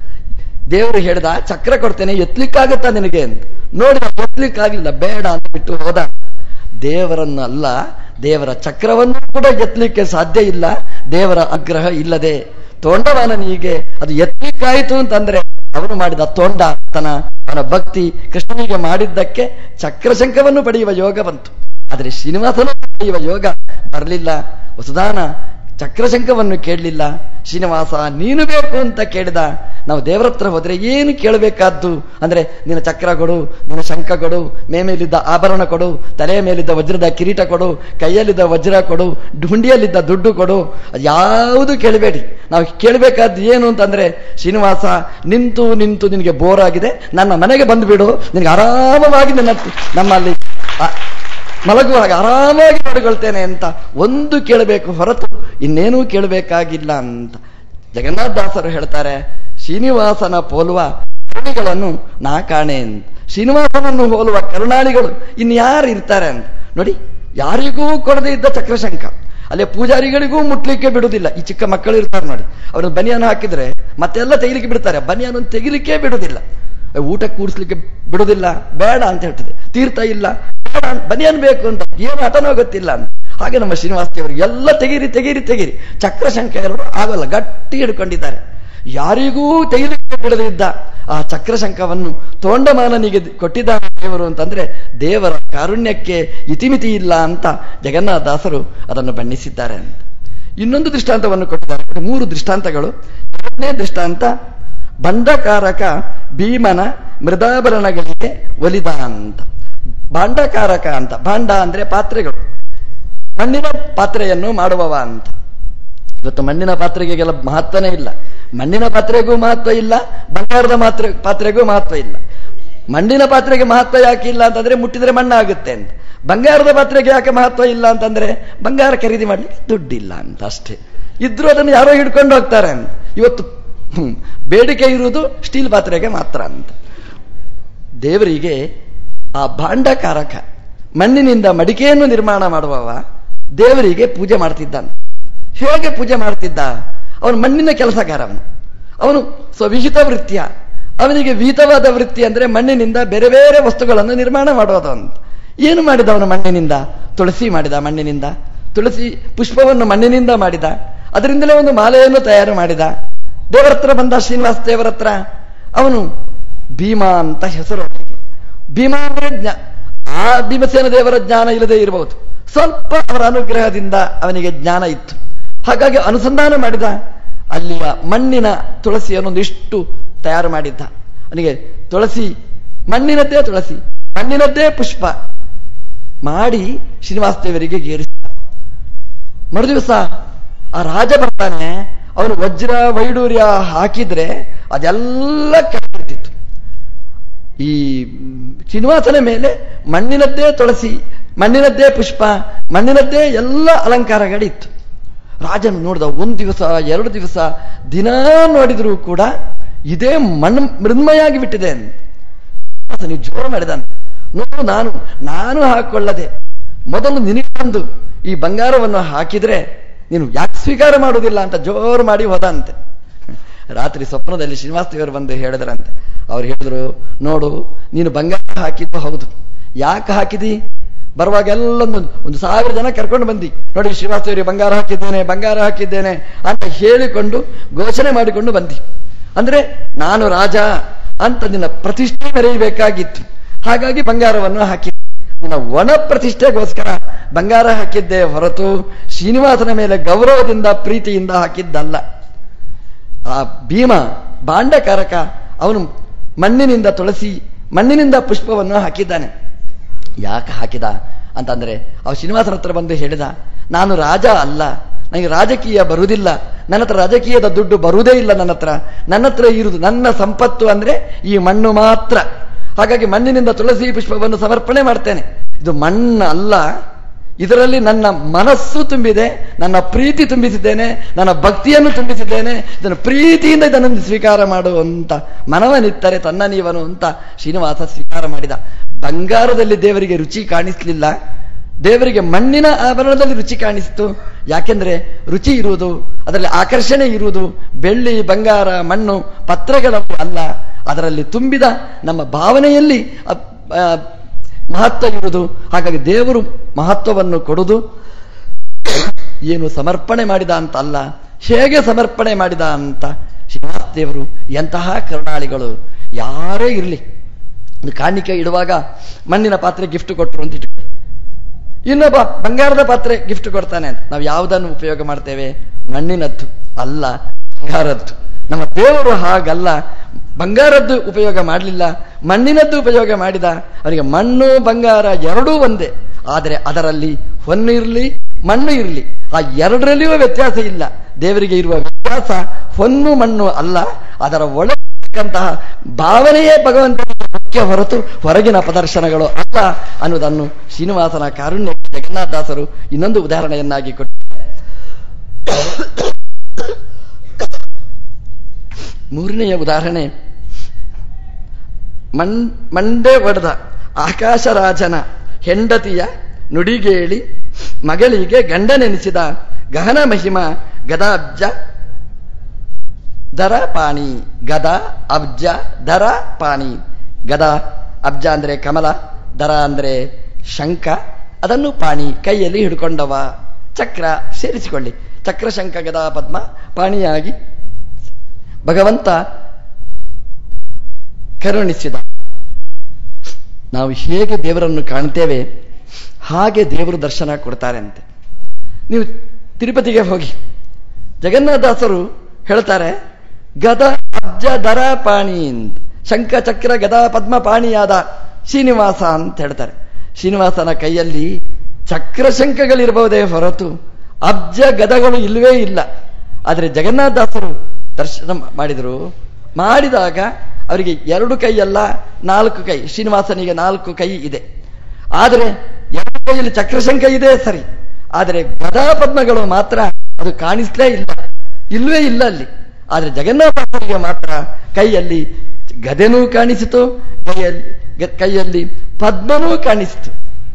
ದೇವರು ಹೇಳಿದ ಚಕ್ರ ಕೊಡ್ತೇನೆ ಎತ್ಲಿಕ್ಕಾಗತ್ತಾ ನಿನಗೆ ಅಂತ ನೋಡಿದ ಎತ್ಲಿಕ್ಕಾಗ್ಲಿಲ್ಲ ಬೇಡ ಅಂತ ಬಿಟ್ಟು ಹೋದ ದೇವರನ್ನು ಅಲ್ಲ ದೇವರ ಚಕ್ರವನ್ನು ಕೂಡ ಎತ್ತಲಿಕ್ಕೆ ಸಾಧ್ಯ ಇಲ್ಲ ದೇವರ ಅಗ್ರಹ ಇಲ್ಲದೆ ತೋಂಡವಾನನಿಗೆ ಅದು ಎತ್ತಲಿಕ್ಕಾಯಿತು ಅಂತಂದ್ರೆ ಅವನು ಮಾಡಿದ ತೋಂಡತನ ಅವನ ಭಕ್ತಿ ಕೃಷ್ಣನಿಗೆ ಮಾಡಿದ್ದಕ್ಕೆ ಚಕ್ರಶಂಕವನ್ನು ಪಡೆಯುವ ಯೋಗ ಬಂತು ಆದರೆ ಶ್ರೀನಿವಾಸನ ಪಡೆಯುವ ಯೋಗ ಬರಲಿಲ್ಲ ವಸುದಾನ ಚಕ್ರಶಂಕವನ್ನು ಕೇಳಲಿಲ್ಲ ಶ್ರೀನಿವಾಸ ನೀನು ಬೇಕು ಅಂತ ಕೇಳಿದ ನಾವು ದೇವರ ಹತ್ರ ಹೋದ್ರೆ ಏನು ಕೇಳಬೇಕಾದ್ದು ಅಂದ್ರೆ ನಿನ್ನ ಚಕ್ರ ಕೊಡು ನಿನ್ನ ಶಂಕ ಕೊಡು ಮೇ ಮೇಲಿದ್ದ ಆಭರಣ ಕೊಡು ತಲೆಯ ಮೇಲಿದ್ದ ವಜ್ರದ ಕಿರೀಟ ಕೊಡು ಕೈಯಲ್ಲಿದ್ದ ವಜ್ರ ಕೊಡು ಹುಂಡಿಯಲ್ಲಿದ್ದ ದುಡ್ಡು ಕೊಡು ಯಾವುದು ಕೇಳಬೇಡಿ ನಾವು ಕೇಳಬೇಕಾದ್ದು ಏನು ಅಂತಂದ್ರೆ ಶ್ರೀನಿವಾಸ ನಿಂತು ನಿಂತು ನಿನಗೆ ಬೋರ್ ಆಗಿದೆ ನನ್ನ ಮನೆಗೆ ಬಂದುಬಿಡು ನಿನಗೆ ಆರಾಮವಾಗಿ ನನ್ನ ನಮ್ಮಲ್ಲಿ ಆ, ಮಲಗುವಾಗ ಆರಾಮಾಗಿ ನೋಡಿಕೊಳ್ತೇನೆ ಅಂತ ಒಂದು ಕೇಳಬೇಕು ಹೊರತು ಇನ್ನೇನೂ ಕೇಳಬೇಕಾಗಿಲ್ಲ ಅಂತ ಜಗನ್ನಾಥದಾಸರು ಹೇಳ್ತಾರೆ ಶ್ರೀನಿವಾಸನ ಪೋಲುವ ಕರುಣಿಗಳನ್ನು ನಾ ಕಾಣೆ ಅಂತ ಶ್ರೀನಿವಾಸನನ್ನು ಹೋಲುವ ಕರುಣಾಳಿಗಳು ಇನ್ಯಾರು ಇರ್ತಾರೆ ಅಂತ ನೋಡಿ ಯಾರಿಗೂ ಕೊಡದೇ ಇದ್ದ ಚಕ್ರಶಂಕ ಅಲ್ಲೇ ಪೂಜಾರಿಗಳಿಗೂ ಮುಟ್ಲಿಕ್ಕೆ ಬಿಡುವುದಿಲ್ಲ ಈ ಚಿಕ್ಕ ಮಕ್ಕಳು ಇರ್ತಾರೆ ನೋಡಿ ಅವ್ರನ್ನ ಬನಿಯಾನ ಹಾಕಿದ್ರೆ ಮತ್ತೆಲ್ಲ ತೆಗಿಲಿಕ್ಕೆ ಬಿಡ್ತಾರೆ ಬನಿಯಾನ ತೆಗಿಲಿಕ್ಕೆ ಬಿಡುವುದಿಲ್ಲ ಊಟ ಕೂಡಿಸ್ಲಿಕ್ಕೆ ಬಿಡುವುದಿಲ್ಲ ಬೇಡ ಅಂತ ಹೇಳ್ತದೆ ತೀರ್ಥ ಇಲ್ಲ ಬೇಡ ಅಂತ ಬನಿಯನ್ ಬೇಕು ಅಂತ ಏನು ಹಠನೋ ಗೊತ್ತಿಲ್ಲ ಅಂತ ಹಾಗೆ ನಮ್ಮ ಶ್ರೀನಿವಾಸ ದೇವರು ಎಲ್ಲ ತೆಗೀರಿ ತೆಗೀರಿ ತೆಗೀರಿ ಚಕ್ರಶಂಕ ಎರಡು ಆಗಲ್ಲ ಗಟ್ಟಿ ಹಿಡ್ಕೊಂಡಿದ್ದಾರೆ ಯಾರಿಗೂ ತೆಗಿಲಿಕ್ಕೆ ಬಿಡದಿದ್ದ ಆ ಚಕ್ರಶಂಕವನ್ನು ತೋಂಡಮಾನನಿಗೆ ಕೊಟ್ಟಿದ್ದಾನೆ ದೇವರು ಅಂತಂದ್ರೆ ದೇವರ ಕಾರುಣ್ಯಕ್ಕೆ ಇತಿಮಿತಿ ಇಲ್ಲ ಅಂತ ಜಗನ್ನಾಥದಾಸರು ಅದನ್ನು ಬಣ್ಣಿಸಿದ್ದಾರೆ ಅಂತ ಇನ್ನೊಂದು ದೃಷ್ಟಾಂತವನ್ನು ಕೊಟ್ಟಿದ್ದಾರೆ ಮೂರು ದೃಷ್ಟಾಂತಗಳು ಎರಡನೇ ದೃಷ್ಟಾಂತ ಬಂಡಕಾರಕ ಭೀಮನ ಮೃದಾಭರಣಗಳಿಗೆ ಒಲಿದ ಅಂತ ಭಾಂಡಕಾರಕ ಅಂತ ಭಾಂಡ ಅಂದ್ರೆ ಪಾತ್ರೆಗಳು ಮಣ್ಣಿನ ಪಾತ್ರೆಯನ್ನು ಮಾಡುವವ ಅಂತ ಇವತ್ತು ಮಣ್ಣಿನ ಪಾತ್ರೆಗೆಲ್ಲ ಮಹತ್ವನೇ ಇಲ್ಲ ಮಣ್ಣಿನ ಪಾತ್ರೆಗೂ ಮಹತ್ವ ಇಲ್ಲ ಬಂಗಾರದ ಮಾತ್ರೆ ಪಾತ್ರೆಗೂ ಮಹತ್ವ ಇಲ್ಲ ಮಣ್ಣಿನ ಪಾತ್ರೆಗೆ ಮಹತ್ವ ಯಾಕೆ ಇಲ್ಲ ಅಂತಂದ್ರೆ ಮುಟ್ಟಿದ್ರೆ ಮಣ್ಣಾಗುತ್ತೆ ಅಂತ ಬಂಗಾರದ ಪಾತ್ರೆಗೆ ಯಾಕೆ ಮಹತ್ವ ಇಲ್ಲ ಅಂತಂದ್ರೆ ಬಂಗಾರ ಖರೀದಿ ಮಾಡ್ಲಿಕ್ಕೆ ದುಡ್ಡಿಲ್ಲ ಅಂತ ಅಷ್ಟೇ ಇದ್ರೂ ಅದನ್ನು ಯಾರೋ ಹಿಡ್ಕೊಂಡು ಹೋಗ್ತಾರೆ ಅಂತ ಇವತ್ತು ಹ್ಮ್, ಬೇಡಿಕೆ ಇರುವುದು ಸ್ಟೀಲ್ ಪಾತ್ರೆಗೆ ಮಾತ್ರ ಅಂತ ದೇವರಿಗೆ ಆ ಭಾಂಡಕಾರಕ ಮಣ್ಣಿನಿಂದ ಮಡಿಕೆಯನ್ನು ನಿರ್ಮಾಣ ಮಾಡುವವ ದೇವರಿಗೆ ಪೂಜೆ ಮಾಡ್ತಿದ್ದಾನೆ ಹೇಗೆ ಪೂಜೆ ಮಾಡ್ತಿದ್ದ ಅವನು ಮಣ್ಣಿನ ಕೆಲಸಗಾರ ಅವನು ಅವನು ಸ್ವವಿಹಿತ ವೃತ್ತಿಯ ಅವನಿಗೆ ವಿಹಿತವಾದ ವೃತ್ತಿ ಅಂದ್ರೆ ಮಣ್ಣಿನಿಂದ ಬೇರೆ ಬೇರೆ ವಸ್ತುಗಳನ್ನು ನಿರ್ಮಾಣ ಮಾಡೋದು ಅಂತ ಏನು ಮಾಡಿದ ಅವನು ಮಣ್ಣಿನಿಂದ ತುಳಸಿ ಮಾಡಿದ ಮಣ್ಣಿನಿಂದ ತುಳಸಿ ಪುಷ್ಪವನ್ನು ಮಣ್ಣಿನಿಂದ ಮಾಡಿದ ಅದರಿಂದಲೇ ಒಂದು ಮಾಲೆಯನ್ನು ತಯಾರು ಮಾಡಿದ ದೇವರ ಹತ್ರ ಬಂದ ಶ್ರೀನಿವಾಸ ದೇವರ ಹತ್ರ ಅವನು ಭೀಮಾ ಅಂತ ಹೆಸರು ಅವನಿಗೆ ಭೀಮಾ ಅಂದ್ರೆ ಜ್ಞಾ ಆ ಭೀಮಸೇನ ದೇವರ ಜ್ಞಾನ ಇಲ್ಲದೆ ಇರಬಹುದು ಸ್ವಲ್ಪ ಅವರ ಅನುಗ್ರಹದಿಂದ ಅವನಿಗೆ ಜ್ಞಾನ ಇತ್ತು ಹಾಗಾಗಿ ಅನುಸಂಧಾನ ಮಾಡಿದ ಅಲ್ಲಿಯ ಮಣ್ಣಿನ ತುಳಸಿಯನ್ನು ಒಂದಿಷ್ಟು ತಯಾರು ಮಾಡಿದ್ದ ಅವನಿಗೆ ತುಳಸಿ ಮಣ್ಣಿನದ್ದೇ ತುಳಸಿ ಮಣ್ಣಿನದ್ದೇ ಪುಷ್ಪ ಮಾಡಿ ಶ್ರೀನಿವಾಸ ದೇವರಿಗೆ ಏರಿಸಿದ ಮರುದಿವಸ ಆ ರಾಜ ಬರ್ತಾನೆ ಅವನು ವಜ್ರ ವೈಡೂರ್ಯ ಹಾಕಿದ್ರೆ ಅದೆಲ್ಲ ಕೆಟ್ಟಿರ್ತಿತ್ತು ಈ ಮ್, ಶ್ರೀನಿವಾಸನ ಮೇಲೆ ಮಣ್ಣಿನದ್ದೇ ತುಳಸಿ ಮಣ್ಣಿನದ್ದೇ ಪುಷ್ಪ ಮಣ್ಣಿನದ್ದೇ ಎಲ್ಲ ಅಲಂಕಾರಗಳಿತ್ತು ರಾಜನು ನೋಡಿದ ಒಂದು ದಿವಸ ಎರಡು ದಿವಸ ದಿನ ನೋಡಿದರೂ ಕೂಡ ಇದೇ ಮಣ್ಣು ಮೃನ್ಮಯಾಗಿ ಬಿಟ್ಟಿದೆ ಅಂತ ನೀವು ಜೋರು ಮಾಡಿದಂತೆ ನೋಡು ನಾನು ನಾನು ಹಾಕೊಳ್ಳದೆ ಮೊದಲು ನಿನಗೆ ಬಂದು ಈ ಬಂಗಾರವನ್ನು ಹಾಕಿದ್ರೆ ನೀನು ಯಾಕೆ ಸ್ವೀಕಾರ ಮಾಡುವುದಿಲ್ಲ ಅಂತ ಜೋರು ಮಾಡಿ ಹೋದಂತೆ ರಾತ್ರಿ ಸ್ವಪ್ನದಲ್ಲಿ ಶ್ರೀನಿವಾಸ ದೇವರು ಬಂದು ಹೇಳಿದ್ರಂತೆ ಅವ್ರು ಹೇಳಿದ್ರು ನೋಡು ನೀನು ಬಂಗಾರ ಹಾಕಿದ್ದು ಹೌದು ಯಾಕೆ ಹಾಕಿದಿ ಬರುವಾಗ ಎಲ್ಲ ಒಂದು ಒಂದು ಸಾವಿರ ಜನ ಕರ್ಕೊಂಡು ಬಂದಿ ನೋಡಿ ಶ್ರೀನಿವಾಸ ದೇವರಿಗೆ ಬಂಗಾರ ಹಾಕಿದ್ದೇನೆ ಬಂಗಾರ ಹಾಕಿದ್ದೇನೆ ಅಂತ ಹೇಳಿಕೊಂಡು ಘೋಷಣೆ ಮಾಡಿಕೊಂಡು ಬಂದಿ ಅಂದ್ರೆ ನಾನು ರಾಜ ಅಂತ ನಿನ್ನ ಪ್ರತಿಷ್ಠೆ ಮೆರೆಯಬೇಕಾಗಿತ್ತು ಹಾಗಾಗಿ ಬಂಗಾರವನ್ನು ಹಾಕಿ ನಿನ್ನ ಒಣ ಪ್ರತಿಷ್ಠೆಗೋಸ್ಕರ ಬಂಗಾರ ಹಾಕಿದ್ದೆ ಹೊರತು ಶ್ರೀನಿವಾಸನ ಮೇಲೆ ಗೌರವದಿಂದ ಪ್ರೀತಿಯಿಂದ ಹಾಕಿದ್ದಲ್ಲ ಆ ಭೀಮ ಬಾಂಡಕಾರಕ ಅವನು ಮಣ್ಣಿನಿಂದ ತುಳಸಿ ಮಣ್ಣಿನಿಂದ ಪುಷ್ಪವನ್ನು ಹಾಕಿದ್ದಾನೆ ಯಾಕೆ ಹಾಕಿದ ಅಂತಂದ್ರೆ ಅವ ಶ್ರೀನಿವಾಸನ ಹತ್ರ ಬಂದು ಹೇಳಿದ ನಾನು ರಾಜ ಅಲ್ಲ ನನಗೆ ರಾಜಕೀಯ ಬರುವುದಿಲ್ಲ ನನ್ನ ಹತ್ರ ರಾಜಕೀಯದ ದುಡ್ಡು ಬರುವುದೇ ಇಲ್ಲ ನನ್ನ ಹತ್ರ ನನ್ನ ಹತ್ರ ಇರುವುದು ನನ್ನ ಸಂಪತ್ತು ಅಂದ್ರೆ ಈ ಮಣ್ಣು ಮಾತ್ರ ಹಾಗಾಗಿ ಮಣ್ಣಿನಿಂದ ತುಳಸಿ ಪುಷ್ಪವನ್ನು ಸಮರ್ಪಣೆ ಮಾಡ್ತೇನೆ ಇದು ಮಣ್ಣು ಅಲ್ಲ ಇದರಲ್ಲಿ ನನ್ನ ಮನಸ್ಸು ತುಂಬಿದೆ ನನ್ನ ಪ್ರೀತಿ ತುಂಬಿಸಿದ್ದೇನೆ ನನ್ನ ಭಕ್ತಿಯನ್ನು ತುಂಬಿಸಿದ್ದೇನೆ ಇದನ್ನು ಪ್ರೀತಿಯಿಂದ ಇದನ್ನು ಸ್ವೀಕಾರ ಮಾಡುವಂತ ಮನವನಿತ್ತರೆ ತನ್ನ ನೀವನು ಅಂತ ಶ್ರೀನಿವಾಸ ಸ್ವೀಕಾರ ಮಾಡಿದ ಬಂಗಾರದಲ್ಲಿ ದೇವರಿಗೆ ರುಚಿ ಕಾಣಿಸ್ಲಿಲ್ಲ ದೇವರಿಗೆ ಮಣ್ಣಿನ ಆಭರಣದಲ್ಲಿ ರುಚಿ ಕಾಣಿಸಿತು ಯಾಕೆಂದ್ರೆ ರುಚಿ ಇರುವುದು ಅದರಲ್ಲಿ ಆಕರ್ಷಣೆ ಇರುವುದು ಬೆಳ್ಳಿ ಬಂಗಾರ ಮಣ್ಣು ಪತ್ರಗಳಲ್ಲಿ ಅಲ್ಲ ಅದರಲ್ಲಿ ತುಂಬಿದ ನಮ್ಮ ಭಾವನೆಯಲ್ಲಿ ಅ- ಆ, ಮಹತ್ವ ಇರುವುದು ಹಾಗಾಗಿ ದೇವರು ಮಹತ್ವವನ್ನು ಕೊಡುವುದು ಏನು ಸಮರ್ಪಣೆ ಮಾಡಿದ ಅಂತ ಅಲ್ಲ ಹೇಗೆ ಸಮರ್ಪಣೆ ಮಾಡಿದ ಅಂತ ಶ್ರೀನಿವಾಸ ದೇವರು ಎಂತಹ ಕರುಣಾಳಿಗಳು ಯಾರೇ ಇರಲಿ ಒಂದು ಕಾಣಿಕೆ ಇಡುವಾಗ ಮಣ್ಣಿನ ಪಾತ್ರೆ ಗಿಫ್ಟ್ ಕೊಟ್ಟರು ಅಂತ ಇಟ್ಕೊಳ್ಳಿ ಇನ್ನೊಬ್ಬ ಬಂಗಾರದ ಪಾತ್ರೆ ಗಿಫ್ಟ್ ಕೊಡ್ತಾನೆ ಅಂತ ನಾವು ಯಾವುದನ್ನು ಉಪಯೋಗ ಮಾಡ್ತೇವೆ ಮಣ್ಣಿನದ್ದು ಅಲ್ಲ ಬಂಗಾರದ್ದು ನಮ್ಮ ದೇವರು ಹಾಗಲ್ಲ ಬಂಗಾರದ್ದು ಉಪಯೋಗ ಮಾಡಲಿಲ್ಲ ಮಣ್ಣಿನದ್ದು ಉಪಯೋಗ ಮಾಡಿದ ಅವರಿಗೆ ಮಣ್ಣು ಬಂಗಾರ ಎರಡೂ ಒಂದೇ ಆದರೆ ಅದರಲ್ಲಿ ಹೊನ್ನು ಇರಲಿ ಮಣ್ಣು ಇರಲಿ ಆ ಎರಡರಲ್ಲಿಯೂ ವ್ಯತ್ಯಾಸ ಇಲ್ಲ ದೇವರಿಗೆ ಇರುವ ವ್ಯತ್ಯಾಸ ಹೊನ್ನು ಮಣ್ಣು ಅಲ್ಲ ಅದರ ಒಳಗಂತಹ ಭಾವನೆಯೇ ಭಗವಂತನಿಗೆ ಮುಖ್ಯ ಹೊರತು ಹೊರಗಿನ ಪ್ರದರ್ಶನಗಳು ಅಲ್ಲ ಅನ್ನೋದನ್ನು ಶ್ರೀನಿವಾಸನ ಕಾರುಣ್ಯ ಜಗನ್ನಾಥದಾಸರು ಇನ್ನೊಂದು ಉದಾಹರಣೆಯನ್ನಾಗಿ ಕೊಟ್ಟು ಮೂರನೆಯ ಉದಾಹರಣೆ ಮಣ್ ಮಂಡೆ ಒಡೆದ ಆಕಾಶರಾಜನ ಹೆಂಡತಿಯ ನುಡಿಗೇಳಿ ಮಗಳಿಗೆ ಗಂಡನೆನಿಸಿದ ಗಹನ ಮಹಿಮ ಗದಾಬ್ಜ ದರ ಪಾಣಿ ಗದ ಅಬ್ಜ ದರ ಪಾಣಿ ಗದ ಅಬ್ಜ ಅಂದ್ರೆ ಕಮಲ ದರ ಅಂದ್ರೆ ಶಂಖ ಅದನ್ನು ಪಾಣಿ ಕೈಯಲ್ಲಿ ಹಿಡ್ಕೊಂಡವ ಚಕ್ರ ಸೇರಿಸಿಕೊಳ್ಳಿ ಚಕ್ರ ಶಂಖ ಗದಾ ಪದ್ಮ ಪಾಣಿಯಾಗಿ ಭಗವಂತ ಕರುಣಿಸಿದ ನಾವು ಹೇಗೆ ದೇವರನ್ನು ಕಾಣ್ತೇವೆ ಹಾಗೆ ದೇವರು ದರ್ಶನ ಕೊಡ್ತಾರೆ ಅಂತೆ ನೀವು ತಿರುಪತಿಗೆ ಹೋಗಿ ಜಗನ್ನಾಥದಾಸರು ಹೇಳ್ತಾರೆ ಗದ ಅಬ್ಜ ದರ ಪಾಣಿ ಅಂತ ಶಂಖ ಚಕ್ರ ಗದಾ ಪದ್ಮ ಪಾಣಿಯಾದ ಶ್ರೀನಿವಾಸ ಅಂತ ಹೇಳ್ತಾರೆ ಶ್ರೀನಿವಾಸನ ಕೈಯಲ್ಲಿ ಚಕ್ರ ಶಂಖಗಳಿರಬಹುದೇ ಹೊರತು ಅಬ್ಜ ಗದಗಳು ಇಲ್ಲವೇ ಇಲ್ಲ ಆದರೆ ಜಗನ್ನಾಥದಾಸರು ದರ್ಶನ ಮಾಡಿದರು ಮಾಡಿದಾಗ ಅವರಿಗೆ ಎರಡು ಕೈಯಲ್ಲ ನಾಲ್ಕು ಕೈ ಶ್ರೀನಿವಾಸನಿಗೆ ನಾಲ್ಕು ಕೈ ಇದೆ ಆದರೆ ಎರಡು ಕೈಯಲ್ಲಿ ಚಕ್ರಶಂಕ ಇದೆ ಸರಿ ಆದರೆ ಗದಾ ಪದ್ಮಗಳು ಮಾತ್ರ ಅದು ಕಾಣಿಸ್ಲೇ ಇಲ್ಲ ಇಲ್ವೇ ಇಲ್ಲ ಅಲ್ಲಿ ಆದರೆ ಜಗನ್ನಾಥರಿಗೆ ಮಾತ್ರ ಕೈಯಲ್ಲಿ ಗದೆನೂ ಕಾಣಿಸಿತು ಕೈಯಲ್ಲಿ ಗ- ಕೈಯಲ್ಲಿ ಪದ್ಮನೂ ಕಾಣಿಸಿತು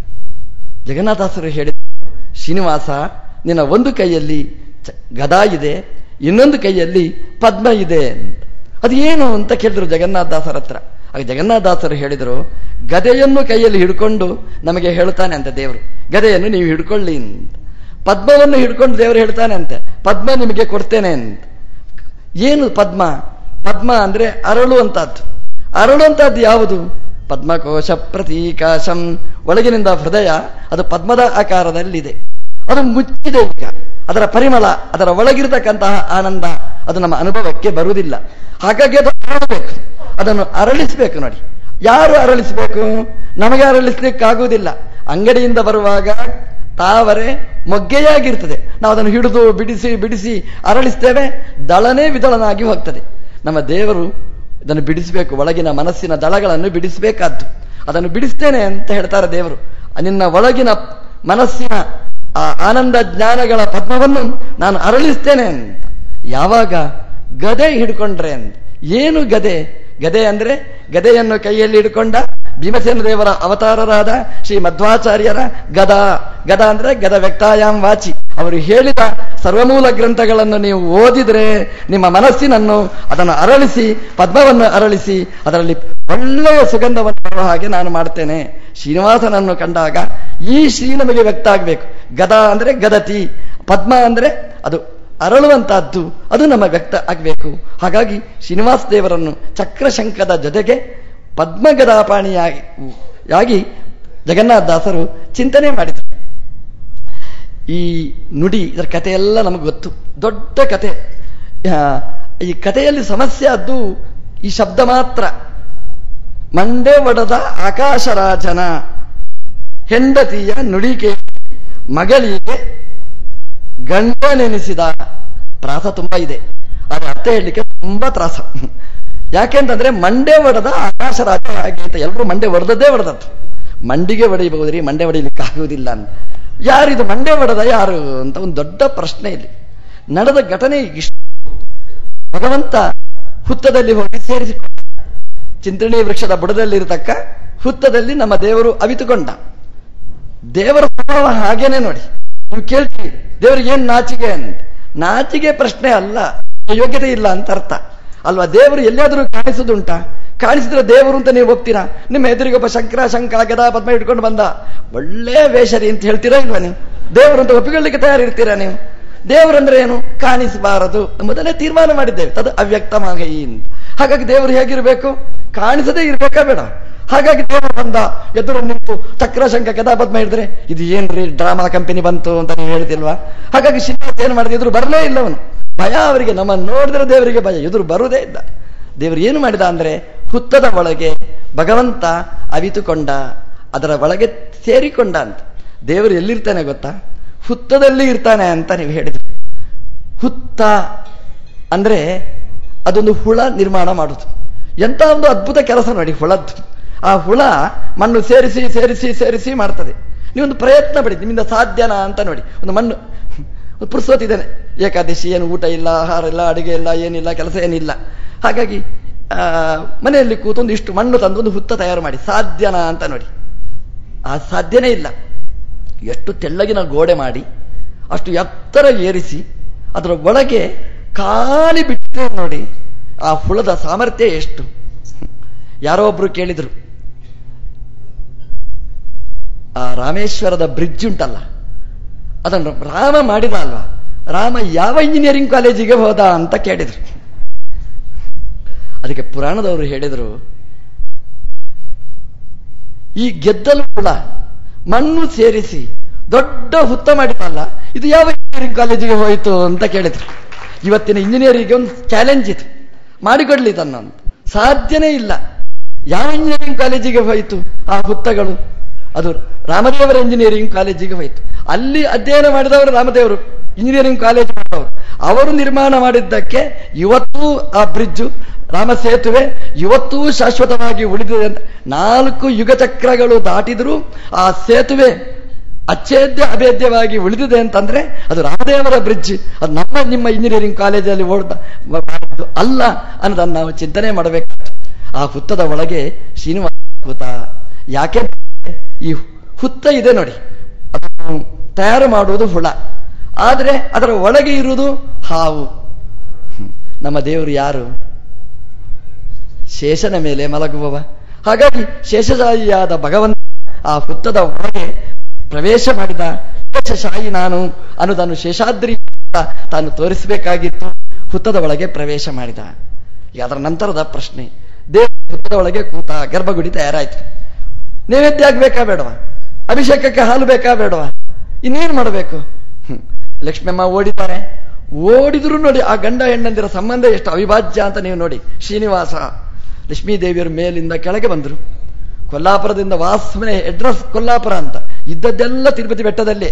ಜಗನ್ನಾಥಾಸರು ಹೇಳಿದರು ಶ್ರೀನಿವಾಸ ನಿನ್ನ ಒಂದು ಕೈಯಲ್ಲಿ ಚ- ಗದಾ ಇದೆ ಇನ್ನೊಂದು ಕೈಯಲ್ಲಿ ಪದ್ಮ ಇದೆ ಅಂತ. ಅದು ಏನು ಅಂತ ಕೇಳಿದ್ರು ಜಗನ್ನಾಥದಾಸರ ಹತ್ರ ಆಗ ಜಗನ್ನಾಥದಾಸರು ಹೇಳಿದರು ಗದೆಯನ್ನು ಕೈಯಲ್ಲಿ ಹಿಡ್ಕೊಂಡು ನಮಗೆ ಹೇಳ್ತಾನೆ ಅಂತ ದೇವರು ಗದೆಯನ್ನು ನೀವು ಹಿಡ್ಕೊಳ್ಳಿ ಅಂತ ಪದ್ಮವನ್ನು ಹಿಡ್ಕೊಂಡು ದೇವರು ಹೇಳ್ತಾನೆ ಅಂತೆ ಪದ್ಮ ನಿಮಗೆ ಕೊಡ್ತೇನೆ ಅಂತ ಏನು ಪದ್ಮ ಪದ್ಮ ಅಂದ್ರೆ ಅರಳುವಂತಹದ್ದು ಅರಳುವಂತಹದ್ದು ಯಾವುದು ಪದ್ಮಕೋಶ ಪ್ರತೀಕಾಶಂ ಒಳಗಿನಿಂದ ಹೃದಯ ಅದು ಪದ್ಮದ ಆಕಾರದಲ್ಲಿದೆ ಅದು ಮುಚ್ಚಿದೆ ಈಗ ಅದರ ಪರಿಮಳ ಅದರ ಒಳಗಿರತಕ್ಕಂತಹ ಆನಂದ ಅದು ನಮ್ಮ ಅನುಭವಕ್ಕೆ ಬರುವುದಿಲ್ಲ ಹಾಗಾಗಿ ಅದು ಅರಳಬೇಕು ಅದನ್ನು ಅರಳಿಸಬೇಕು ನೋಡಿ ಯಾರು ಅರಳಿಸಬೇಕು ನಮಗೆ ಅರಳಿಸ್ಲಿಕ್ಕಾಗುವುದಿಲ್ಲ ಅಂಗಡಿಯಿಂದ ಬರುವಾಗ ತಾವರೆ ಮೊಗ್ಗೆಯಾಗಿರ್ತದೆ ನಾವು ಅದನ್ನು ಹಿಡಿದು ಬಿಡಿಸಿ ಬಿಡಿಸಿ ಅರಳಿಸ್ತೇವೆ ದಳನೇ ವಿದಳನಾಗಿ ಹೋಗ್ತದೆ ನಮ್ಮ ದೇವರು ಇದನ್ನು ಬಿಡಿಸಬೇಕು ಒಳಗಿನ ಮನಸ್ಸಿನ ದಳಗಳನ್ನು ಬಿಡಿಸಬೇಕಾದ್ದು ಅದನ್ನು ಬಿಡಿಸ್ತೇನೆ ಅಂತ ಹೇಳ್ತಾರೆ ದೇವರು ನಿನ್ನ ಒಳಗಿನ ಮನಸ್ಸಿನ ಆ ಆನಂದ ಜ್ಞಾನಗಳ ಪದ್ಮವನ್ನು ನಾನು ಅರಳಿಸ್ತೇನೆ ಅಂತ ಯಾವಾಗ ಗದೆ ಹಿಡ್ಕೊಂಡ್ರೆ ಅಂತ ಏನು ಗದೆ ಗದೆ ಅಂದ್ರೆ ಗದೆಯನ್ನು ಕೈಯಲ್ಲಿ ಹಿಡ್ಕೊಂಡ ಭೀಮಸೇನ ದೇವರ ಅವತಾರರಾದ ಶ್ರೀ ಮಧ್ವಾಚಾರ್ಯರ ಗದ ಗದ ಅಂದ್ರೆ ಗದ ವ್ಯಕ್ತಾಯಾಮ್ ವಾಚಿ ಅವರು ಹೇಳಿದ ಸರ್ವಮೂಲ ಗ್ರಂಥಗಳನ್ನು ನೀವು ಓದಿದ್ರೆ ನಿಮ್ಮ ಮನಸ್ಸಿನನ್ನು ಅದನ್ನು ಅರಳಿಸಿ ಪದ್ಮವನ್ನು ಅರಳಿಸಿ ಅದರಲ್ಲಿ ಒಳ್ಳೆಯ ಸುಗಂಧವನ್ನು ಬರುವ ಹಾಗೆ ನಾನು ಮಾಡ್ತೇನೆ ಶ್ರೀನಿವಾಸನನ್ನು ಕಂಡಾಗ ಈ ಶ್ರೀ ನಮಗೆ ವ್ಯಕ್ತ ಆಗಬೇಕು ಗದ ಅಂದ್ರೆ ಗದತಿ ಪದ್ಮ ಅಂದ್ರೆ ಅದು ಅರಳುವಂತಹದ್ದು ಅದು ನಮ್ಮ ವ್ಯಕ್ತ ಆಗಬೇಕು ಹಾಗಾಗಿ ಶ್ರೀನಿವಾಸ ದೇವರನ್ನು ಚಕ್ರಶಂಕದ ಜೊತೆಗೆ ಪದ್ಮಗದಾಪಾಣಿಯಾಗಿ ಯಾಗಿ ಜಗನ್ನಾಥದಾಸರು ಚಿಂತನೆ ಮಾಡಿದರು ಈ ನುಡಿ ಇದರ ಕಥೆಯೆಲ್ಲ ನಮಗೆ ಗೊತ್ತು ದೊಡ್ಡ ಕತೆ ಆ, ಈ ಕಥೆಯಲ್ಲಿ ಸಮಸ್ಯೆ ಅದು ಈ ಶಬ್ದ ಮಾತ್ರ ಮಂಡೆ ಒಡೆದ ಆಕಾಶರಾಜನ ಹೆಂಡತಿಯ ನುಡಿಗೆ ಮಗಳಿಗೆ ಗಂಡನೆನಿಸಿದ ಪ್ರಾಸ ತುಂಬಾ ಇದೆ ಆದ್ರೆ ಅರ್ಥ ಹೇಳಲಿಕ್ಕೆ ತುಂಬಾ ತ್ರಾಸ ಯಾಕೆಂತಂದ್ರೆ ಮಂಡೆ ಒಡೆದ ಆಕಾಶರಾಜ ಹಾಗೆ ಅಂತ ಎಲ್ಲರೂ ಮಂಡೆ ಒಡೆದದ್ದೇ ಒಡೆದದ್ದು ಮಂಡಿಗೆ ಹೊಡೆಯಬಹುದ್ರಿ ಮಂಡೆ ಹೊಡೆಯಲಿಕ್ಕೆ ಆಗುವುದಿಲ್ಲ ಅಂತ ಯಾರಿದು ಮಂಡೆ ಒಡೆದ ಯಾರು ಅಂತ ಒಂದು ದೊಡ್ಡ ಪ್ರಶ್ನೆ ಇಲ್ಲಿ ನಡೆದ ಘಟನೆ ಇಷ್ಟು ಭಗವಂತ ಹುತ್ತದಲ್ಲಿ ಹೋಗಿ ಸೇರಿಸಿಕೊಂಡ ಚಿಂತಣಿ ವೃಕ್ಷದ ಬುಡದಲ್ಲಿರತಕ್ಕ ಹುತ್ತದಲ್ಲಿ ನಮ್ಮ ದೇವರು ಅವಿತುಕೊಂಡ ದೇವರ ಸ್ವಭಾವ ಹಾಗೇನೆ ನೋಡಿ ನೀವು ಕೇಳ್ತೀವಿ ದೇವರಿಗೆ ಏನ್ ನಾಚಿಕೆ ಅಂತ ನಾಚಿಕೆ ಪ್ರಶ್ನೆ ಅಲ್ಲ ಯೋಗ್ಯತೆ ಇಲ್ಲ ಅಂತ ಅರ್ಥ ಅಲ್ವಾ ದೇವರು ಎಲ್ಲಿಯಾದರೂ ಕಾಣಿಸುದುಂಟಾ ಕಾಣಿಸಿದ್ರೆ ದೇವರು ಅಂತ ನೀವು ಹೋಗ್ತೀರಾ ನಿಮ್ಮ ಎದುರಿಗೆ ಒಬ್ಬ ಶಂಕರ ಶಂಕ ಗದಾ ಪದ್ಮ ಇಟ್ಕೊಂಡು ಬಂದ ಒಳ್ಳೆ ವೇಷರಿ ಅಂತ ಹೇಳ್ತೀರಾ ಇಲ್ವಾ ನೀವು ದೇವರು ಅಂತ ಒಪ್ಪಿಕೊಳ್ಳಿಕ್ಕೆ ತಯಾರಿರ್ತೀರಾ ನೀವು ದೇವರಂದ್ರೆ ಏನು ಕಾಣಿಸಬಾರದು ಮೊದಲೇ ತೀರ್ಮಾನ ಮಾಡಿದ್ದೇವೆ ಅದು ಅವ್ಯಕ್ತವಾಗಿ ಅಂತ ಹಾಗಾಗಿ ದೇವರು ಹೇಗಿರಬೇಕು ಕಾಣಿಸದೇ ಇರ್ಬೇಕಾ ಬೇಡ ಹಾಗಾಗಿ ದೇವರು ಬಂದ ಎದುರು ನಿಂತು ಚಕ್ರ ಶಂಕ ಗದಾ ಪದ್ಮ ಹಿಡಿದ್ರೆ ಇದು ಏನ್ರಿ ಡ್ರಾಮಾ ಕಂಪನಿ ಬಂತು ಅಂತ ನೀವು ಹೇಳ್ತಿಲ್ವಾ ಹಾಗಾಗಿ ಶ್ರೀನಿವಾಸ ಏನು ಮಾಡಿದ ಎದುರು ಬರಲೇ ಇಲ್ಲ ಅವನು ಭಯ ಅವರಿಗೆ ನಮ್ಮನ್ನು ನೋಡಿದ್ರೆ ದೇವರಿಗೆ ಭಯ ಎದುರು ಬರುವುದೇ ಇಲ್ಲ ದೇವರು ಏನು ಮಾಡಿದ ಅಂದ್ರೆ ಹುತ್ತದ ಒಳಗೆ ಭಗವಂತ ಅವಿತುಕೊಂಡ ಅದರ ಒಳಗೆ ಸೇರಿಕೊಂಡ ಅಂತ ದೇವರು ಎಲ್ಲಿರ್ತಾನೆ ಗೊತ್ತಾ ಹುತ್ತದಲ್ಲಿ ಇರ್ತಾನೆ ಅಂತ ನೀವು ಹೇಳಿದ್ರಿ ಹುತ್ತ ಅಂದ್ರೆ ಅದೊಂದು ಹುಳ ನಿರ್ಮಾಣ ಮಾಡುದು ಎಂತ ಒಂದು ಅದ್ಭುತ ಕೆಲಸ ನೋಡಿ ಹುಳದ್ದು ಆ ಹುಳ ಮಣ್ಣು ಸೇರಿಸಿ ಸೇರಿಸಿ ಸೇರಿಸಿ ಮಾಡ್ತದೆ ನೀವೊಂದು ಪ್ರಯತ್ನ ಪಡಿ ನಿಮ್ಮಿಂದ ಸಾಧ್ಯನಾ ಅಂತ ನೋಡಿ ಒಂದು ಮಣ್ಣು ಒಂದು ಪುರ್ಸೋತಿದ್ದೇನೆ ಏಕಾದಶಿ ಏನು ಊಟ ಇಲ್ಲ ಆಹಾರ ಇಲ್ಲ ಅಡುಗೆ ಇಲ್ಲ ಏನಿಲ್ಲ ಕೆಲಸ ಏನಿಲ್ಲ ಹಾಗಾಗಿ ಆ, ಮನೆಯಲ್ಲಿ ಕೂತೊಂದು ಇಷ್ಟು ಮಣ್ಣು ತಂದು ಒಂದು ಹುತ್ತ ತಯಾರು ಮಾಡಿ ಸಾಧ್ಯನಾ ಅಂತ ನೋಡಿ ಆ ಸಾಧ್ಯನೇ ಇಲ್ಲ ಎಷ್ಟು ತೆಳ್ಳಗಿನ ಗೋಡೆ ಮಾಡಿ ಅಷ್ಟು ಎತ್ತರ ಏರಿಸಿ ಅದರ ಒಳಗೆ ಖಾಲಿ ಬಿಟ್ಟರೆ ನೋಡಿ ಆ ಹುಳದ ಸಾಮರ್ಥ್ಯ ಎಷ್ಟು ಯಾರೋ ಒಬ್ರು ಕೇಳಿದ್ರು ಆ ರಾಮೇಶ್ವರದ ಬ್ರಿಡ್ಜ್ ಉಂಟಲ್ಲ ಅದನ್ನು ರಾಮ ಮಾಡಿದ ಅಲ್ವಾ ರಾಮ ಯಾವ ಇಂಜಿನಿಯರಿಂಗ್ ಕಾಲೇಜಿಗೆ ಹೋದ ಅಂತ ಕೇಳಿದ್ರು ಅದಕ್ಕೆ ಪುರಾಣದವರು ಹೇಳಿದರು ಈ ಗೆದ್ದಲು ಹುಳ ಮಣ್ಣು ಸೇರಿಸಿ ದೊಡ್ಡ ಹುತ್ತ ಮಾಡಿತಲ್ಲ ಇದು ಯಾವ ಇಂಜಿನಿಯರಿಂಗ್ ಕಾಲೇಜಿಗೆ ಹೋಯಿತು ಅಂತ ಕೇಳಿದ್ರು ಇವತ್ತಿನ ಇಂಜಿನಿಯರಿಂಗ್ಗೆ ಒಂದು ಚಾಲೆಂಜ್ ಇದು ಮಾಡಿಕೊಡ್ಲಿ ತನ್ನ ಅಂತ ಸಾಧ್ಯನೇ ಇಲ್ಲ ಯಾವ ಇಂಜಿನಿಯರಿಂಗ್ ಕಾಲೇಜಿಗೆ ಹೋಯಿತು ಆ ಹುತ್ತಗಳು ಅದು ರಾಮದೇವರ ಇಂಜಿನಿಯರಿಂಗ್ ಕಾಲೇಜಿಗೆ ಹೋಯಿತು ಅಲ್ಲಿ ಅಧ್ಯಯನ ಮಾಡಿದವರು ರಾಮದೇವರು ಇಂಜಿನಿಯರಿಂಗ್ ಕಾಲೇಜ್ ಮಾಡೋರು ಅವರು ನಿರ್ಮಾಣ ಮಾಡಿದ್ದಕ್ಕೆ ಇವತ್ತೂ ಆ ಬ್ರಿಡ್ಜು ರಾಮ ಸೇತುವೆ ಇವತ್ತೂ ಶಾಶ್ವತವಾಗಿ ಉಳಿದಿದೆ ಅಂತ ನಾಲ್ಕು ಯುಗ ಚಕ್ರಗಳು ದಾಟಿದರೂ ಆ ಸೇತುವೆ ಅಚ್ಛೇದ್ಯ ಅಭೇದ್ಯವಾಗಿ ಉಳಿದಿದೆ ಅಂತಂದ್ರೆ ಅದು ರಾಮದೇವರ ಬ್ರಿಡ್ಜ್ ಅದು ನಮ್ಮ ನಿಮ್ಮ ಇಂಜಿನಿಯರಿಂಗ್ ಕಾಲೇಜಲ್ಲಿ ಓಡ್ದ ಮಾಡಿದ್ದು ಅಲ್ಲ ಅನ್ನೋದನ್ನು ನಾವು ಚಿಂತನೆ ಮಾಡಬೇಕಾಗ್ತದೆ ಆ ಹುತ್ತದ ಒಳಗೆ ಶ್ರೀನಿವಾಸ ಹುತ್ತ ಯಾಕೆ ಈ ಹುತ್ತ ಇದೆ ನೋಡಿ ಅದನ್ನು ತಯಾರು ಮಾಡುವುದು ಹುಳ ಆದರೆ ಅದರ ಒಳಗೆ ಇರುವುದು ಹಾವು ಹ್ಮ್. ನಮ್ಮ ದೇವರು ಯಾರು ಶೇಷನ ಮೇಲೆ ಮಲಗುವವ ಹಾಗಾಗಿ ಶೇಷಶಾಹಿಯಾದ ಭಗವಂತ ಆ ಹುತ್ತದ ಒಳಗೆ ಪ್ರವೇಶ ಮಾಡಿದ ಶೇಷಶಾಹಿ ನಾನು ಅನ್ನೋದನ್ನು ಶೇಷಾದ್ರಿ ಅಂತ ತಾನು ತೋರಿಸಬೇಕಾಗಿತ್ತು ಹುತ್ತದ ಒಳಗೆ ಪ್ರವೇಶ ಮಾಡಿದ ಈಗ ಅದರ ನಂತರದ ಪ್ರಶ್ನೆ ದೇವ ಹುತ್ತದ ಒಳಗೆ ಕೂತ ಗರ್ಭಗುಡಿ ತಯಾರಾಯ್ತು ನೈವೇದ್ಯ ಆಗ್ಬೇಕಾ ಬೇಡವಾ ಅಭಿಷೇಕಕ್ಕೆ ಹಾಲು ಬೇಕಾ ಬೇಡವಾ ಇನ್ನೇನು ಮಾಡಬೇಕು ಹ್ಮ್. ಲಕ್ಷ್ಮಮ್ಮ ಓಡಿದ್ದಾರೆ ಓಡಿದ್ರು ನೋಡಿ ಆ ಗಂಡ ಹೆಣ್ಣಂದಿರ ಸಂಬಂಧ ಎಷ್ಟು ಅವಿಭಾಜ್ಯ ಅಂತ ನೀವು ನೋಡಿ ಶ್ರೀನಿವಾಸ ಲಕ್ಷ್ಮೀ ದೇವಿಯರು ಮೇಲಿಂದ ಕೆಳಗೆ ಬಂದರು ಕೊಲ್ಲಾಪುರದಿಂದ ವಾಸ್ಮನೆ ಅಡ್ರೆಸ್ ಕೊಲ್ಲಾಪುರ ಅಂತ ಇದ್ದದ್ದೆಲ್ಲ ತಿರುಪತಿ ಬೆಟ್ಟದಲ್ಲೇ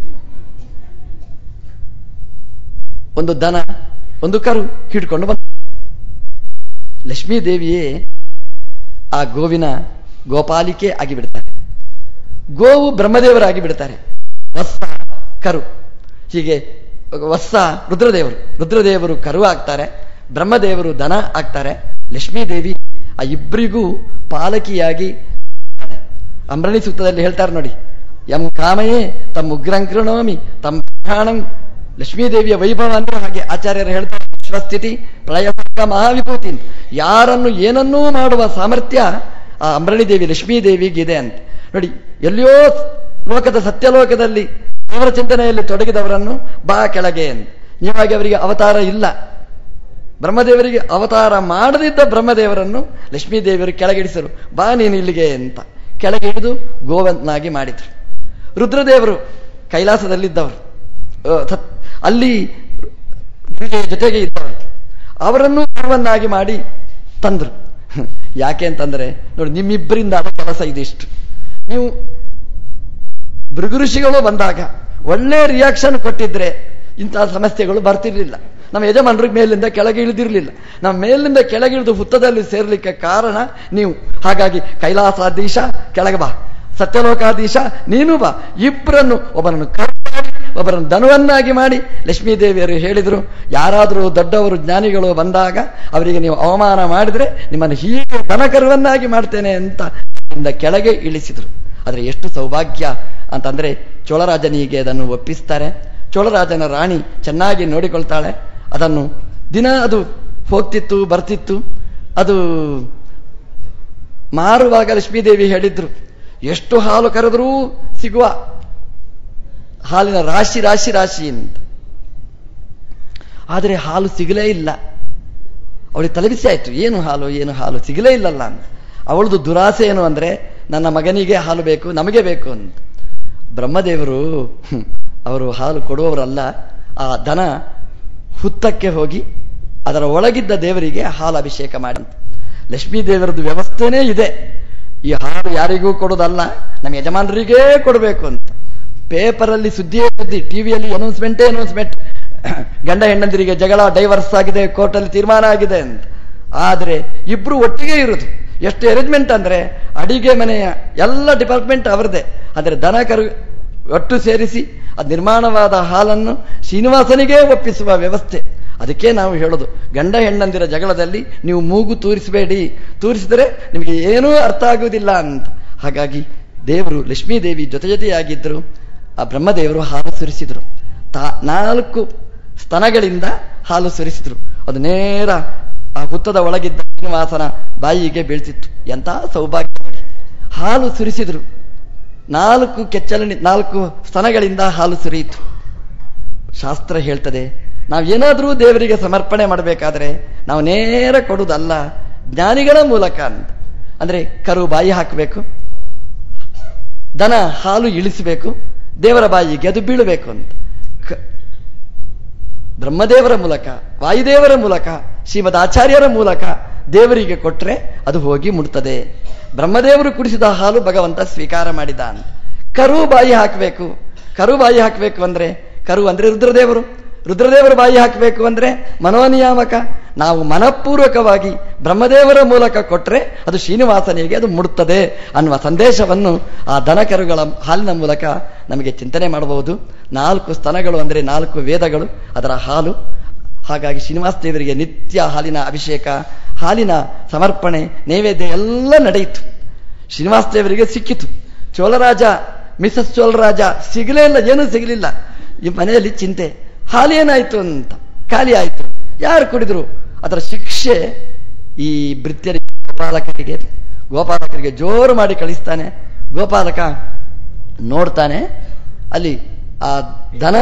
ಒಂದು ದನ ಒಂದು ಕರು ಹಿಡ್ಕೊಂಡು ಬಂದ ಲಕ್ಷ್ಮೀ ದೇವಿಯೇ ಆ ಗೋವಿನ ಗೋಪಾಲಿಕೆ ಆಗಿ ಬಿಡ್ತಾರೆ ಗೋವು ಬ್ರಹ್ಮದೇವರಾಗಿ ಬಿಡ್ತಾರೆ ವತ್ಸ ಕರು ಹೀಗೆ ವತ್ಸ ರುದ್ರದೇವರು ರುದ್ರದೇವರು ಕರು ಆಗ್ತಾರೆ ಬ್ರಹ್ಮದೇವರು ದನ ಆಗ್ತಾರೆ ಲಕ್ಷ್ಮೀ ದೇವಿ ಆ ಇಬ್ಬರಿಗೂ ಪಾಲಕಿಯಾಗಿ ಅಂಬರಣಿ ಸೂಕ್ತದಲ್ಲಿ ಹೇಳ್ತಾರೆ ನೋಡಿ ಎಂ ಕಾಮಯೇ ತಮ್ಮ ಉಗ್ರಂಕೃಣೋಮಿ ತಮ್ಮ ಪ್ರಾಣಂ ಲಕ್ಷ್ಮೀದೇವಿಯ ವೈಭವ ಅಂದ್ರೆ ಹಾಗೆ ಆಚಾರ್ಯರು ಹೇಳ್ತಾರೆ ವಿಶ್ವಸ್ಥಿತಿ ಪ್ರಯತ್ನ ಮಹಾವಿಭೂತಿ ಅಂತ. ಯಾರನ್ನು ಏನನ್ನೂ ಮಾಡುವ ಸಾಮರ್ಥ್ಯ ಆ ಅಂಬರಣಿ ದೇವಿ ಲಕ್ಷ್ಮೀ ದೇವಿಗಿದೆ ಅಂತ ನೋಡಿ ಎಲ್ಲಿಯೋ ಲೋಕದ ಸತ್ಯಲೋಕದಲ್ಲಿ ದೇವರ ಚಿಂತನೆಯಲ್ಲಿ ತೊಡಗಿದವರನ್ನು ಬಾ ಕೆಳಗೆ ಅಂತ ನೀವಾಗಿ ಅವರಿಗೆ ಅವತಾರ ಇಲ್ಲ ಬ್ರಹ್ಮದೇವರಿಗೆ ಅವತಾರ ಮಾಡದಿದ್ದ ಬ್ರಹ್ಮದೇವರನ್ನು ಲಕ್ಷ್ಮೀ ದೇವಿಯರು ಕೆಳಗಿಡಿಸರು ಬಾ ನೀನು ಇಲ್ಲಿಗೆ ಅಂತ ಕೆಳಗೆ ಹಿಡಿದು ಗೋವಂತನಾಗಿ ಮಾಡಿದ್ರು ರುದ್ರದೇವರು ಕೈಲಾಸದಲ್ಲಿದ್ದವರು ಆ, ಸತ್- ಅಲ್ಲಿ ಗಿರಿಜೆಯ ಜೊತೆಗೆ ಇದ್ದವರು ಅವರನ್ನು ಗುರುವನ್ನಾಗಿ ಮಾಡಿ ತಂದ್ರು ಯಾಕೆ ಅಂತಂದ್ರೆ ನೋಡಿ ನಿಮ್ಮಿಬ್ಬರಿಂದ ಆದ ಕೆಲಸ ಇದಿಷ್ಟು ನೀವು ಭೃಗು ಋಷಿಗಳು ಬಂದಾಗ ಒಳ್ಳೆ ರಿಯಾಕ್ಷನ್ ಕೊಟ್ಟಿದ್ರೆ ಇಂತಹ ಸಮಸ್ಯೆಗಳು ಬರ್ತಿರ್ಲಿಲ್ಲ ನಮ್ಮ ಯಜಮಾನರಿಗೆ ಮೇಲಿಂದ ಕೆಳಗೆ ಇಳಿದಿರ್ಲಿಲ್ಲ ನಮ್ಮ ಮೇಲಿಂದ ಕೆಳಗಿಳಿದು ಹುತ್ತದಲ್ಲಿ ಸೇರ್ಲಿಕ್ಕೆ ಕಾರಣ ನೀವು ಹಾಗಾಗಿ ಕೈಲಾಸಾಧೀಶ ಕೆಳಗೆ ಬಾ ಸತ್ಯಲೋಕಾಧೀಶ ನೀನು ಬಾ ಇಬ್ಬರನ್ನು ಒಬ್ಬನನ್ನು ಕರು ಮಾಡಿ ಒಬ್ಬರನ್ನು ದನುವನ್ನಾಗಿ ಮಾಡಿ ಲಕ್ಷ್ಮೀ ದೇವಿಯರು ಹೇಳಿದ್ರು ಯಾರಾದರೂ ದೊಡ್ಡವರು ಜ್ಞಾನಿಗಳು ಬಂದಾಗ ಅವರಿಗೆ ನೀವು ಅವಮಾನ ಮಾಡಿದ್ರೆ ನಿಮ್ಮನ್ನು ಹೀಗೆ ದನಕರುವನ್ನಾಗಿ ಮಾಡ್ತೇನೆ ಅಂತ ಇಂದ ಕೆಳಗೆ ಇಳಿಸಿದ್ರು ಆದರೆ ಎಷ್ಟು ಸೌಭಾಗ್ಯ ಅಂತಂದ್ರೆ ಚೋಳರಾಜನಿಗೆ ಅದನ್ನು ಒಪ್ಪಿಸ್ತಾರೆ ಚೋಳರಾಜನ ರಾಣಿ ಚೆನ್ನಾಗಿ ನೋಡಿಕೊಳ್ತಾಳೆ ಅದನ್ನು ದಿನ ಅದು ಹೋಗ್ತಿತ್ತು ಬರ್ತಿತ್ತು ಅದು ಮಾರುವಾಗ ಲಕ್ಷ್ಮೀದೇವಿ ಹೇಳಿದ್ರು ಎಷ್ಟು ಹಾಲು ಕರೆದರೂ ಸಿಗುವ ಹಾಲಿನ ರಾಶಿ ರಾಶಿ ರಾಶಿ ಅಂತ ಆದರೆ ಹಾಲು ಸಿಗಲೇ ಇಲ್ಲ ಅವಳಿಗೆ ತಲೆಬಿಸಿ ಆಯ್ತು ಏನು ಹಾಲು ಏನು ಹಾಲು ಸಿಗಲೇ ಇಲ್ಲಲ್ಲ ಅಂತ ಅವಳದು ದುರಾಸೆ ಏನು ಅಂದ್ರೆ ನನ್ನ ಮಗನಿಗೆ ಹಾಲು ಬೇಕು ನಮಗೆ ಬೇಕು ಅಂತ ಬ್ರಹ್ಮದೇವರು ಹ್ಮ್, ಅವರು ಹಾಲು ಕೊಡುವವರಲ್ಲ ಆ ದನ ಹುತ್ತಕ್ಕೆ ಹೋಗಿ ಅದರ ಒಳಗಿದ್ದ ದೇವರಿಗೆ ಹಾಲು ಅಭಿಷೇಕ ಮಾಡಂತ ಲಕ್ಷ್ಮೀ ದೇವರದ್ದು ವ್ಯವಸ್ಥೆನೇ ಇದೆ ಈ ಹಾಲು ಯಾರಿಗೂ ಕೊಡೋದಲ್ಲ ನಮ್ಮ ಯಜಮಾನರಿಗೇ ಕೊಡಬೇಕು ಅಂತ ಪೇಪರಲ್ಲಿ ಸುದ್ದಿಯೇ ಸುದ್ದಿ ಟಿವಿಯಲ್ಲಿ ಅನೌನ್ಸ್ಮೆಂಟೇ ಅನೌನ್ಸ್ಮೆಂಟ್ ಗಂಡ ಹೆಣ್ಣಂದಿರಿಗೆ ಜಗಳ ಡೈವರ್ಸ್ ಆಗಿದೆ ಕೋರ್ಟಲ್ಲಿ ತೀರ್ಮಾನ ಆಗಿದೆ ಅಂತ ಆದರೆ ಇಬ್ರು ಒಟ್ಟಿಗೆ ಇರುದು ಎಷ್ಟು ಅರೇಂಜ್ಮೆಂಟ್ ಅಂದ್ರೆ ಅಡಿಗೆ ಮನೆಯ ಎಲ್ಲ ಡಿಪಾರ್ಟ್ಮೆಂಟ್ ಅವರದೇ ಆದರೆ ದನ ಕರು ಒಟ್ಟು ಸೇರಿಸಿ ಅದು ನಿರ್ಮಾಣವಾದ ಹಾಲನ್ನು ಶ್ರೀನಿವಾಸನಿಗೇ ಒಪ್ಪಿಸುವ ವ್ಯವಸ್ಥೆ ಅದಕ್ಕೆ ನಾವು ಹೇಳೋದು ಗಂಡ ಹೆಣ್ಣಂದಿರ ಜಗಳದಲ್ಲಿ ನೀವು ಮೂಗು ತೂರಿಸಬೇಡಿ ತೂರಿಸಿದರೆ ನಿಮಗೆ ಏನೂ ಅರ್ಥ ಆಗುವುದಿಲ್ಲ ಅಂತ ಹಾಗಾಗಿ ದೇವರು ಲಕ್ಷ್ಮೀ ದೇವಿ ಜೊತೆ ಜೊತೆಯಾಗಿದ್ದರು ಆ ಬ್ರಹ್ಮದೇವರು ಹಾಲು ಸುರಿಸಿದರು ತಾ ನಾಲ್ಕು ಸ್ತನಗಳಿಂದ ಹಾಲು ಸುರಿಸಿದ್ರು ಅದು ನೇರ ಆ ಹುತ್ತದ ಒಳಗಿದ್ದ ಶ್ರೀನಿವಾಸನ ಬಾಯಿಗೆ ಬೀಳ್ತಿತ್ತು ಎಂಥ ಸೌಭಾಗ್ಯ ನೋಡಿ ಹಾಲು ಸುರಿಸಿದ್ರು ನಾಲ್ಕು ಕೆಚ್ಚಲ ನಾಲ್ಕು ಸ್ತನಗಳಿಂದ ಹಾಲು ಸುರಿಯಿತು ಶಾಸ್ತ್ರ ಹೇಳ್ತದೆ ನಾವು ಏನಾದರೂ ದೇವರಿಗೆ ಸಮರ್ಪಣೆ ಮಾಡಬೇಕಾದ್ರೆ ನಾವು ನೇರ ಕೊಡುವುದಲ್ಲ ಜ್ಞಾನಿಗಳ ಮೂಲಕ ಅಂತ ಅಂದ್ರೆ ಕರು ಬಾಯಿ ಹಾಕಬೇಕು ದನ ಹಾಲು ಇಳಿಸಬೇಕು ದೇವರ ಬಾಯಿಗೆ ಅದು ಬೀಳಬೇಕು ಅಂತ ಕ- ಬ್ರಹ್ಮದೇವರ ಮೂಲಕ ವಾಯುದೇವರ ಮೂಲಕ ಶ್ರೀಮದ್ ಆಚಾರ್ಯರ ಮೂಲಕ ದೇವರಿಗೆ ಕೊಟ್ರೆ ಅದು ಹೋಗಿ ಮುಟ್ತದೆ ಬ್ರಹ್ಮದೇವರು ಕುಡಿಸಿದ ಹಾಲು ಭಗವಂತ ಸ್ವೀಕಾರ ಮಾಡಿದ ಅಂತ ಕರು ಬಾಯಿ ಹಾಕಬೇಕು ಕರು ಬಾಯಿ ಹಾಕಬೇಕು ಅಂದ್ರೆ ಕರು ಅಂದ್ರೆ ರುದ್ರದೇವರು ರುದ್ರದೇವರು ಬಾಯಿ ಹಾಕಬೇಕು ಅಂದ್ರೆ ಮನೋನಿಯಾಮಕ ನಾವು ಮನಪೂರ್ವಕವಾಗಿ ಬ್ರಹ್ಮದೇವರ ಮೂಲಕ ಕೊಟ್ರೆ ಅದು ಶ್ರೀನಿವಾಸನಿಗೆ ಅದು ಮುಡುತ್ತದೆ ಅನ್ನುವ ಸಂದೇಶವನ್ನು ಆ ದನ ಕರುಗಳ ಹಾಲಿನ ಮೂಲಕ ನಮಗೆ ಚಿಂತನೆ ಮಾಡಬಹುದು ನಾಲ್ಕು ಸ್ತನಗಳು ಅಂದರೆ ನಾಲ್ಕು ವೇದಗಳು ಅದರ ಹಾಲು ಹಾಗಾಗಿ ಶ್ರೀನಿವಾಸ ದೇವರಿಗೆ ನಿತ್ಯ ಹಾಲಿನ ಅಭಿಷೇಕ ಹಾಲಿನ ಸಮರ್ಪಣೆ ನೈವೇದ್ಯ ಎಲ್ಲ ನಡೆಯಿತು ಶ್ರೀನಿವಾಸ ದೇವರಿಗೆ ಸಿಕ್ಕಿತು ಚೋಳರಾಜ ಮಿಸಸ್ ಚೋಳರಾಜ ಸಿಗಲೇ ಇಲ್ಲ ಏನೂ ಸಿಗಲಿಲ್ಲ ಈ ಮನೆಯಲ್ಲಿ ಚಿಂತೆ ಹಾಲೇನಾಯ್ತು ಅಂತ ಖಾಲಿ ಆಯ್ತು ಯಾರು ಕುಡಿದ್ರು ಅದರ ಶಿಕ್ಷೆ ಈ ಭೃತ್ಯರಿಗೆ ಗೋಪಾಲಕರಿಗೆ ಗೋಪಾಲಕರಿಗೆ ಜೋರು ಮಾಡಿ ಕಳಿಸ್ತಾನೆ ಗೋಪಾಲಕ ನೋಡ್ತಾನೆ ಅಲ್ಲಿ ಆ ದನ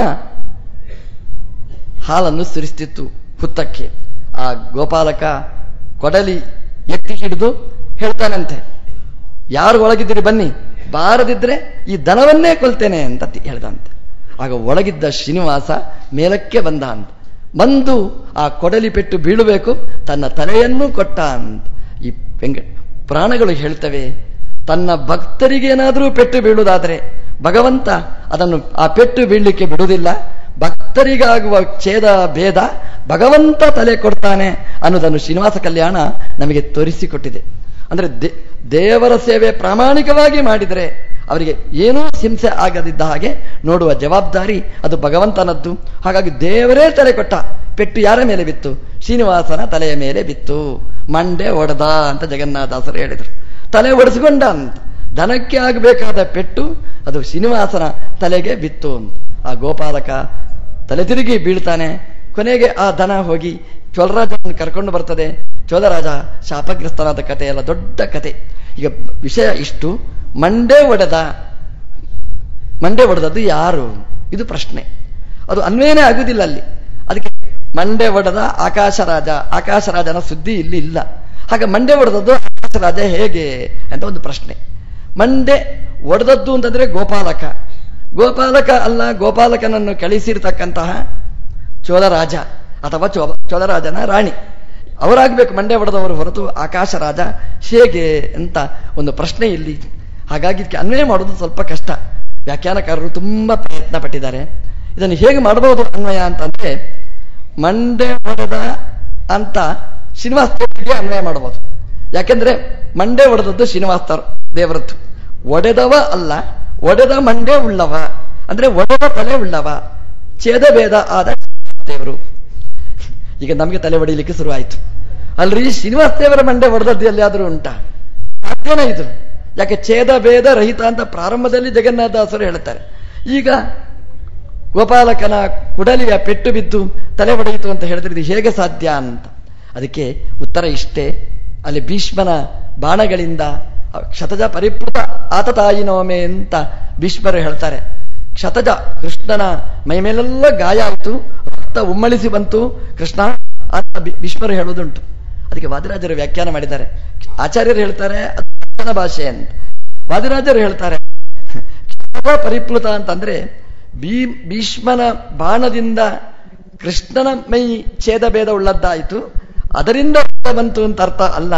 ಹಾಲನ್ನು ಸುರಿಸ್ತಿತ್ತು ಹುತ್ತಕ್ಕೆ ಆ ಗೋಪಾಲಕ ಕೊಡಲಿ ಎತ್ತಿ ಹಿಡಿದು ಹೇಳ್ತಾನಂತೆ ಯಾರು ಒಳಗಿದ್ದೀರಿ ಬನ್ನಿ ಬಾರದಿದ್ರೆ ಈ ದನವನ್ನೇ ಕೊಲ್ತೇನೆ ಅಂತ ತಿ- ಹೇಳ್ದಂತೆ ಆಗ ಒಳಗಿದ್ದ ಶ್ರೀನಿವಾಸ ಮೇಲಕ್ಕೆ ಬಂದ ಅಂತ ಬಂದು ಆ ಕೊಡಲಿ ಪೆಟ್ಟು ಬೀಳಬೇಕು ತನ್ನ ತಲೆಯನ್ನು ಕೊಟ್ಟ ಅಂತ ಈ ವೆಂಕ ಪ್ರಾಣಗಳು ಹೇಳ್ತವೆ ತನ್ನ ಭಕ್ತರಿಗೇನಾದರೂ ಪೆಟ್ಟು ಬೀಳುವುದಾದರೆ ಭಗವಂತ ಅದನ್ನು ಆ ಪೆಟ್ಟು ಬೀಳಲಿಕ್ಕೆ ಬಿಡುವುದಿಲ್ಲ ಭಕ್ತರಿಗಾಗುವ ಛೇದ ಭೇದ ಭಗವಂತ ತಲೆ ಕೊಡ್ತಾನೆ ಅನ್ನೋದನ್ನು ಶ್ರೀನಿವಾಸ ಕಲ್ಯಾಣ ನಮಗೆ ತೋರಿಸಿಕೊಟ್ಟಿದೆ ಅಂದ್ರೆ ದೇ- ದೇವರ ಸೇವೆ ಪ್ರಾಮಾಣಿಕವಾಗಿ ಮಾಡಿದರೆ ಅವರಿಗೆ ಏನೂ ಹಿಂಸೆ ಆಗದಿದ್ದ ಹಾಗೆ ನೋಡುವ ಜವಾಬ್ದಾರಿ ಅದು ಭಗವಂತನದ್ದು ಹಾಗಾಗಿ ದೇವರೇ ತಲೆ ಕೊಟ್ಟ ಪೆಟ್ಟು ಯಾರ ಮೇಲೆ ಬಿತ್ತು ಶ್ರೀನಿವಾಸನ ತಲೆಯ ಮೇಲೆ ಬಿತ್ತು ಮಂಡೆ ಒಡೆದ ಅಂತ ಜಗನ್ನಾಥಾಸರು ಹೇಳಿದರು ತಲೆ ಒಡೆಸಿಕೊಂಡ ಅಂತ ದನಕ್ಕೆ ಆಗಬೇಕಾದ ಪೆಟ್ಟು ಅದು ಶ್ರೀನಿವಾಸನ ತಲೆಗೆ ಬಿತ್ತು ಅಂತ ಆ ಗೋಪಾಲಕ ತಲೆ ತಿರುಗಿ ಬೀಳ್ತಾನೆ ಕೊನೆಗೆ ಆ ದನ ಹೋಗಿ ಚೋಳರಾಜನನ್ನು ಕರ್ಕೊಂಡು ಬರ್ತದೆ ಚೋಳರಾಜ ಶಾಪಗ್ರಸ್ತನಾದ ಕಥೆ ಎಲ್ಲ ದೊಡ್ಡ ಕತೆ ಈಗ ವಿಷಯ ಇಷ್ಟು ಮಂಡೆ ಒಡೆದ ಮಂಡೆ ಒಡೆದದ್ದು ಯಾರು ಇದು ಪ್ರಶ್ನೆ ಅದು ಅನ್ವೇನೇ ಆಗುದಿಲ್ಲ ಅಲ್ಲಿ ಅದಕ್ಕೆ ಮಂಡೆ ಒಡೆದ ಆಕಾಶರಾಜ ಆಕಾಶರಾಜನ ಸುದ್ದಿ ಇಲ್ಲಿ ಇಲ್ಲ ಹಾಗೆ ಮಂಡೆ ಒಡೆದದ್ದು ಆಕಾಶರಾಜ ಹೇಗೆ ಅಂತ ಒಂದು ಪ್ರಶ್ನೆ ಮಂಡೆ ಒಡೆದದ್ದು ಅಂತಂದ್ರೆ ಗೋಪಾಲಕ ಗೋಪಾಲಕ ಅಲ್ಲ ಗೋಪಾಲಕನನ್ನು ಕಳಿಸಿರ್ತಕ್ಕಂತಹ ಚೋಳರಾಜ ಅಥವಾ ಚೋ ಚೋಳರಾಜನ ರಾಣಿ ಅವರಾಗಬೇಕು ಮಂಡ್ಯ ಹೊಡೆದವರು ಹೊರತು ಆಕಾಶ ರಾಜ ಹೇಗೆ ಅಂತ ಒಂದು ಪ್ರಶ್ನೆ ಇಲ್ಲಿ ಹಾಗಾಗಿ ಇದಕ್ಕೆ ಅನ್ವಯ ಮಾಡೋದು ಸ್ವಲ್ಪ ಕಷ್ಟ ವ್ಯಾಖ್ಯಾನಕಾರರು ತುಂಬಾ ಪ್ರಯತ್ನ ಪಟ್ಟಿದ್ದಾರೆ ಇದನ್ನು ಹೇಗೆ ಮಾಡಬಹುದು ಅನ್ವಯ ಅಂತಂದ್ರೆ ಮಂಡೆ ಹೊಡೆದ ಅಂತ ಶ್ರೀನಿವಾಸ ದೇವರಿಗೆ ಅನ್ವಯ ಮಾಡಬಹುದು ಯಾಕೆಂದ್ರೆ ಮಂಡೆ ಹೊಡೆದದ್ದು ಶ್ರೀನಿವಾಸ ದೇವರದ್ದು ಒಡೆದವ ಅಲ್ಲ ಒಡೆದ ಮಂಡೆ ಉಳ್ಳವ ಅಂದ್ರೆ ಒಡೆದ ತಲೆ ಉಳ್ಳವ ಛೇದಭೇದ ಆದ ದೇವರು ಈಗ ನಮಗೆ ತಲೆ ಹೊಡಿಲಿಕ್ಕೆ ಶುರು ಆಯ್ತು ಅಲ್ರಿ ಶ್ರೀನಿವಾಸ ದೇವರ ಮಂಡೆ ಹೊಡೆದದ್ದು ಎಲ್ಲಿಯಾದ್ರೂ ಉಂಟಾ ಸಾಧ್ಯನೇ ಇದು ಯಾಕೆ ಛೇದ ಭೇದ ರಹಿತ ಅಂತ ಪ್ರಾರಂಭದಲ್ಲಿ ಜಗನ್ನಾಥದಾಸರು ಹೇಳ್ತಾರೆ ಈಗ ಗೋಪಾಲಕನ ಕುಡಲಿಯ ಪೆಟ್ಟು ಬಿದ್ದು ತಲೆ ಹೊಡೆಯಿತು ಅಂತ ಹೇಳಿದ್ರೆ ಇದು ಹೇಗೆ ಸಾಧ್ಯ ಅಂತ ಅದಕ್ಕೆ ಉತ್ತರ ಇಷ್ಟೇ ಅಲ್ಲಿ ಭೀಷ್ಮನ ಬಾಣಗಳಿಂದ ಕ್ಷತಜ ಪರಿಪೃತ ಆತತಾಯಿನೋಮೆ ಅಂತ ಭೀಷ್ಮರು ಹೇಳ್ತಾರೆ ಕ್ಷತಜ ಕೃಷ್ಣನ ಮೈ ಮೇಲೆಲ್ಲ ಗಾಯ ಆಯಿತು ರಕ್ತ ಉಮ್ಮಳಿಸಿ ಬಂತು ಕೃಷ್ಣ ಅಂತ ಭೀ- ಭೀಷ್ಮರು ಹೇಳುವುದುಂಟು ಅದಕ್ಕೆ ವಾದಿರಾಜರು ವ್ಯಾಖ್ಯಾನ ಮಾಡಿದ್ದಾರೆ ಆಚಾರ್ಯರು ಹೇಳ್ತಾರೆ ಅದು ಕೃಷ್ಣನ ಭಾಷೆ ಅಂತ ವಾದಿರಾಜರು ಹೇಳ್ತಾರೆ ಕ್ಷತ ಪರಿಪ್ಲುತ ಅಂತಂದ್ರೆ ಭೀ ಭೀಷ್ಮನ ಬಾಣದಿಂದ ಕೃಷ್ಣನ ಮೈ ಛೇದ ಭೇದ ಉಳ್ಳದ್ದಾಯಿತು ಅದರಿಂದ ರಕ್ತ ಬಂತು ಅಂತ ಅರ್ಥ ಅಲ್ಲ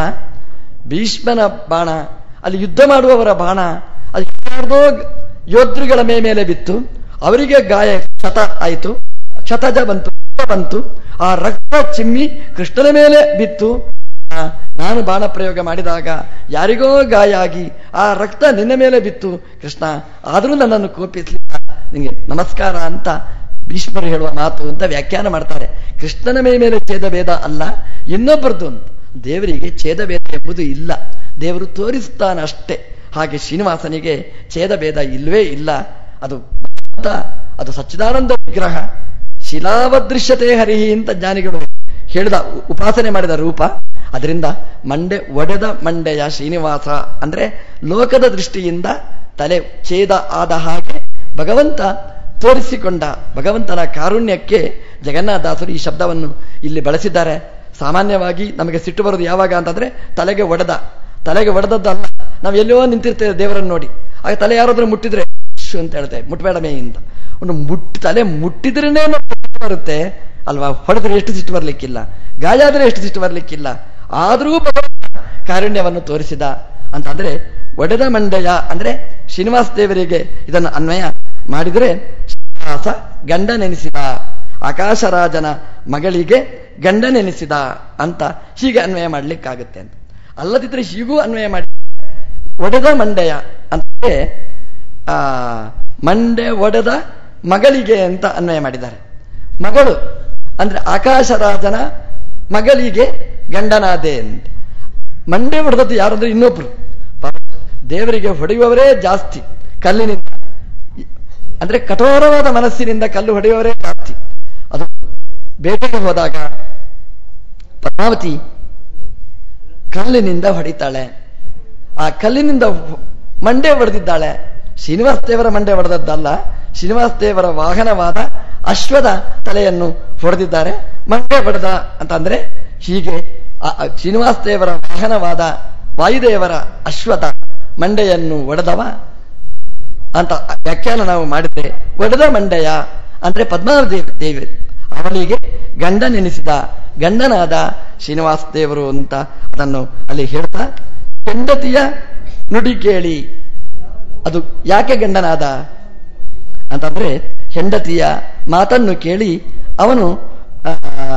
ಭೀಷ್ಮನ ಬಾಣ ಅಲ್ಲಿ ಯುದ್ಧ ಮಾಡುವವರ ಬಾಣ ಅದು ಯಾರ್ದೋ ಯೋಧೃಗಳ ಮೇ ಮೇಲೆ ಬಿತ್ತು ಅವರಿಗೆ ಗಾಯ ಕ್ಷತ ಆಯಿತು ಕ್ಷತಜ ಬಂತು ರಕ್ತ ಬಂತು ಆ ರಕ್ತ ಚಿಮ್ಮಿ ಕೃಷ್ಣನ ಮೇಲೆ ಬಿತ್ತು ಆ, ನಾನು ಬಾಣ ಪ್ರಯೋಗ ಮಾಡಿದಾಗ ಯಾರಿಗೋ ಗಾಯ ಆಗಿ ಆ ರಕ್ತ ನಿನ್ನ ಮೇಲೆ ಬಿತ್ತು ಕೃಷ್ಣ ಆದರೂ ನನ್ನನ್ನು ಕೋಪಿಸ್ಲಿಲ್ಲ ನಿನಗೆ ನಮಸ್ಕಾರ ಅಂತ ಭೀಷ್ಮರು ಹೇಳುವ ಮಾತು ಅಂತ ವ್ಯಾಖ್ಯಾನ ಮಾಡ್ತಾರೆ ಕೃಷ್ಣನ ಮೈ ಮೇಲೆ ಛೇದಭೇದ ಅಲ್ಲ ಇನ್ನೊಬ್ಬರದ್ದು ಅಂತ ದೇವರಿಗೆ ಛೇದಭೇದ ಎಂಬುದು ಇಲ್ಲ ದೇವರು ತೋರಿಸ್ತಾನೆ ಅಷ್ಟೇ ಹಾಗೆ ಶ್ರೀನಿವಾಸನಿಗೆ ಛೇದಭೇದ ಇಲ್ವೇ ಇಲ್ಲ ಅದು ಭಗವಂತ, ಅದು ಸಚ್ಚಿದಾನಂದ ವಿಗ್ರಹ ಶಿಲಾವದೃಶ್ಯತೆ ಹರಿಹಿ ಅಂತ ಜ್ಞಾನಿಗಳು ಹೇಳಿದ ಉ- ಉಪಾಸನೆ ಮಾಡಿದ ರೂಪ ಅದರಿಂದ ಮಂಡೆ ಒಡೆದ ಮಂಡೆಯ ಶ್ರೀನಿವಾಸ ಅಂದ್ರೆ ಲೋಕದ ದೃಷ್ಟಿಯಿಂದ ತಲೆ ಛೇದ ಆದ ಹಾಗೆ ಭಗವಂತ ತೋರಿಸಿಕೊಂಡ ಭಗವಂತನ ಕಾರುಣ್ಯಕ್ಕೆ ಜಗನ್ನಾಥದಾಸರು ಈ ಶಬ್ದವನ್ನು ಇಲ್ಲಿ ಬಳಸಿದ್ದಾರೆ ಸಾಮಾನ್ಯವಾಗಿ ನಮಗೆ ಸಿಟ್ಟು ಬರೋದು ಯಾವಾಗ ಅಂತಂದ್ರೆ ತಲೆಗೆ ಒಡೆದ ತಲೆಗೆ ಒಡೆದದ್ದಲ್ಲ ನಾವು ಎಲ್ಲೋ ನಿಂತಿರ್ತೇವೆ ದೇವರನ್ನು ನೋಡಿ ಆಗ ತಲೆ ಯಾರಾದ್ರೂ ಮುಟ್ಟಿದ್ರೆ ಶು ಅಂತ ಹೇಳ್ತೇವೆ ಮುಟ್ಬೇಡ ಮೇ ಅಂತ ಒಂದು ಮುಟ್ಟಿ ತಲೆ ಮುಟ್ಟಿದ್ರೇನೆ ನಮ್ಗೆ ಸಿಟ್ಟು ಬರುತ್ತೆ ಅಲ್ವಾ ಹೊಡೆದ್ರೆ ಎಷ್ಟು ಸಿಟ್ಟು ಬರ್ಲಿಕ್ಕಿಲ್ಲ ಗಾಯ ಆದ್ರೆ ಎಷ್ಟು ಸಿಟ್ಟು ಬರ್ಲಿಕ್ಕಿಲ್ಲ ಆದರೂ ಭಗವಂತ ಕಾರುಣ್ಯವನ್ನು ತೋರಿಸಿದ ಅಂತಂದ್ರೆ ಒಡೆದ ಮಂಡಯ ಅಂದ್ರೆ ಶ್ರೀನಿವಾಸ ದೇವರಿಗೆ ಇದನ್ನು ಅನ್ವಯ ಮಾಡಿದರೆ ಶ್ರೀನಿವಾಸ ಗಂಡನೆನಿಸಿದ ಆಕಾಶರಾಜನ ಮಗಳಿಗೆ ಗಂಡನೆನಿಸಿದ ಅಂತ ಹೀಗೆ ಅನ್ವಯ ಮಾಡ್ಲಿಕ್ಕಾಗುತ್ತೆ ಅಂತ ಅಲ್ಲದಿದ್ರೆ ಹೀಗೂ ಅನ್ವಯ ಮಾಡಿ ಒಡೆದ ಮಂಡೆಯ ಅಂದ್ರೆ ಆ ಮಂಡೆ ಒಡೆದ ಮಗಳಿಗೆ ಅಂತ ಅನ್ವಯ ಮಾಡಿದ್ದಾರೆ ಮಗಳು ಅಂದ್ರೆ ಆಕಾಶರಾಜನ ಮಗಳಿಗೆ ಗಂಡನಾದೆ ಅಂತ ಮಂಡೆ ಹೊಡೆದದ್ದು ಯಾರಂದ್ರೆ ಇನ್ನೊಬ್ರು ಪಾಪ ದೇವರಿಗೆ ಹೊಡೆಯುವವರೇ ಜಾಸ್ತಿ ಕಲ್ಲಿನಿಂದ ಅಂದ್ರೆ ಕಠೋರವಾದ ಮನಸ್ಸಿನಿಂದ ಕಲ್ಲು ಹೊಡೆಯುವವರೇ ಜಾಸ್ತಿ ಅದು ಬೇಟೆಗೆ ಹೋದಾಗ ಪದ್ಮಾವತಿ ಕಲ್ಲಿನಿಂದ ಹೊಡಿತಾಳೆ ಆ ಕಲ್ಲಿನಿಂದ ಹೊ- ಮಂಡೆ ಹೊಡೆದಿದ್ದಾಳೆ ಶ್ರೀನಿವಾಸ ದೇವರ ಮಂಡೆ ಹೊಡೆದದ್ದಲ್ಲ ಶ್ರೀನಿವಾಸ ದೇವರ ವಾಹನವಾದ ಅಶ್ವದ ತಲೆಯನ್ನು ಹೊಡೆದಿದ್ದಾರೆ ಮಂಡೆ ಹೊಡೆದ ಅಂತಂದ್ರೆ ಹೀಗೆ ಆ- ಆ ಶ್ರೀನಿವಾಸ ದೇವರ ವಾಹನವಾದ ವಾಯುದೇವರ ಅಶ್ವದ ಮಂಡೆಯನ್ನು ಒಡೆದವ ಅಂತ ವ್ಯಾಖ್ಯಾನ ನಾವು ಮಾಡಿದ್ರೆ ಒಡೆದ ಮಂಡೆಯ ಅಂದ್ರೆ ಪದ್ಮಾವತಿ ದೇವಿ ಅವಳಿಗೆ ಗಂಡನೆನಿಸಿದ ಗಂಡನಾದ ಶ್ರೀನಿವಾಸ ದೇವರು ಅಂತ ಅದನ್ನು ಅಲ್ಲಿ ಹೇಳ್ತಾ ಹೆಂಡತಿಯ ನುಡಿ ಕೇಳಿ ಅದು ಯಾಕೆ ಗಂಡನಾದ ಅಂತಂದ್ರೆ ಹೆಂಡತಿಯ ಮಾತನ್ನು ಕೇಳಿ ಅವನು ಆ,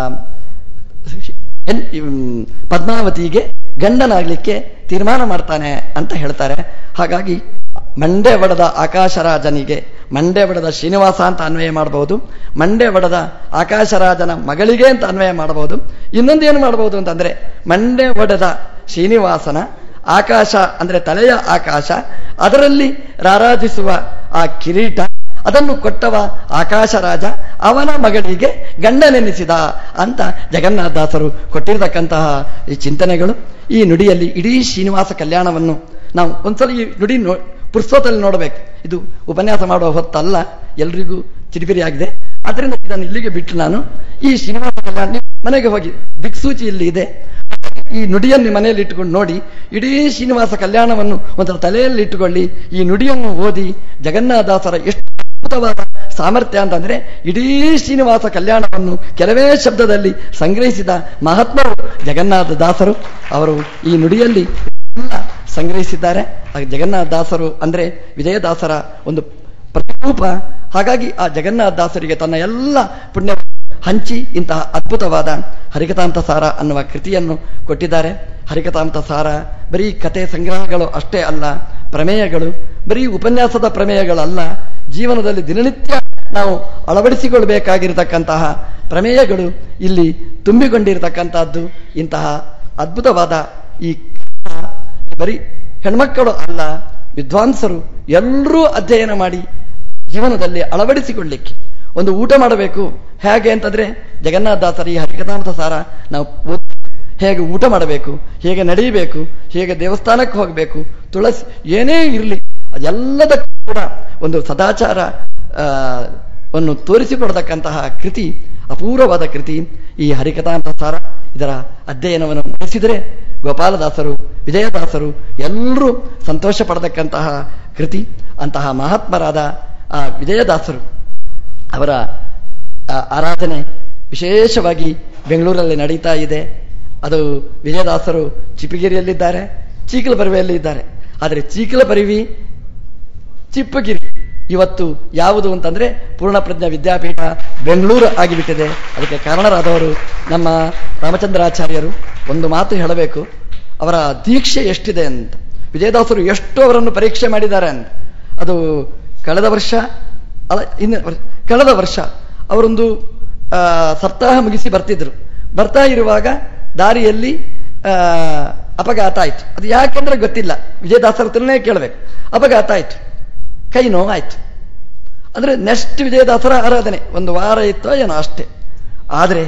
ಹೆಣ್- ಇವ್ನ್ ಪದ್ಮಾವತಿಗೆ ಗಂಡನಾಗ್ಲಿಕ್ಕೆ ತೀರ್ಮಾನ ಮಾಡ್ತಾನೆ ಅಂತ ಹೇಳ್ತಾರೆ ಹಾಗಾಗಿ ಮಂಡೆ ಒಡೆದ ಆಕಾಶರಾಜನಿಗೆ ಮಂಡೆ ಒಡೆದ ಶ್ರೀನಿವಾಸ ಅಂತ ಅನ್ವಯ ಮಾಡಬಹುದು ಮಂಡೆ ಒಡೆದ ಆಕಾಶರಾಜನ ಮಗಳಿಗೆ ಅಂತ ಅನ್ವಯ ಮಾಡಬಹುದು ಇನ್ನೊಂದೇನು ಮಾಡಬಹುದು ಅಂತಂದ್ರೆ ಮಂಡೆ ಒಡೆದ ಶ್ರೀನಿವಾಸನ ಆಕಾಶ ಅಂದ್ರೆ ತಲೆಯ ಆಕಾಶ ಅದರಲ್ಲಿ ರಾರಾಜಿಸುವ ಆ ಕಿರೀಟ ಅದನ್ನು ಕೊಟ್ಟವ ಆಕಾಶರಾಜ ಅವನ ಮಗಳಿಗೆ ಗಂಡನೆನಿಸಿದ ಅಂತ ಜಗನ್ನಾಥದಾಸರು ಕೊಟ್ಟಿರತಕ್ಕಂತಹ ಈ ಚಿಂತನೆಗಳು ಈ ನುಡಿಯಲ್ಲಿ ಇಡೀ ಶ್ರೀನಿವಾಸ ಕಲ್ಯಾಣವನ್ನು ನಾವು ಒಂದ್ಸಲ ಈ ನುಡಿ ನೋ ಪುಸ್ತಕದಲ್ಲಿ ನೋಡಬೇಕು ಇದು ಉಪನ್ಯಾಸ ಮಾಡುವ ಹೊತ್ತಲ್ಲ ಎಲ್ರಿಗೂ ಚಿರಿಪಿರಿ ಆಗಿದೆ ಅದರಿಂದ ಇದನ್ನು ಇಲ್ಲಿಗೆ ಬಿಟ್ಟು ನಾನು ಈ ಶ್ರೀನಿವಾಸ ಕಲ್ಯಾಣ ನೀವು ಮನೆಗೆ ಹೋಗಿ ದಿಕ್ಸೂಚಿ ಇಲ್ಲಿ ಇದೆ ಈ ನುಡಿಯನ್ನು ಮನೆಯಲ್ಲಿ ಇಟ್ಟುಕೊಂಡು ನೋಡಿ ಇಡೀ ಶ್ರೀನಿವಾಸ ಕಲ್ಯಾಣವನ್ನು ಒಂಥರ ತಲೆಯಲ್ಲಿ ಇಟ್ಟುಕೊಳ್ಳಿ ಈ ನುಡಿಯನ್ನು ಓದಿ ಜಗನ್ನಾಥದಾಸರ ಎಷ್ಟು ಅದ್ಭುತವಾದ ಸಾಮರ್ಥ್ಯ ಅಂತಂದ್ರೆ ಇಡೀ ಶ್ರೀನಿವಾಸ ಕಲ್ಯಾಣವನ್ನು ಕೆಲವೇ ಶಬ್ದದಲ್ಲಿ ಸಂಗ್ರಹಿಸಿದ ಮಹಾತ್ಮರು ಜಗನ್ನಾಥ ದಾಸರು ಅವರು ಈ ನುಡಿಯಲ್ಲಿ ಎಲ್ಲ ಸಂಗ್ರಹಿಸಿದ್ದಾರೆ ಆ ಜಗನ್ನಾಥ ದಾಸರು ಅಂದ್ರೆ ವಿಜಯದಾಸರ ಒಂದು ಪ್ರತಿರೂಪ ಹಾಗಾಗಿ ಆ ಜಗನ್ನಾಥ ದಾಸರಿಗೆ ತನ್ನ ಎಲ್ಲ ಪುಣ್ಯ ಹಂಚಿ ಇಂತಹ ಅದ್ಭುತವಾದ ಹರಿಕತಾಂತ ಸಾರ ಅನ್ನುವ ಕೃತಿಯನ್ನು ಕೊಟ್ಟಿದ್ದಾರೆ ಹರಿಕತಾಂತ ಸಾರ ಬರೀ ಕತೆ ಸಂಗ್ರಹಗಳು ಅಷ್ಟೇ ಅಲ್ಲ ಪ್ರಮೇಯಗಳು ಬರೀ ಉಪನ್ಯಾಸದ ಪ್ರಮೇಯಗಳಲ್ಲ ಜೀವನದಲ್ಲಿ ದಿನನಿತ್ಯ ನಾವು ಅಳವಡಿಸಿಕೊಳ್ಬೇಕಾಗಿರತಕ್ಕಂತಹ ಪ್ರಮೇಯಗಳು ಇಲ್ಲಿ ತುಂಬಿಕೊಂಡಿರತಕ್ಕಂತಹದ್ದು ಇಂತಹ ಅದ್ಭುತವಾದ ಈ ಬರೀ ಹೆಣ್ಮಕ್ಕಳು ಅಲ್ಲ ವಿದ್ವಾಂಸರು ಎಲ್ಲರೂ ಅಧ್ಯಯನ ಮಾಡಿ ಜೀವನದಲ್ಲಿ ಅಳವಡಿಸಿಕೊಳ್ಳಿಕ್ಕೆ ಒಂದು ಊಟ ಮಾಡಬೇಕು ಹೇಗೆ ಅಂತಂದ್ರೆ ಜಗನ್ನಾಥದಾಸರ ಈ ಹರಿಕಥಾಮೃತ ಸಾರ ನಾವು ಓದ್ಬೇಕು ಹೇಗೆ ಊಟ ಮಾಡಬೇಕು ಹೇಗೆ ನಡೆಯಬೇಕು ಹೇಗೆ ದೇವಸ್ಥಾನಕ್ಕೆ ಹೋಗಬೇಕು ತುಳಸಿ ಏನೇ ಇರಲಿ ಅದೆಲ್ಲದಕ್ಕೂ ಕೂಡ ಒಂದು ಸದಾಚಾರ ಆ, ವನ್ನು ತೋರಿಸಿಕೊಡತಕ್ಕಂತಹ ಕೃತಿ ಅಪೂರ್ವವಾದ ಕೃತಿ ಈ ಹರಿಕಥಾಂತ ಸಾರ ಇದರ ಅಧ್ಯಯನವನ್ನು ನಡೆಸಿದರೆ ಗೋಪಾಲದಾಸರು ವಿಜಯದಾಸರು ಎಲ್ಲರೂ ಸಂತೋಷ ಪಡತಕ್ಕಂತಹ ಕೃತಿ ಅಂತಹ ಮಹಾತ್ಮರಾದ ಆ ವಿಜಯದಾಸರು ಅವರ ಆ, ಆರಾಧನೆ ವಿಶೇಷವಾಗಿ ಬೆಂಗಳೂರಲ್ಲಿ ನಡೀತಾ ಇದೆ ಅದು ವಿಜಯದಾಸರು ಚಿಪ್ಪಗಿರಿಯಲ್ಲಿದ್ದಾರೆ ಚೀಕಲಪರಿವೆಯಲ್ಲಿ ಇದ್ದಾರೆ ಆದರೆ ಚೀಕಲಪರಿವಿ ಚಿಪ್ಪಗಿರಿ ಇವತ್ತು ಯಾವುದು ಅಂತಂದ್ರೆ ಪೂರ್ಣಪ್ರಜ್ಞ ವಿದ್ಯಾಪೀಠ ಬೆಂಗಳೂರು ಆಗಿಬಿಟ್ಟಿದೆ ಅದಕ್ಕೆ ಕಾರಣರಾದವರು ನಮ್ಮ ರಾಮಚಂದ್ರಾಚಾರ್ಯರು ಒಂದು ಮಾತು ಹೇಳಬೇಕು ಅವರ ದೀಕ್ಷೆ ಎಷ್ಟಿದೆ ಅಂತ ವಿಜಯದಾಸರು ಎಷ್ಟು ಅವರನ್ನು ಪರೀಕ್ಷೆ ಮಾಡಿದ್ದಾರೆ ಅಂತ ಅದು ಕಳೆದ ವರ್ಷ ಅಲ್ಲ ಇನ್ನು ವರ್- ಕಳೆದ ವರ್ಷ ಅವರೊಂದು ಆ, ಸಪ್ತಾಹ ಮುಗಿಸಿ ಬರ್ತಿದ್ರು ಬರ್ತಾ ಇರುವಾಗ ದಾರಿಯಲ್ಲಿ ಆ, ಅಪಘಾತ ಆಯ್ತು ಅದು ಯಾಕೆಂದ್ರೆ ಗೊತ್ತಿಲ್ಲ ವಿಜಯದಾಸರ ಹತ್ರನೇ ಕೇಳಬೇಕು ಅಪಘಾತ ಆಯ್ತು ಕೈ ನೋವಾಯ್ತು ಅಂದ್ರೆ ನೆಕ್ಸ್ಟ್ ವಿಜಯದಾಸರ ಆರಾಧನೆ ಒಂದು ವಾರ ಇತ್ತೋ ಏನೋ ಅಷ್ಟೇ ಆದ್ರೆ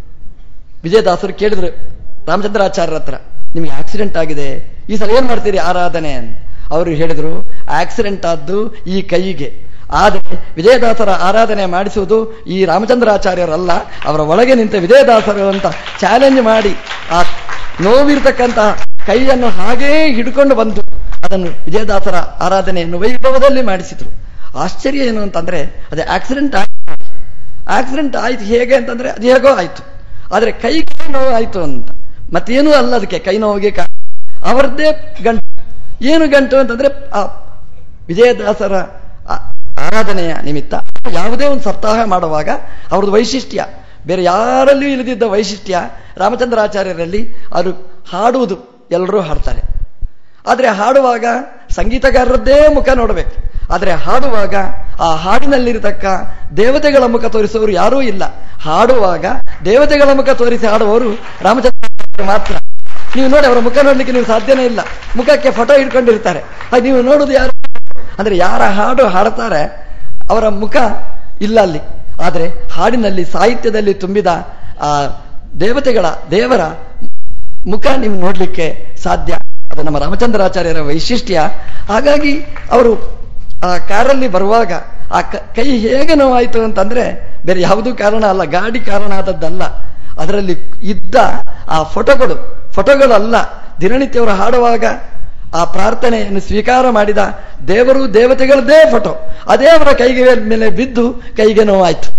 ವಿಜಯದಾಸರು ಕೇಳಿದ್ರು ರಾಮಚಂದ್ರಾಚಾರ್ಯರ ಹತ್ರ ನಿಮಗೆ ಆಕ್ಸಿಡೆಂಟ್ ಆಗಿದೆ ಈ ಸಲ ಏನ್ ಮಾಡ್ತೀರಿ ಆರಾಧನೆ ಅಂತ ಅವರು ಹೇಳಿದ್ರು ಆಕ್ಸಿಡೆಂಟ್ ಆದ್ದು ಈ ಕೈಗೆ ಆದರೆ ವಿಜಯದಾಸರ ಆರಾಧನೆ ಮಾಡಿಸುವುದು ಈ ರಾಮಚಂದ್ರಾಚಾರ್ಯರಲ್ಲ ಅವರ ಒಳಗೆ ನಿಂತ ವಿಜಯದಾಸರು ಅಂತ ಚಾಲೆಂಜ್ ಮಾಡಿ ಆ ನೋವಿರ್ತಕ್ಕಂತಹ ಕೈಯನ್ನು ಹಾಗೇ ಹಿಡ್ಕೊಂಡು ಬಂದು ಅದನ್ನು ವಿಜಯದಾಸರ ಆರಾಧನೆಯನ್ನು ವೈಭವದಲ್ಲಿ ಮಾಡಿಸಿದ್ರು ಆಶ್ಚರ್ಯ ಏನು ಅಂತಂದ್ರೆ ಅದೇ ಆಕ್ಸಿಡೆಂಟ್ ಆಯ್ತು ಆಕ್ಸಿಡೆಂಟ್ ಆಯ್ತು ಹೇಗೆ ಅಂತಂದ್ರೆ ಅದು ಹೇಗೋ ಆಯ್ತು ಆದ್ರೆ ಕೈ ಕೈ ನೋವು ಆಯ್ತು ಅಂತ ಮತ್ತೇನೂ ಅಲ್ಲ ಅದಕ್ಕೆ ಕೈ ನೋವಿಗೆ ಕಾ ಅವರದ್ದೇ ಗಂಟು ಏನು ಗಂಟು ಅಂತಂದ್ರೆ ಆ ವಿಜಯದಾಸರ ಆ- ಆರಾಧನೆಯ ನಿಮಿತ್ತ ಯಾವುದೇ ಒಂದು ಸಪ್ತಾಹ ಮಾಡುವಾಗ ಅವ್ರದ್ದು ವೈಶಿಷ್ಟ್ಯ ಬೇರೆ ಯಾರಲ್ಲಿಯೂ ಇಲ್ಲದಿದ್ದ ವೈಶಿಷ್ಟ್ಯ ರಾಮಚಂದ್ರಾಚಾರ್ಯರಲ್ಲಿ ಅವರು ಹಾಡುವುದು ಎಲ್ಲರೂ ಹಾಡ್ತಾರೆ ಆದರೆ ಹಾಡುವಾಗ ಸಂಗೀತಗಾರರದ್ದೇ ಮುಖ ನೋಡಬೇಕು ಆದರೆ ಹಾಡುವಾಗ ಆ ಹಾಡಿನಲ್ಲಿರತಕ್ಕ ದೇವತೆಗಳ ಮುಖ ತೋರಿಸುವವರು ಯಾರೂ ಇಲ್ಲ ಹಾಡುವಾಗ ದೇವತೆಗಳ ಮುಖ ತೋರಿಸಿ ಹಾಡುವವರು ರಾಮಚಂದ್ರ ಮಾತ್ರ ನೀವು ನೋಡಿ ಅವರ ಮುಖ ನೋಡ್ಲಿಕ್ಕೆ ನೀವು ಸಾಧ್ಯನೇ ಇಲ್ಲ ಮುಖಕ್ಕೆ ಫೋಟೋ ಇಟ್ಕೊಂಡಿರ್ತಾರೆ ಅದು ನೀವು ನೋಡುದು ಯಾರು ಅಂದ್ರೆ ಯಾರ ಹಾಡು ಹಾಡ್ತಾರೆ ಅವರ ಮುಖ ಇಲ್ಲ ಅಲ್ಲಿ ಆದರೆ ಹಾಡಿನಲ್ಲಿ ಸಾಹಿತ್ಯದಲ್ಲಿ ತುಂಬಿದ ಆ ದೇವತೆಗಳ ದೇವರ ಮುಖ ನೀವು ನೋಡ್ಲಿಕ್ಕೆ ಸಾಧ್ಯ ಅದು ನಮ್ಮ ರಾಮಚಂದ್ರಾಚಾರ್ಯರ ವೈಶಿಷ್ಟ್ಯ ಹಾಗಾಗಿ ಅವರು ಆ ಕಾರಲ್ಲಿ ಬರುವಾಗ ಆ ಕ- ಕೈ ಹೇಗೆ ನೋವಾಯಿತು ಅಂತಂದ್ರೆ ಬೇರೆ ಯಾವುದೂ ಕಾರಣ ಅಲ್ಲ ಗಾಡಿ ಕಾರಣ ಆದದ್ದಲ್ಲ ಅದರಲ್ಲಿ ಇದ್ದ ಆ ಫೋಟೋಗಳು ಫೋಟೋಗಳು ಅಲ್ಲ ದಿನನಿತ್ಯ ಅವರು ಹಾಡುವಾಗ ಆ ಪ್ರಾರ್ಥನೆಯನ್ನು ಸ್ವೀಕಾರ ಮಾಡಿದ ದೇವರು ದೇವತೆಗಳದ್ದೇ ಫೋಟೋ ಅದೇ ಅವರ ಕೈಗೆ ಮೇಲೆ ಬಿದ್ದು ಕೈಗೆ ನೋವಾಯ್ತು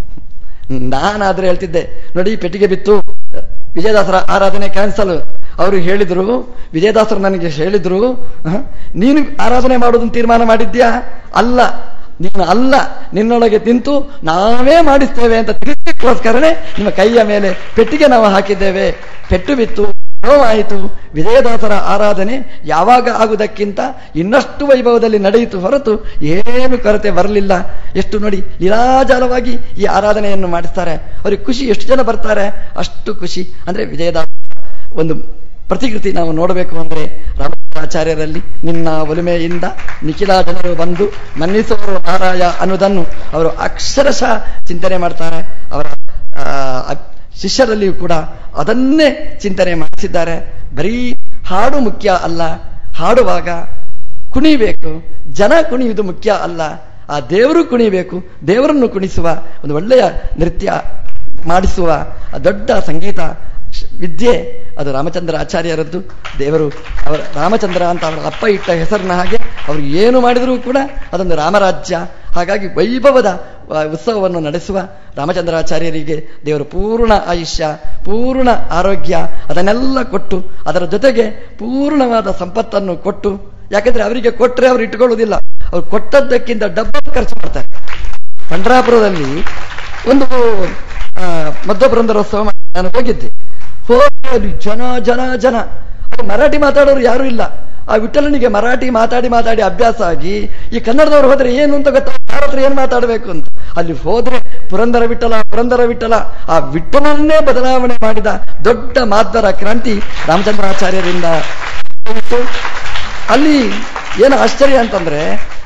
ನಾನಾದ್ರೆ ಹೇಳ್ತಿದ್ದೆ ನೋಡಿ ಪೆಟ್ಟಿಗೆ ಬಿತ್ತು ವಿಜಯದಾಸರ ಆರಾಧನೆ ಕ್ಯಾನ್ಸಲ್ ಅವರು ಹೇಳಿದ್ರು ವಿಜಯದಾಸರು ನನಗೆ ಹೇಳಿದ್ರು "ಹ? ನೀನು ಆರಾಧನೆ ಮಾಡೋದನ್ನ ತೀರ್ಮಾನ ಮಾಡಿದ್ಯಾ ಅಲ್ಲ ನೀನು ಅಲ್ಲ ನಿನ್ನೊಳಗೆ ನಿಂತು ನಾವೇ ಮಾಡಿಸ್ತೇವೆ ಅಂತ ತಿಳಿಸಲಿಕ್ಕೋಸ್ಕರನೇ ನಿಮ್ಮ ಕೈಯ ಮೇಲೆ ಪೆಟ್ಟಿಗೆ ನಾವು ಹಾಕಿದ್ದೇವೆ ಪೆಟ್ಟು ಬಿತ್ತು ನೋವಾಯಿತು ವಿಜಯದಾಸರ ಆರಾಧನೆ ಯಾವಾಗ ಆಗುವುದಕ್ಕಿಂತ ಇನ್ನಷ್ಟು ವೈಭವದಲ್ಲಿ ನಡೆಯಿತು ಹೊರತು ಏನು ಕೊರತೆ ಬರಲಿಲ್ಲ ಎಷ್ಟು ನೋಡಿ ಲೀಲಾಜಾಲವಾಗಿ ಈ ಆರಾಧನೆಯನ್ನು ಮಾಡಿಸ್ತಾರೆ ಅವ್ರಿಗೆ ಖುಷಿ ಎಷ್ಟು ಜನ ಬರ್ತಾರೆ ಅಷ್ಟು ಖುಷಿ ಅಂದ್ರೆ ವಿಜಯದಾಸ ಒಂದು ಪ್ರತಿಕೃತಿ ನಾವು ನೋಡಬೇಕು ಅಂದ್ರೆ ರಾಮಾಚಾರ್ಯರಲ್ಲಿ ನಿನ್ನ ಒಲುಮೆಯಿಂದ ನಿಖಿಲ ಜನರು ಬಂದು ಮನ್ನಿಸುವರು ನಾರಾಯ ಅನ್ನೋದನ್ನು ಅವರು ಅಕ್ಷರಶಃ ಚಿಂತನೆ ಮಾಡ್ತಾರೆ ಅವರ ಆ, ಅಪ್- ಶಿಷ್ಯರಲ್ಲಿಯೂ ಕೂಡ ಅದನ್ನೇ ಚಿಂತನೆ ಮಾಡಿಸಿದ್ದಾರೆ ಬರೀ ಹಾಡು ಮುಖ್ಯ ಅಲ್ಲ ಹಾಡುವಾಗ ಕುಣಿಬೇಕು ಜನ ಕುಣಿಯುವುದು ಮುಖ್ಯ ಅಲ್ಲ ಆ ದೇವರು ಕುಣಿಬೇಕು ದೇವರನ್ನು ಕುಣಿಸುವ ಒಂದು ಒಳ್ಳೆಯ ನೃತ್ಯ ಮಾಡಿಸುವ ಆ ದೊಡ್ಡ ಸಂಗೀತ ಶ- ವಿದ್ಯೆ ಅದು ರಾಮಚಂದ್ರ ಆಚಾರ್ಯರದ್ದು ದೇವರು ಅವರ ರಾಮಚಂದ್ರ ಅಂತ ಅವರ ಅಪ್ಪ ಇಟ್ಟ ಹೆಸರಿನ ಹಾಗೆ ಅವರು ಏನು ಮಾಡಿದರೂ ಕೂಡ ಅದೊಂದು ರಾಮರಾಜ್ಯ ಹಾಗಾಗಿ ವೈಭವದ ಆ, ಉತ್ಸವವನ್ನು ನಡೆಸುವ ರಾಮಚಂದ್ರಾಚಾರ್ಯರಿಗೆ ದೇವರು ಪೂರ್ಣ ಆಯುಷ್ಯ ಪೂರ್ಣ ಆರೋಗ್ಯ ಅದನ್ನೆಲ್ಲ ಕೊಟ್ಟು ಅದರ ಜೊತೆಗೆ ಪೂರ್ಣವಾದ ಸಂಪತ್ತನ್ನು ಕೊಟ್ಟು ಯಾಕಂದ್ರೆ ಅವರಿಗೆ ಕೊಟ್ಟರೆ ಅವರು ಇಟ್ಟುಕೊಳ್ಳುವುದಿಲ್ಲ ಅವ್ರು ಕೊಟ್ಟದ್ದಕ್ಕಿಂತ ಡಬ್ಬಲ್ ಖರ್ಚು ಮಾಡ್ತಾರೆ ಪಂಡ್ರಾಪುರದಲ್ಲಿ ಒಂದು ಆ, ಮಧ್ವಪುರಂದರೋತ್ಸವ ಮಾಡಿ ನಾನು ಹೋಗಿದ್ದೆ ಹೋಗಿ ಜನ ಜನ ಜನ ಅದು ಮರಾಠಿ ಮಾತಾಡೋರು ಯಾರು ಇಲ್ಲ ಆ ವಿಠಲನಿಗೆ ಮರಾಠಿ ಮಾತಾಡಿ ಮಾತಾಡಿ ಅಭ್ಯಾಸ ಆಗಿ ಈ ಕನ್ನಡದವ್ರು ಹೋದ್ರೆ ಏನು ಅಂತ ಗೊತ್ತಾ ಯಾರ ಹತ್ರ ಏನು ಮಾತಾಡಬೇಕು ಅಂತ ಅಲ್ಲಿ ಹೋದ್ರೆ ಪುರಂದರ ವಿಠಲ ಪುರಂದರ ವಿಠಲ ಆ ವಿಠಲನ್ನೇ ಬದಲಾವಣೆ ಮಾಡಿದ ದೊಡ್ಡ ಮಾಧ್ವರ ಕ್ರಾಂತಿ ರಾಮಚಂದ್ರಾಚಾರ್ಯರಿಂದ ಆಯಿತು. ಅಲ್ಲಿ ಏನು ಆಶ್ಚರ್ಯ ಅಂತಂದ್ರೆ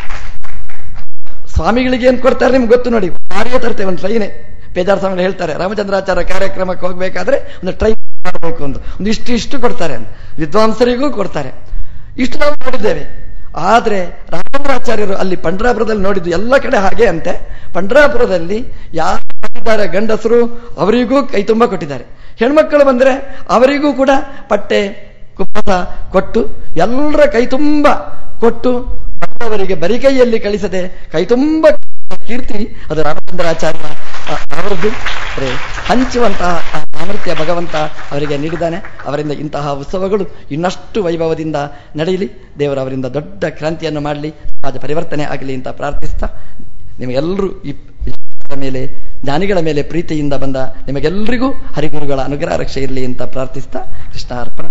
ಸ್ವಾಮಿಗಳಿಗೆ ಏನ್ ಕೊಡ್ತಾರೆ ನಿಮ್ಗೆ ಗೊತ್ತು ನೋಡಿ ಭಾರಿಯ ತರ್ತೇವೆ ಒಂದು ಟ್ರೈನೇ ಪೇಜಾರ ಸ್ವಾಮಿ ಹೇಳ್ತಾರೆ ರಾಮಚಂದ್ರಾಚಾರ್ಯ ಕಾರ್ಯಕ್ರಮಕ್ಕೆ ಹೋಗ್ಬೇಕಾದ್ರೆ ಒಂದು ಟ್ರೈನ್ ಮಾಡಬೇಕು ಅಂತ ಒಂದು ಇಷ್ಟು ಇಷ್ಟು ಕೊಡ್ತಾರೆ ಅಂತ ವಿದ್ವಾಂಸರಿಗೂ ಕೊಡ್ತಾರೆ ಇಷ್ಟು ನಾವು ನೋಡಿದ್ದೇವೆ ಆದ್ರೆ ರಾಮಚಂದ್ರಾಚಾರ್ಯರು ಅಲ್ಲಿ ಪಂಡ್ರಾಪುರದಲ್ಲಿ ನೋಡಿದ್ದು ಎಲ್ಲ ಕಡೆ ಹಾಗೆ ಅಂತೆ ಪಂಡ್ರಾಪುರದಲ್ಲಿ ಯಾರು ಬಂದಿದ್ದಾರೆ ಗಂಡಸರು ಅವರಿಗೂ ಕೈ ತುಂಬ ಕೊಟ್ಟಿದ್ದಾರೆ ಹೆಣ್ಮಕ್ಕಳು ಬಂದ್ರೆ ಅವರಿಗೂ ಕೂಡ ಪಟ್ಟೆ ಕುಪ್ಪಸ ಕೊಟ್ಟು ಎಲ್ಲರ ಕೈ ತುಂಬ ಕೊಟ್ಟು ಬಂದವರಿಗೆ ಬರಿಕೈಯಲ್ಲಿ ಕಳಿಸದೆ ಕೈ ತುಂಬ ಕೀರ್ತಿ ಅದು ರಾಮಚಂದ್ರಾಚಾರ್ಯ ಅ- ಅವರದ್ದು ಅಂದ್ರೆ ಹಂಚುವಂತಹ ಆ ಸಾಮರ್ಥ್ಯ ಭಗವಂತ ಅವರಿಗೆ ನೀಡಿದ್ದಾನೆ ಅವರಿಂದ ಇಂತಹ ಉತ್ಸವಗಳು ಇನ್ನಷ್ಟು ವೈಭವದಿಂದ ನಡೆಯಲಿ ದೇವರು ಅವರಿಂದ ದೊಡ್ಡ ಕ್ರಾಂತಿಯನ್ನು ಮಾಡಲಿ ಸಮಾಜ ಪರಿವರ್ತನೆ ಆಗಲಿ ಅಂತ ಪ್ರಾರ್ಥಿಸ್ತಾ ನಿಮಗೆಲ್ಲರೂ ಈ ವಿಚಾರದ ಮೇಲೆ ಜ್ಞಾನಿಗಳ ಮೇಲೆ ಪ್ರೀತಿಯಿಂದ ಬಂದ ನಿಮಗೆಲ್ಲರಿಗೂ ಹರಿಗುರುಗಳ ಅನುಗ್ರಹ ರಕ್ಷೆ ಇರಲಿ ಅಂತ ಪ್ರಾರ್ಥಿಸ್ತಾ ಕೃಷ್ಣ ಅರ್ಪಣ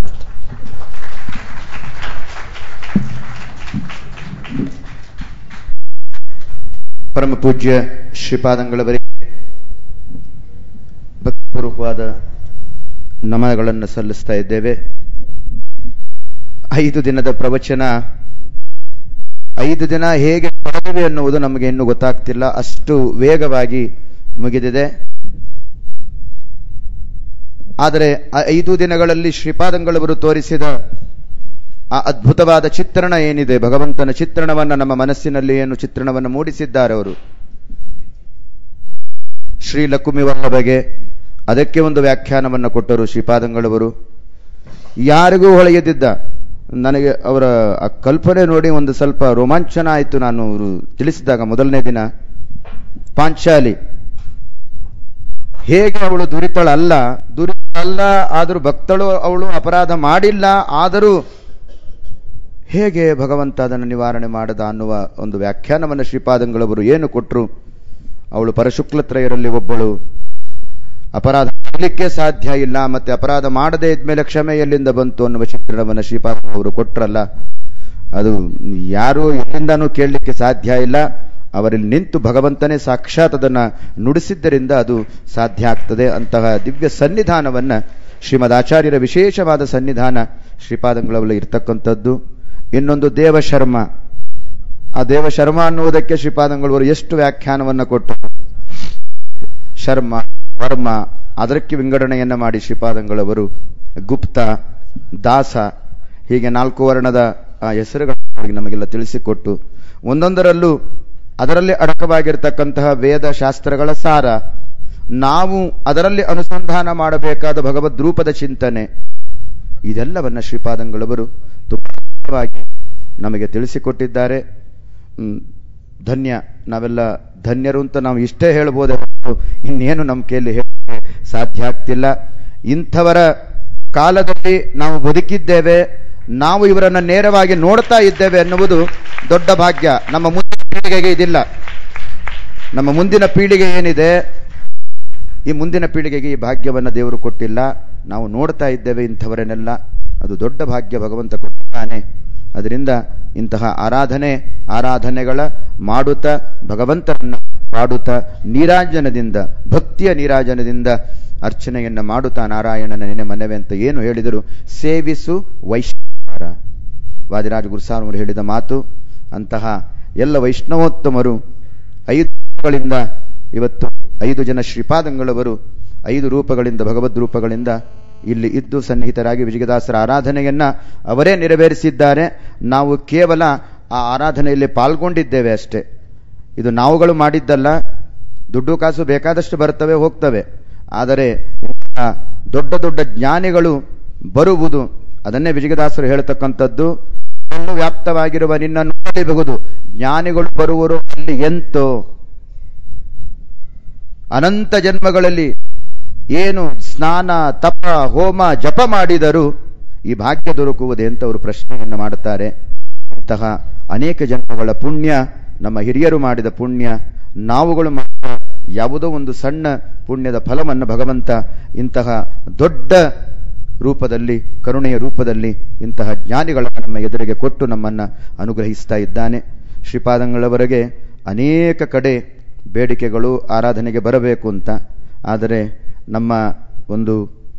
ಪರಮ ಪೂಜ್ಯ ಶ್ರೀಪಾದಂಗಳವರಿಗೆ ಭಕ್ತಿಪೂರ್ವಕವಾದ ನಮನಗಳನ್ನು ಸಲ್ಲಿಸ್ತಾ ಇದ್ದೇವೆ ಐದು ದಿನದ ಪ್ರವಚನ ಐದು ದಿನ ಹೇಗೆ ಕಳೆದಿವೆ ಅನ್ನುವುದು ನಮಗೆ ಇನ್ನೂ ಗೊತ್ತಾಗ್ತಿಲ್ಲ ಅಷ್ಟು ವೇಗವಾಗಿ ಮುಗಿದಿದೆ ಆದರೆ ಆ ಐದು ದಿನಗಳಲ್ಲಿ ಶ್ರೀಪಾದಂಗಳವರು ತೋರಿಸಿದ ಆ ಅದ್ಭುತವಾದ ಚಿತ್ರಣ ಏನಿದೆ ಭಗವಂತನ ಚಿತ್ರಣವನ್ನ ನಮ್ಮ ಮನಸ್ಸಿನಲ್ಲಿ ಏನು ಚಿತ್ರಣವನ್ನು ಮೂಡಿಸಿದ್ದಾರೆ ಅವರು ಶ್ರೀ ಲಕುಮಿ ವಲ್ಲಭಗೆ ಅದಕ್ಕೆ ಒಂದು ವ್ಯಾಖ್ಯಾನವನ್ನು ಕೊಟ್ಟರು ಶ್ರೀಪಾದಂಗಳವರು ಯಾರಿಗೂ ಹೊಳೆಯದಿದ್ದ ನನಗೆ ಅವರ ಆ ಕಲ್ಪನೆ ನೋಡಿ ಒಂದು ಸ್ವಲ್ಪ ರೋಮಾಂಚನ ಆಯಿತು ನಾನು ಅವರು ತಿಳಿಸಿದಾಗ ಮೊದಲನೇ ದಿನ ಪಾಂಚಾಲಿ ಹೇಗೆ ಅವಳು ದುರಿತಳಲ್ಲ ದುರಿತಳಲ್ಲ ಆದರೂ ಭಕ್ತಳು ಅವಳು ಅಪರಾಧ ಮಾಡಿಲ್ಲ ಆದರೂ ಹೇಗೆ ಭಗವಂತ ಅದನ್ನು ನಿವಾರಣೆ ಮಾಡದ ಅನ್ನುವ ಒಂದು ವ್ಯಾಖ್ಯಾನವನ್ನು ಶ್ರೀಪಾದಂಗಳವರು ಏನು ಕೊಟ್ಟರು ಅವಳು ಪರಶುಕ್ಲತ್ರಯರಲ್ಲಿ ಒಬ್ಬಳು ಅಪರಾಧ ಮಾಡಲಿಕ್ಕೆ ಸಾಧ್ಯ ಇಲ್ಲ ಮತ್ತೆ ಅಪರಾಧ ಮಾಡದೇ ಇದ್ಮೇಲೆ ಕ್ಷಮೆ ಎಲ್ಲಿಂದ ಬಂತು ಅನ್ನುವ ಚಿತ್ರಣವನ್ನು ಶ್ರೀಪಾದ ಅವರು ಕೊಟ್ರಲ್ಲ ಅದು ಯಾರು ಎಲ್ಲಿಂದಾನೂ ಕೇಳಲಿಕ್ಕೆ ಸಾಧ್ಯ ಇಲ್ಲ ಅವರಲ್ಲಿ ನಿಂತು ಭಗವಂತನೇ ಸಾಕ್ಷಾತ್ ಅದನ್ನ ನುಡಿಸಿದ್ದರಿಂದ ಅದು ಸಾಧ್ಯ ಆಗ್ತದೆ ಅಂತಹ ದಿವ್ಯ ಸನ್ನಿಧಾನವನ್ನ ಶ್ರೀಮದ್ ಆಚಾರ್ಯರ ವಿಶೇಷವಾದ ಸನ್ನಿಧಾನ ಶ್ರೀಪಾದಂಗಳಲ್ಲಿ ಇರ್ತಕ್ಕಂಥದ್ದು ಇನ್ನೊಂದು ದೇವಶರ್ಮ ಆ ದೇವಶರ್ಮ ಅನ್ನುವುದಕ್ಕೆ ಶ್ರೀಪಾದಂಗಳವರು ಎಷ್ಟು ವ್ಯಾಖ್ಯಾನವನ್ನು ಕೊಟ್ಟರು ಶರ್ಮ ವರ್ಮ ಅದಕ್ಕೆ ವಿಂಗಡಣೆಯನ್ನ ಮಾಡಿ ಶ್ರೀಪಾದಂಗಳವರು ಗುಪ್ತ ದಾಸ ಹೀಗೆ ನಾಲ್ಕು ವರ್ಣದ ಆ ಹೆಸರುಗಳನ್ನು ನಮಗೆಲ್ಲ ತಿಳಿಸಿಕೊಟ್ಟು ಒಂದೊಂದರಲ್ಲೂ ಅದರಲ್ಲಿ ಅಡಕವಾಗಿರ್ತಕ್ಕಂತಹ ವೇದ ಶಾಸ್ತ್ರಗಳ ಸಾರ ನಾವು ಅದರಲ್ಲಿ ಅನುಸಂಧಾನ ಮಾಡಬೇಕಾದ ಭಗವದ್ ರೂಪದ ಚಿಂತನೆ ಇದೆಲ್ಲವನ್ನ ಶ್ರೀಪಾದಂಗಳವರು ತುಂಬವಾಗಿ ನಮಗೆ ತಿಳಿಸಿಕೊಟ್ಟಿದ್ದಾರೆ ಹ್ಮ್, ಧನ್ಯ ನಾವೆಲ್ಲ ಧನ್ಯರು ಅಂತ ನಾವು ಇಷ್ಟೇ ಹೇಳ್ಬೋದೇ ಹೊರತು ಇನ್ನೇನು ನಮ್ಮ ಕೈಯಲ್ಲಿ ಹೇಳಕ್ಕೆ ಸಾಧ್ಯ ಆಗ್ತಿಲ್ಲ ಇಂಥವರ ಕಾಲದಲ್ಲಿ ನಾವು ಬದುಕಿದ್ದೇವೆ ನಾವು ಇವರನ್ನ ನೇರವಾಗಿ ನೋಡ್ತಾ ಇದ್ದೇವೆ ಎನ್ನುವುದು ದೊಡ್ಡ ಭಾಗ್ಯ ನಮ್ಮ ಮುಂದಿನ ಪೀಳಿಗೆಗೆ ಇದಿಲ್ಲ ನಮ್ಮ ಮುಂದಿನ ಪೀಳಿಗೆ ಏನಿದೆ ಈ ಮುಂದಿನ ಪೀಳಿಗೆಗೆ ಈ ಭಾಗ್ಯವನ್ನ ದೇವರು ಕೊಟ್ಟಿಲ್ಲ ನಾವು ನೋಡ್ತಾ ಇದ್ದೇವೆ ಇಂಥವರನ್ನೆಲ್ಲ ಅದು ದೊಡ್ಡ ಭಾಗ್ಯ ಭಗವಂತ ಕೊಟ್ಟಿದ್ದಾನೆ ಅದರಿಂದ ಇಂತಹ ಆರಾಧನೆ ಆರಾಧನೆಗಳ ಮಾಡುತ್ತಾ ಭಗವಂತನನ್ನ ಪಾಡುತ್ತಾ ನೀರಾಜನದಿಂದ ಭಕ್ತಿಯ ನೀರಾಜನದಿಂದ ಅರ್ಚನೆಯನ್ನ ಮಾಡುತ್ತಾ ನಾರಾಯಣನ ನೆನೆ ಮನವೆ ಅಂತ ಏನು ಹೇಳಿದರು ಸೇವಿಸು ವೈಷ್ಣವರ ವಾದಿರಾಜ ಗುರುಸಾರವರು ಹೇಳಿದ ಮಾತು ಅಂತಹ ಎಲ್ಲ ವೈಷ್ಣವೋತ್ತಮರು ಐದು ರೂಪಗಳಿಂದ ಇವತ್ತು ಐದು ಜನ ಶ್ರೀಪಾದಂಗಳವರು ಐದು ರೂಪಗಳಿಂದ ಭಗವದ್ ರೂಪಗಳಿಂದ ಇಲ್ಲಿ ಇದ್ದು ಸನ್ನಿಹಿತರಾಗಿ ವಿಜಯದಾಸರ ಆರಾಧನೆಯನ್ನ ಅವರೇ ನೆರವೇರಿಸಿದ್ದಾರೆ ನಾವು ಕೇವಲ ಆ ಆರಾಧನೆಯಲ್ಲಿ ಪಾಲ್ಗೊಂಡಿದ್ದೇವೆ ಅಷ್ಟೇ ಇದು ನಾವುಗಳು ಮಾಡಿದ್ದಲ್ಲ ದುಡ್ಡು ಕಾಸು ಬೇಕಾದಷ್ಟು ಬರ್ತವೆ ಹೋಗ್ತವೆ ಆದರೆ ಇಂತಹ ದೊಡ್ಡ ದೊಡ್ಡ ಜ್ಞಾನಿಗಳು ಬರುವುದು ಅದನ್ನೇ ವಿಜಯದಾಸರು ಹೇಳ್ತಕ್ಕಂಥದ್ದು ಇನ್ನು ವ್ಯಾಪ್ತವಾಗಿರುವ ನಿನ್ನನ್ನು ನೋಡಬಹುದು ಜ್ಞಾನಿಗಳು ಬರುವರು ಅಲ್ಲಿ ಎಂತೋ ಅನಂತ ಜನ್ಮಗಳಲ್ಲಿ ಏನು ಸ್ನಾನ ತಪ ಹೋಮ ಜಪ ಮಾಡಿದರೂ ಈ ಭಾಗ್ಯ ದೊರಕುವುದೇ ಅಂತ ಅವರು ಪ್ರಶ್ನೆಯನ್ನು ಮಾಡುತ್ತಾರೆ ಇಂತಹ ಅನೇಕ ಜನ್ಮಗಳ ಪುಣ್ಯ ನಮ್ಮ ಹಿರಿಯರು ಮಾಡಿದ ಪುಣ್ಯ ನಾವುಗಳು ಮಾಡಿದ ಯಾವುದೋ ಒಂದು ಸಣ್ಣ ಪುಣ್ಯದ ಫಲವನ್ನು ಭಗವಂತ ಇಂತಹ ದೊಡ್ಡ ರೂಪದಲ್ಲಿ ಕರುಣೆಯ ರೂಪದಲ್ಲಿ ಇಂತಹ ಜ್ಞಾನಿಗಳನ್ನು ನಮ್ಮ ಎದುರಿಗೆ ಕೊಟ್ಟು ನಮ್ಮನ್ನ ಅನುಗ್ರಹಿಸ್ತಾ ಇದ್ದಾನೆ ಶ್ರೀಪಾದಂಗಳವರೆಗೆ ಅನೇಕ ಕಡೆ ಬೇಡಿಕೆಗಳು ಆರಾಧನೆಗೆ ಬರಬೇಕು ಅಂತ ಆದರೆ ನಮ್ಮ ಒಂದು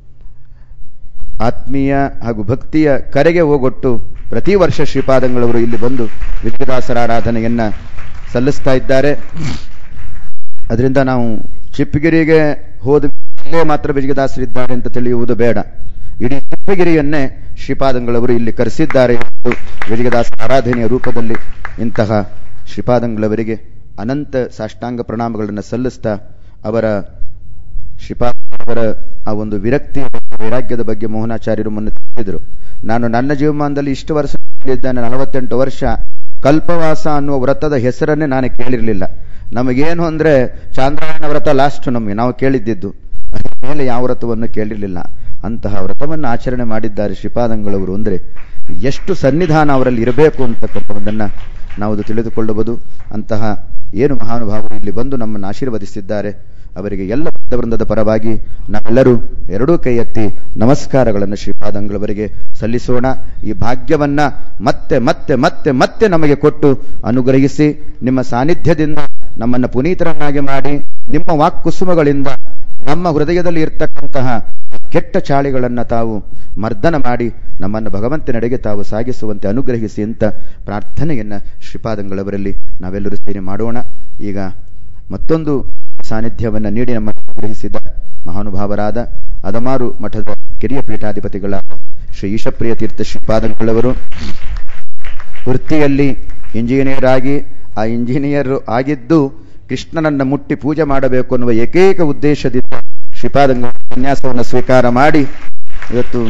ಆತ್ಮೀಯ ಹಾಗೂ ಭಕ್ತಿಯ ಕರೆಗೆ ಹೋಗೊಟ್ಟು ಪ್ರತಿ ವರ್ಷ ಶ್ರೀಪಾದಂಗಳವರು ಇಲ್ಲಿ ಬಂದು ವಿಜಯದಾಸರ ಆರಾಧನೆಯನ್ನ ಸಲ್ಲಿಸ್ತಾ ಇದ್ದಾರೆ ಅದರಿಂದ ನಾವು ಚಿಪ್ಪಗಿರಿಗೆ ಹೋದ ಅಲ್ಲೇ ಮಾತ್ರ ವಿಜಯದಾಸರಿದ್ದಾರೆ ಅಂತ ತಿಳಿಯುವುದು ಬೇಡ ಇಡೀ ಚಿಪ್ಪಗಿರಿಯನ್ನೇ ಶ್ರೀಪಾದಂಗಳವರು ಇಲ್ಲಿ ಕರೆಸಿದ್ದಾರೆ ಎಂದು ವಿಜಯದಾಸ ಆರಾಧನೆಯ ರೂಪದಲ್ಲಿ ಇಂತಹ ಶ್ರೀಪಾದಂಗಳವರಿಗೆ ಅನಂತ ಸಾಷ್ಟಾಂಗ ಪ್ರಣಾಮಗಳನ್ನು ಸಲ್ಲಿಸ್ತಾ ಅವರ ಶ್ರೀಪಾದವರ ಆ ಒಂದು ವಿರಕ್ತಿ ವೈರಾಗ್ಯದ ಬಗ್ಗೆ ಮೋಹನಾಚಾರ್ಯರು ಮೊನ್ನೆ ತಿಳಿಸಿದರು ನಾನು ನನ್ನ ಜೀವಮಾನದಲ್ಲಿ ಇಷ್ಟು ವರ್ಷ ಇದ್ದೇನೆ ನಲವತ್ತೆಂಟು ವರ್ಷ ಕಲ್ಪವಾಸ ಅನ್ನುವ ವ್ರತದ ಹೆಸರನ್ನೇ ನಾನು ಕೇಳಿರಲಿಲ್ಲ ನಮಗೇನು ಅಂದ್ರೆ ಚಾಂದ್ರಾಯಣ ವ್ರತ ಲಾಸ್ಟ್ ನಮಗೆ ನಾವು ಕೇಳಿದ್ದಿದ್ದು ಅದ್ರ ಮೇಲೆ ಯಾವ ವ್ರತವನ್ನು ಕೇಳಿರಲಿಲ್ಲ ಅಂತಹ ವ್ರತವನ್ನು ಆಚರಣೆ ಮಾಡಿದ್ದಾರೆ ಶ್ರೀಪಾದಂಗಳವರು ಅಂದ್ರೆ ಎಷ್ಟು ಸನ್ನಿಧಾನ ಅವರಲ್ಲಿ ಇರಬೇಕು ಅಂತಕ್ಕಂಥದ್ದನ್ನ ನಾವು ಅದು ತಿಳಿದುಕೊಳ್ಳಬಹುದು ಅಂತಹ ಏನು ಮಹಾನುಭಾವರು ಇಲ್ಲಿ ಬಂದು ನಮ್ಮನ್ನು ಆಶೀರ್ವದಿಸಿದ್ದಾರೆ ಅವರಿಗೆ ಎಲ್ಲ ವೃಂದದ ಪರವಾಗಿ ನಾವೆಲ್ಲರೂ ಎರಡೂ ಕೈ ಎತ್ತಿ ನಮಸ್ಕಾರಗಳನ್ನು ಶ್ರೀಪಾದಂಗಳವರಿಗೆ ಸಲ್ಲಿಸೋಣ ಈ ಭಾಗ್ಯವನ್ನ ಮತ್ತೆ ಮತ್ತೆ ಮತ್ತೆ ಮತ್ತೆ ನಮಗೆ ಕೊಟ್ಟು ಅನುಗ್ರಹಿಸಿ ನಿಮ್ಮ ಸಾನ್ನಿಧ್ಯದಿಂದ ನಮ್ಮನ್ನ ಪುನೀತರನ್ನಾಗಿ ಮಾಡಿ ನಿಮ್ಮ ವಾಕ್ಕುಸುಮಗಳಿಂದ ನಮ್ಮ ಹೃದಯದಲ್ಲಿ ಇರ್ತಕ್ಕಂತಹ ಕೆಟ್ಟ ಚಾಳಿಗಳನ್ನ ತಾವು ಮರ್ದನ ಮಾಡಿ ನಮ್ಮನ್ನು ಭಗವಂತನೆಡೆಗೆ ತಾವು ಸಾಗಿಸುವಂತೆ ಅನುಗ್ರಹಿಸಿ ಅಂತ ಪ್ರಾರ್ಥನೆಯನ್ನ ಶ್ರೀಪಾದಂಗಳವರಲ್ಲಿ ನಾವೆಲ್ಲರೂ ಸೇರಿ ಮಾಡೋಣ ಈಗ ಮತ್ತೊಂದು ಸಾನ್ನಿಧ್ಯವನ್ನ ನೀಡಿ ನಮ್ಮನ್ನು ಅನುಗ್ರಹಿಸಿದ ಮಹಾನುಭಾವರಾದ ಅದಮಾರು ಮಠದ ಕಿರಿಯ ಪೀಠಾಧಿಪತಿಗಳಾದ ಶ್ರೀ ಈಶಪ್ರಿಯ ತೀರ್ಥ ಶ್ರೀಪಾದಂಗಳವರು ವೃತ್ತಿಯಲ್ಲಿ ಇಂಜಿನಿಯರ್ ಆಗಿ ಆ ಇಂಜಿನಿಯರ್ ಆಗಿದ್ದು ಕೃಷ್ಣನನ್ನ ಮುಟ್ಟಿ ಪೂಜೆ ಮಾಡಬೇಕು ಅನ್ನುವ ಏಕೈಕ ಉದ್ದೇಶದಿಂದ ಶ್ರೀಪಾದಂಗಳ ಉಪನ್ಯಾಸವನ್ನು ಸ್ವೀಕಾರ ಮಾಡಿ ಇವತ್ತು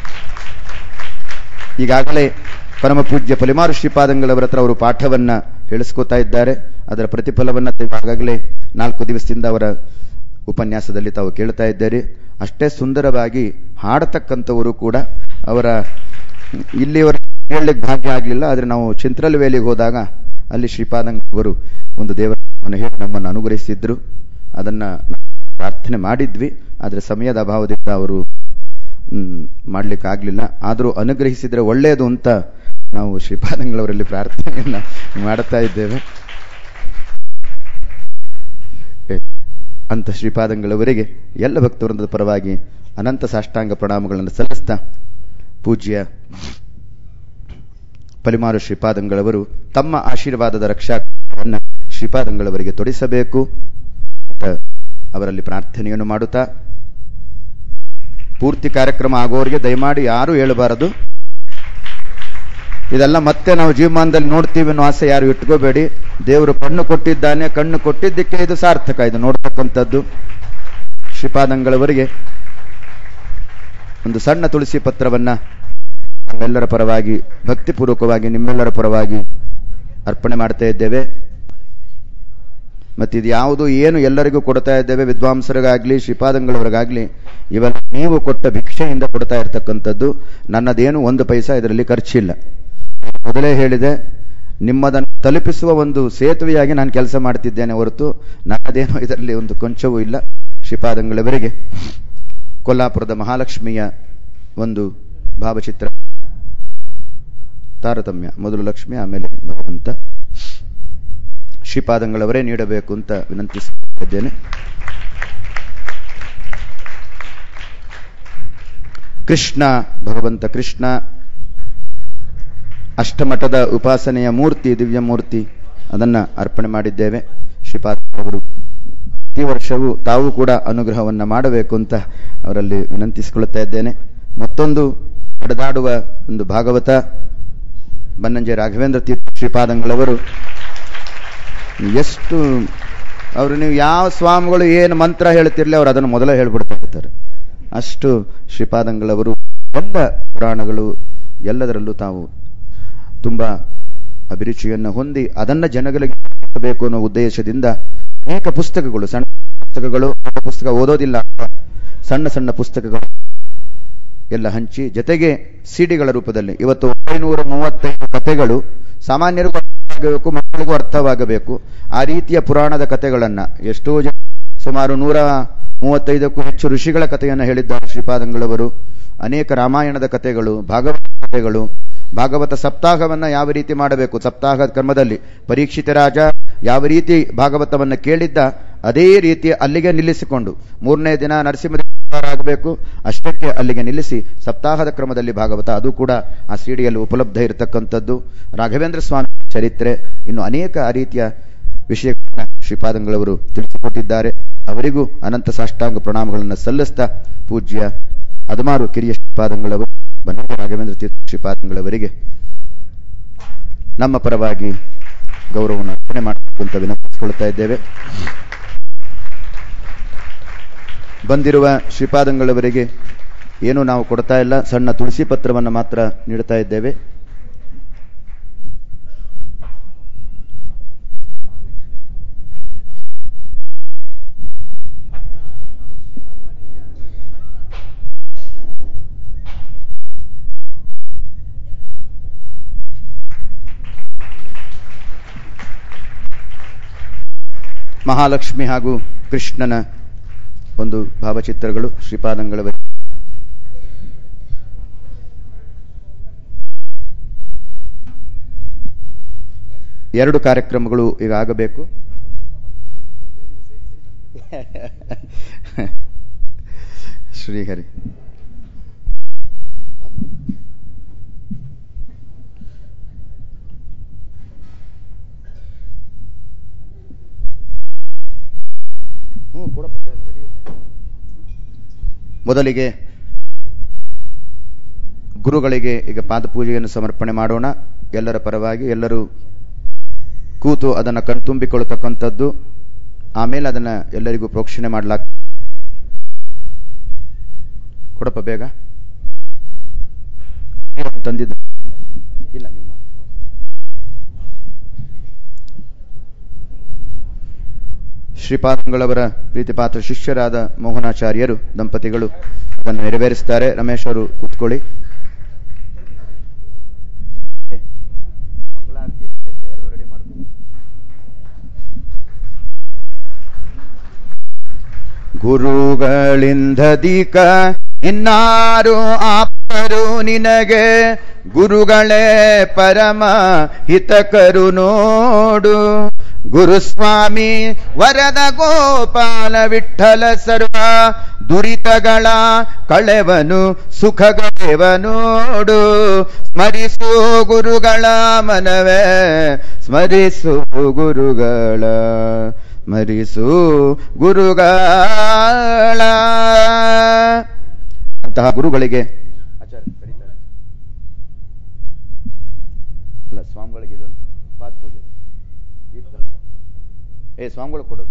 ಈಗಾಗಲೇ ಪರಮ ಪೂಜ್ಯ ಪಲಿಮಾರು ಶ್ರೀಪಾದಂಗಳವರ ಹತ್ರ ಅವರು ಪಾಠವನ್ನ ಹೇಳಿಸ್ಕೋತಾ ಇದ್ದಾರೆ ಅದರ ಪ್ರತಿಫಲವನ್ನ ತಾವು ಈಗಾಗಲೇ ನಾಲ್ಕು ದಿವಸದಿಂದ ಅವರ ಉಪನ್ಯಾಸದಲ್ಲಿ ತಾವು ಕೇಳ್ತಾ ಇದ್ದೀರಿ ಅಷ್ಟೇ ಸುಂದರವಾಗಿ ಹಾಡತಕ್ಕಂಥವರು ಕೂಡ ಅವರ ಇಲ್ಲಿಯವರ ಕೇಳಲಿಕ್ಕೆ ಭಾಗ್ಯ ಆಗಲಿಲ್ಲ ಆದರೆ ನಾವು ಚಿಂತ್ರಲ್ ವೇಲಿಗೆ ಹೋದಾಗ ಅಲ್ಲಿ ಶ್ರೀಪಾದಂಗವರು ಒಂದು ದೇವರ ಅನ್ನು ಹೇಳಿ ನಮ್ಮನ್ನು ಅನುಗ್ರಹಿಸಿದ್ರು ಅದನ್ನ ನಾವು ಪ್ರಾರ್ಥನೆ ಮಾಡಿದ್ವಿ ಆದರೆ ಸಮಯದ ಅಭಾವದಿಂದ ಅವರು ಮಾಡ್ಲಿಕ್ಕಾಗ್ಲಿಲ್ಲ ಆದರೂ ಅನುಗ್ರಹಿಸಿದ್ರೆ ಒಳ್ಳೆಯದು ಅಂತ ನಾವು ಶ್ರೀಪಾದಂಗಳವರಲ್ಲಿ ಪ್ರಾರ್ಥನೆಯನ್ನ ಮಾಡ್ತಾ ಇದ್ದೇವೆ ಅಂತ ಶ್ರೀಪಾದಂಗಳವರಿಗೆ ಎಲ್ಲ ಭಕ್ತವೃಂದದ ಪರವಾಗಿ ಅನಂತ ಸಾಷ್ಟಾಂಗ ಪ್ರಣಾಮಗಳನ್ನು ಸಲ್ಲಿಸ್ತಾ ಪೂಜ್ಯ ಪಲಿಮಾರು ಶ್ರೀಪಾದಂಗಳವರು ತಮ್ಮ ಆಶೀರ್ವಾದದ ರಕ್ಷಾಕವನ್ನ ಶ್ರೀಪಾದಂಗಳವರಿಗೆ ತೊಡಿಸಬೇಕು ಅಂತ ಅವರಲ್ಲಿ ಪ್ರಾರ್ಥನೆಯನ್ನು ಮಾಡುತ್ತಾ ಪೂರ್ತಿ ಕಾರ್ಯಕ್ರಮ ಆಗೋರಿಗೆ ದಯಮಾಡಿ ಯಾರು ಹೇಳಬಾರದು ಇದೆಲ್ಲ ಮತ್ತೆ ನಾವು ಜೀವಮಾನದಲ್ಲಿ ನೋಡ್ತೀವಿ ಅನ್ನೋ ಆಸೆ ಯಾರು ಇಟ್ಕೋಬೇಡಿ ದೇವರು ಕಣ್ಣು ಕೊಟ್ಟಿದ್ದಾನೆ ಕಣ್ಣು ಕೊಟ್ಟಿದ್ದಕ್ಕೆ ಇದು ಸಾರ್ಥಕ ಇದು ನೋಡ್ತಕ್ಕಂಥದ್ದು ಶ್ರೀಪಾದಂಗಳವರಿಗೆ ಒಂದು ಸಣ್ಣ ತುಳಸಿ ಪತ್ರವನ್ನ ನಮ್ಮೆಲ್ಲರ ಪರವಾಗಿ ಭಕ್ತಿಪೂರ್ವಕವಾಗಿ ನಿಮ್ಮೆಲ್ಲರ ಪರವಾಗಿ ಅರ್ಪಣೆ ಮಾಡ್ತಾ ಇದ್ದೇವೆ ಮತ್ತು ಇದು ಯಾವುದು ಏನು ಎಲ್ಲರಿಗೂ ಕೊಡ್ತಾ ಇದ್ದೇವೆ ವಿದ್ವಾಂಸರಿಗಾಗ್ಲಿ ಶ್ರೀಪಾದಂಗಳವರಿಗಾಗ್ಲಿ ಇವೆಲ್ಲ ನೀವು ಕೊಟ್ಟ ಭಿಕ್ಷೆಯಿಂದ ಕೊಡ್ತಾ ಇರ್ತಕ್ಕಂಥದ್ದು ನನ್ನದೇನು ಒಂದು ಪೈಸಾ ಇದರಲ್ಲಿ ಖರ್ಚಿಲ್ಲ ಮೊದಲೇ ಹೇಳಿದೆ ನಿಮ್ಮದನ್ನು ತಲುಪಿಸುವ ಒಂದು ಸೇತುವೆಯಾಗಿ ನಾನು ಕೆಲಸ ಮಾಡ್ತಿದ್ದೇನೆ ಹೊರತು ನನ್ನದೇನೋ ಇದರಲ್ಲಿ ಒಂದು ಕೊಂಚವೂ ಇಲ್ಲ ಶ್ರೀಪಾದಂಗಳವರಿಗೆ ಕೊಲ್ಲಾಪುರದ ಮಹಾಲಕ್ಷ್ಮಿಯ ಒಂದು ಭಾವಚಿತ್ರ ತಾರತಮ್ಯ ಮೊದಲು ಲಕ್ಷ್ಮಿ ಆಮೇಲೆ ಭಗವಂತ ಶ್ರೀಪಾದಂಗಳವರೇ ನೀಡಬೇಕು ಅಂತ ವಿನಂತಿಸಿದ್ದೇನೆ ಕೃಷ್ಣ ಭಗವಂತ ಕೃಷ್ಣ ಅಷ್ಟಮಠದ ಉಪಾಸನೆಯ ಮೂರ್ತಿ ದಿವ್ಯ ಮೂರ್ತಿ ಅದನ್ನ ಅರ್ಪಣೆ ಮಾಡಿದ್ದೇವೆ ಶ್ರೀಪಾದಂಗಳವರು ಪ್ರತಿ ವರ್ಷವೂ ತಾವು ಕೂಡ ಅನುಗ್ರಹವನ್ನ ಮಾಡಬೇಕು ಅಂತ ಅವರಲ್ಲಿ ವಿನಂತಿಸಿಕೊಳ್ಳುತ್ತಾ ಇದ್ದೇನೆ ಮತ್ತೊಂದು ನಡೆದಾಡುವ ಒಂದು ಭಾಗವತ ಬನ್ನಂಜೆ ರಾಘವೇಂದ್ರ ತೀರ್ಥ ಶ್ರೀಪಾದಂಗಳವರು ಎಷ್ಟು ಅವರು ನೀವು ಯಾವ ಸ್ವಾಮಿಗಳು ಏನು ಮಂತ್ರ ಹೇಳ್ತಿರ್ಲಿ ಅವ್ರು ಅದನ್ನು ಮೊದಲೇ ಹೇಳ್ಬಿಡ್ತಾ ಇರ್ತಾರೆ ಅಷ್ಟು ಶ್ರೀಪಾದಂಗಳವರು ಎಲ್ಲ ಪುರಾಣಗಳು ಎಲ್ಲದರಲ್ಲೂ ತಾವು ತುಂಬಾ ಅಭಿರುಚಿಯನ್ನು ಹೊಂದಿ ಅದನ್ನ ಜನಗಳಿಗೆ ಬೇಕು ಅನ್ನೋ ಉದ್ದೇಶದಿಂದ ಅನೇಕ ಪುಸ್ತಕಗಳು ಸಣ್ಣ ಪುಸ್ತಕಗಳು ದೊಡ್ಡ ಪುಸ್ತಕ ಓದೋದಿಲ್ಲ ಸಣ್ಣ ಸಣ್ಣ ಪುಸ್ತಕಗಳು ಎಲ್ಲ ಹಂಚಿ ಜೊತೆಗೆ ಸಿಡಿಗಳ ರೂಪದಲ್ಲಿ ಇವತ್ತು ಒಂಬೈನೂರ ಮೂವತ್ತೈದು ಕಥೆಗಳು ಸಾಮಾನ್ಯರಿಗೂ ಅರ್ಥವಾಗಬೇಕು ಮಕ್ಕಳಿಗೂ ಅರ್ಥವಾಗಬೇಕು ಆ ರೀತಿಯ ಪುರಾಣದ ಕಥೆಗಳನ್ನ ಎಷ್ಟೋ ಜನ ಸುಮಾರು ನೂರ ಮೂವತ್ತೈದಕ್ಕೂ ಹೆಚ್ಚು ಋಷಿಗಳ ಕಥೆಯನ್ನು ಹೇಳಿದ್ದಾರೆ ಶ್ರೀಪಾದಂಗಳವರು ಅನೇಕ ರಾಮಾಯಣದ ಕಥೆಗಳು ಭಾಗವತ ಕಥೆಗಳು ಭಾಗವತ ಸಪ್ತಾಹವನ್ನ ಯಾವ ರೀತಿ ಮಾಡಬೇಕು ಸಪ್ತಾಹ ಕರ್ಮದಲ್ಲಿ ಪರೀಕ್ಷಿತ ರಾಜ ಯಾವ ರೀತಿ ಭಾಗವತವನ್ನ ಕೇಳಿದ್ದ ಅದೇ ರೀತಿ ಅಲ್ಲಿಗೆ ನಿಲ್ಲಿಸಿಕೊಂಡು ಮೂರನೇ ದಿನ ನರಸಿಂಹ ಆಗಬೇಕು ಅಷ್ಟಕ್ಕೆ ಅಲ್ಲಿಗೆ ನಿಲ್ಲಿಸಿ ಸಪ್ತಾಹದ ಕ್ರಮದಲ್ಲಿ ಭಾಗವತ ಅದು ಕೂಡ ಆ ಸಿಡಿಯಲ್ಲಿ ಉಪಲಬ್ಧ ಇರತಕ್ಕಂಥದ್ದು ರಾಘವೇಂದ್ರ ಸ್ವಾಮಿ ಚರಿತ್ರೆ ಇನ್ನು ಅನೇಕ ಆ ರೀತಿಯ ವಿಷಯಗಳನ್ನ ಶ್ರೀಪಾದಂಗಳವರು ತಿಳಿಸಿಕೊಟ್ಟಿದ್ದಾರೆ ಅವರಿಗೂ ಅನಂತ ಸಾಷ್ಟಾಂಗ ಪ್ರಣಾಮಗಳನ್ನು ಸಲ್ಲಿಸ್ತಾ ಪೂಜ್ಯ ಹದಮಾರು ಕಿರಿಯ ಶ್ರೀಪಾದಂಗಳವರು ಬನ್ನಂಜ ರಾಘವೇಂದ್ರ ತೀರ್ಥ ಶ್ರೀಪಾದಂಗಳವರಿಗೆ ನಮ್ಮ ಪರವಾಗಿ ಗೌರವವನ್ನು ಅರ್ಪಣೆ ಮಾಡಬೇಕು ಅಂತ ವಿನಂತಿಸಿಕೊಳ್ತಾ ಇದ್ದೇವೆ ಬಂದಿರುವ ಶ್ರೀಪಾದಂಗಳವರಿಗೆ ಏನು ನಾವು ಕೊಡ್ತಾ ಇಲ್ಲ ಸಣ್ಣ ತುಳಸಿ ಪತ್ರವನ್ನು ಮಾತ್ರ ನೀಡ್ತಾ ಇದ್ದೇವೆ ಮಹಾಲಕ್ಷ್ಮಿ ಹಾಗೂ ಕೃಷ್ಣನ ಒಂದು ಭಾವಚಿತ್ರಗಳು ಶ್ರೀಪಾದಂಗಳವರ ಎರಡು ಕಾರ್ಯಕ್ರಮಗಳು ಈಗ ಆಗಬೇಕು ಶ್ರೀಹರಿ ಹ್ಞೂ ಕೊಡಪ್ಪ ಮೊದಲಿಗೆ ಗುರುಗಳಿಗೆ ಈಗ ಪಾದಪೂಜೆಯನ್ನು ಸಮರ್ಪಣೆ ಮಾಡೋಣ ಎಲ್ಲರ ಪರವಾಗಿ ಎಲ್ಲರೂ ಕೂತು ಅದನ್ನು ಕಣ್ತುಂಬಿಕೊಳ್ಳತಕ್ಕಂಥದ್ದು ಆಮೇಲೆ ಅದನ್ನು ಎಲ್ಲರಿಗೂ ಪ್ರೋಕ್ಷಣೆ ಮಾಡಲಾಗ ಕೊಡಪ್ಪ ಬೇಗ ನೀರನ್ನು ತಂದಿದ್ದು ಇಲ್ಲ ನೀವು ಮಾಡಿ ಶ್ರೀಪಾದಂಗಳವರ ಪ್ರೀತಿಪಾತ್ರ ಶಿಷ್ಯರಾದ ಮೋಹನಾಚಾರ್ಯರು ದಂಪತಿಗಳು ಅದನ್ನು ನೆರವೇರಿಸ್ತಾರೆ ರಮೇಶ್ ಅವರು ಕೂತ್ಕೊಳ್ಳಿ ಮಂಗಳಾರತಿ ಎರಡು ರೆಡಿ ಮಾಡ್ಕೊಂಡು ಗುರುಗಳಿಂದಧಿಕ ಇನ್ನಾರು ಆಪ್ತರು ನಿನಗೆ ಗುರುಗಳೇ ಪರಮ ಹಿತಕರು ನೋಡು ಗುರುಸ್ವಾಮಿ ವರದ ಗೋಪಾಲ ವಿಠಲ ಸರ್ವ ದುರಿತಗಳ ಕಳೆವನು ಸುಖಗಳೆವ ನೋಡು ಸ್ಮರಿಸು ಗುರುಗಳ ಮನವೇ ಸ್ಮರಿಸು ಗುರುಗಳ ಸ್ಮರಿಸು ಗುರುಗಳ ಅಂತಹ ಗುರುಗಳಿಗೆ ಆಚಾರ್ಯ ಕರೀತಾರೆ. ಅಲ್ಲ ಸ್ವಾಮಿಗಳಿಗೆ ಇದಂತ ಪಾದ ಪೂಜೆ ತೀರ್ಥ. ಏ ಸ್ವಾಮಿಗಳು ಕೊಡೋದು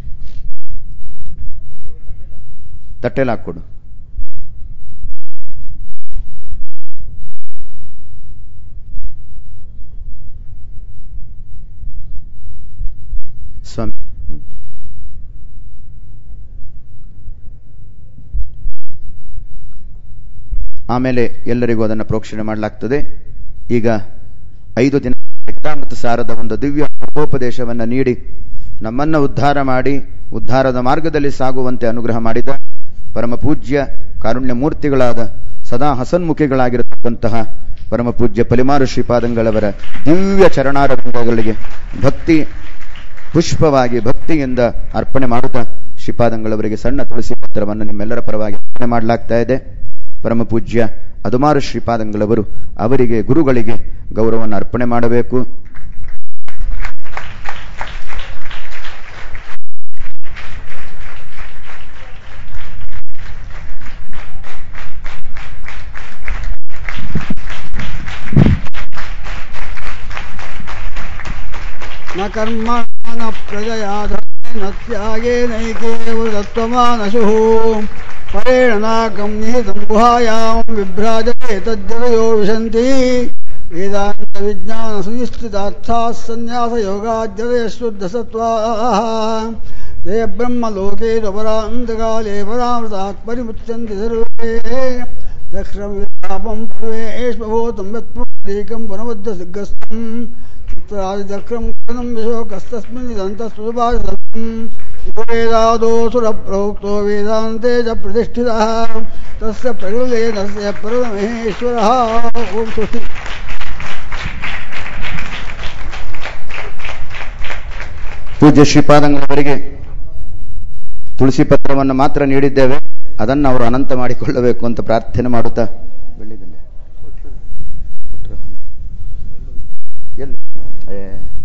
ತಟ್ಟೆಲ್ಲ ಹಾಕ್ಕೊಡು ಸ್ವಾಮಿ ಆಮೇಲೆ ಎಲ್ಲರಿಗೂ ಅದನ್ನು ಪ್ರೋಕ್ಷಣೆ ಮಾಡಲಾಗ್ತದೆ ಈಗ ಐದು ದಿನ ರಕ್ತಾಮೃತ ಸಾರದ ಒಂದು ದಿವ್ಯ ಉಪೋಪದೇಶವನ್ನು ನೀಡಿ ನಮ್ಮನ್ನ ಉದ್ಧಾರ ಮಾಡಿ ಉದ್ಧಾರದ ಮಾರ್ಗದಲ್ಲಿ ಸಾಗುವಂತೆ ಅನುಗ್ರಹ ಮಾಡಿದ ಪರಮ ಪೂಜ್ಯ ಕಾರುಣ್ಯ ಮೂರ್ತಿಗಳಾದ ಸದಾ ಹಸನ್ಮುಖಿಗಳಾಗಿರತಕ್ಕಂತಹ ಪರಮ ಪೂಜ್ಯ ಪಲಿಮಾರು ಶ್ರೀಪಾದಂಗಳವರ ದಿವ್ಯ ಚರಣಾರವಿಂದಗಳಿಗೆ ಭಕ್ತಿ ಪುಷ್ಪವಾಗಿ ಭಕ್ತಿಯಿಂದ ಅರ್ಪಣೆ ಮಾಡುತ್ತಾ ಶ್ರೀಪಾದಂಗಳವರಿಗೆ ಸಣ್ಣ ತುಳಸಿ ಪತ್ರವನ್ನು ನಿಮ್ಮೆಲ್ಲರ ಪರವಾಗಿ ಅರ್ಪಣೆ ಮಾಡಲಾಗ್ತಾ ಇದೆ ಪರಮ ಪೂಜ್ಯ ಅದುಮಾರು ಶ್ರೀಪಾದಂಗಳವರು ಅವರಿಗೆ ಗುರುಗಳಿಗೆ ಗೌರವವನ್ನು ಅರ್ಪಣೆ ಮಾಡಬೇಕು न कर्मणा न प्रजया धनेन त्यागेनैके वृदत्वमानशुः परेण नाकं निहितं गुहायां विभ्राजते तद्यतयो विशन्ति वेदान्तविज्ञानसुनिश्चितार्थाः सन्न्यासयोगाद्यतयः शुद्धसत्त्वाः ते ब्रह्मलोके त्वपरान्तकाले परामृतात् परिमुच्यन्ति सर्वे दक्षं विलापं पर्वेष्मभूतं यत्पुरीकं वनबद्धसिग्गस्तम् चित्रादिदक्रं कथं विशोकस्तस्मिन् निदन्तस्तुभाषम् वेदादोऽसुरप्रोक्तो वेदान्ते च प्रतिष्ठितः तस्य प्रकृलेनस्य परमहेश्वरः ॐ सुष्ठि ಪೂಜ್ಯ ಶ್ರೀಪಾದಂಗಳವರಿಗೆ ತುಳಸಿ ಪತ್ರವನ್ನು ಮಾತ್ರ ನೀಡಿದ್ದೇವೆ ಅದನ್ನು ಅವರು ಅನಂತ ಮಾಡಿಕೊಳ್ಳಬೇಕು ಅಂತ ಪ್ರಾರ್ಥನೆ ಮಾಡುತ್ತಾ ಬೆಳ್ಳಿದಂಡೆ ಕೊಟ್ರು. ಎಲ್ಲಿ ಏ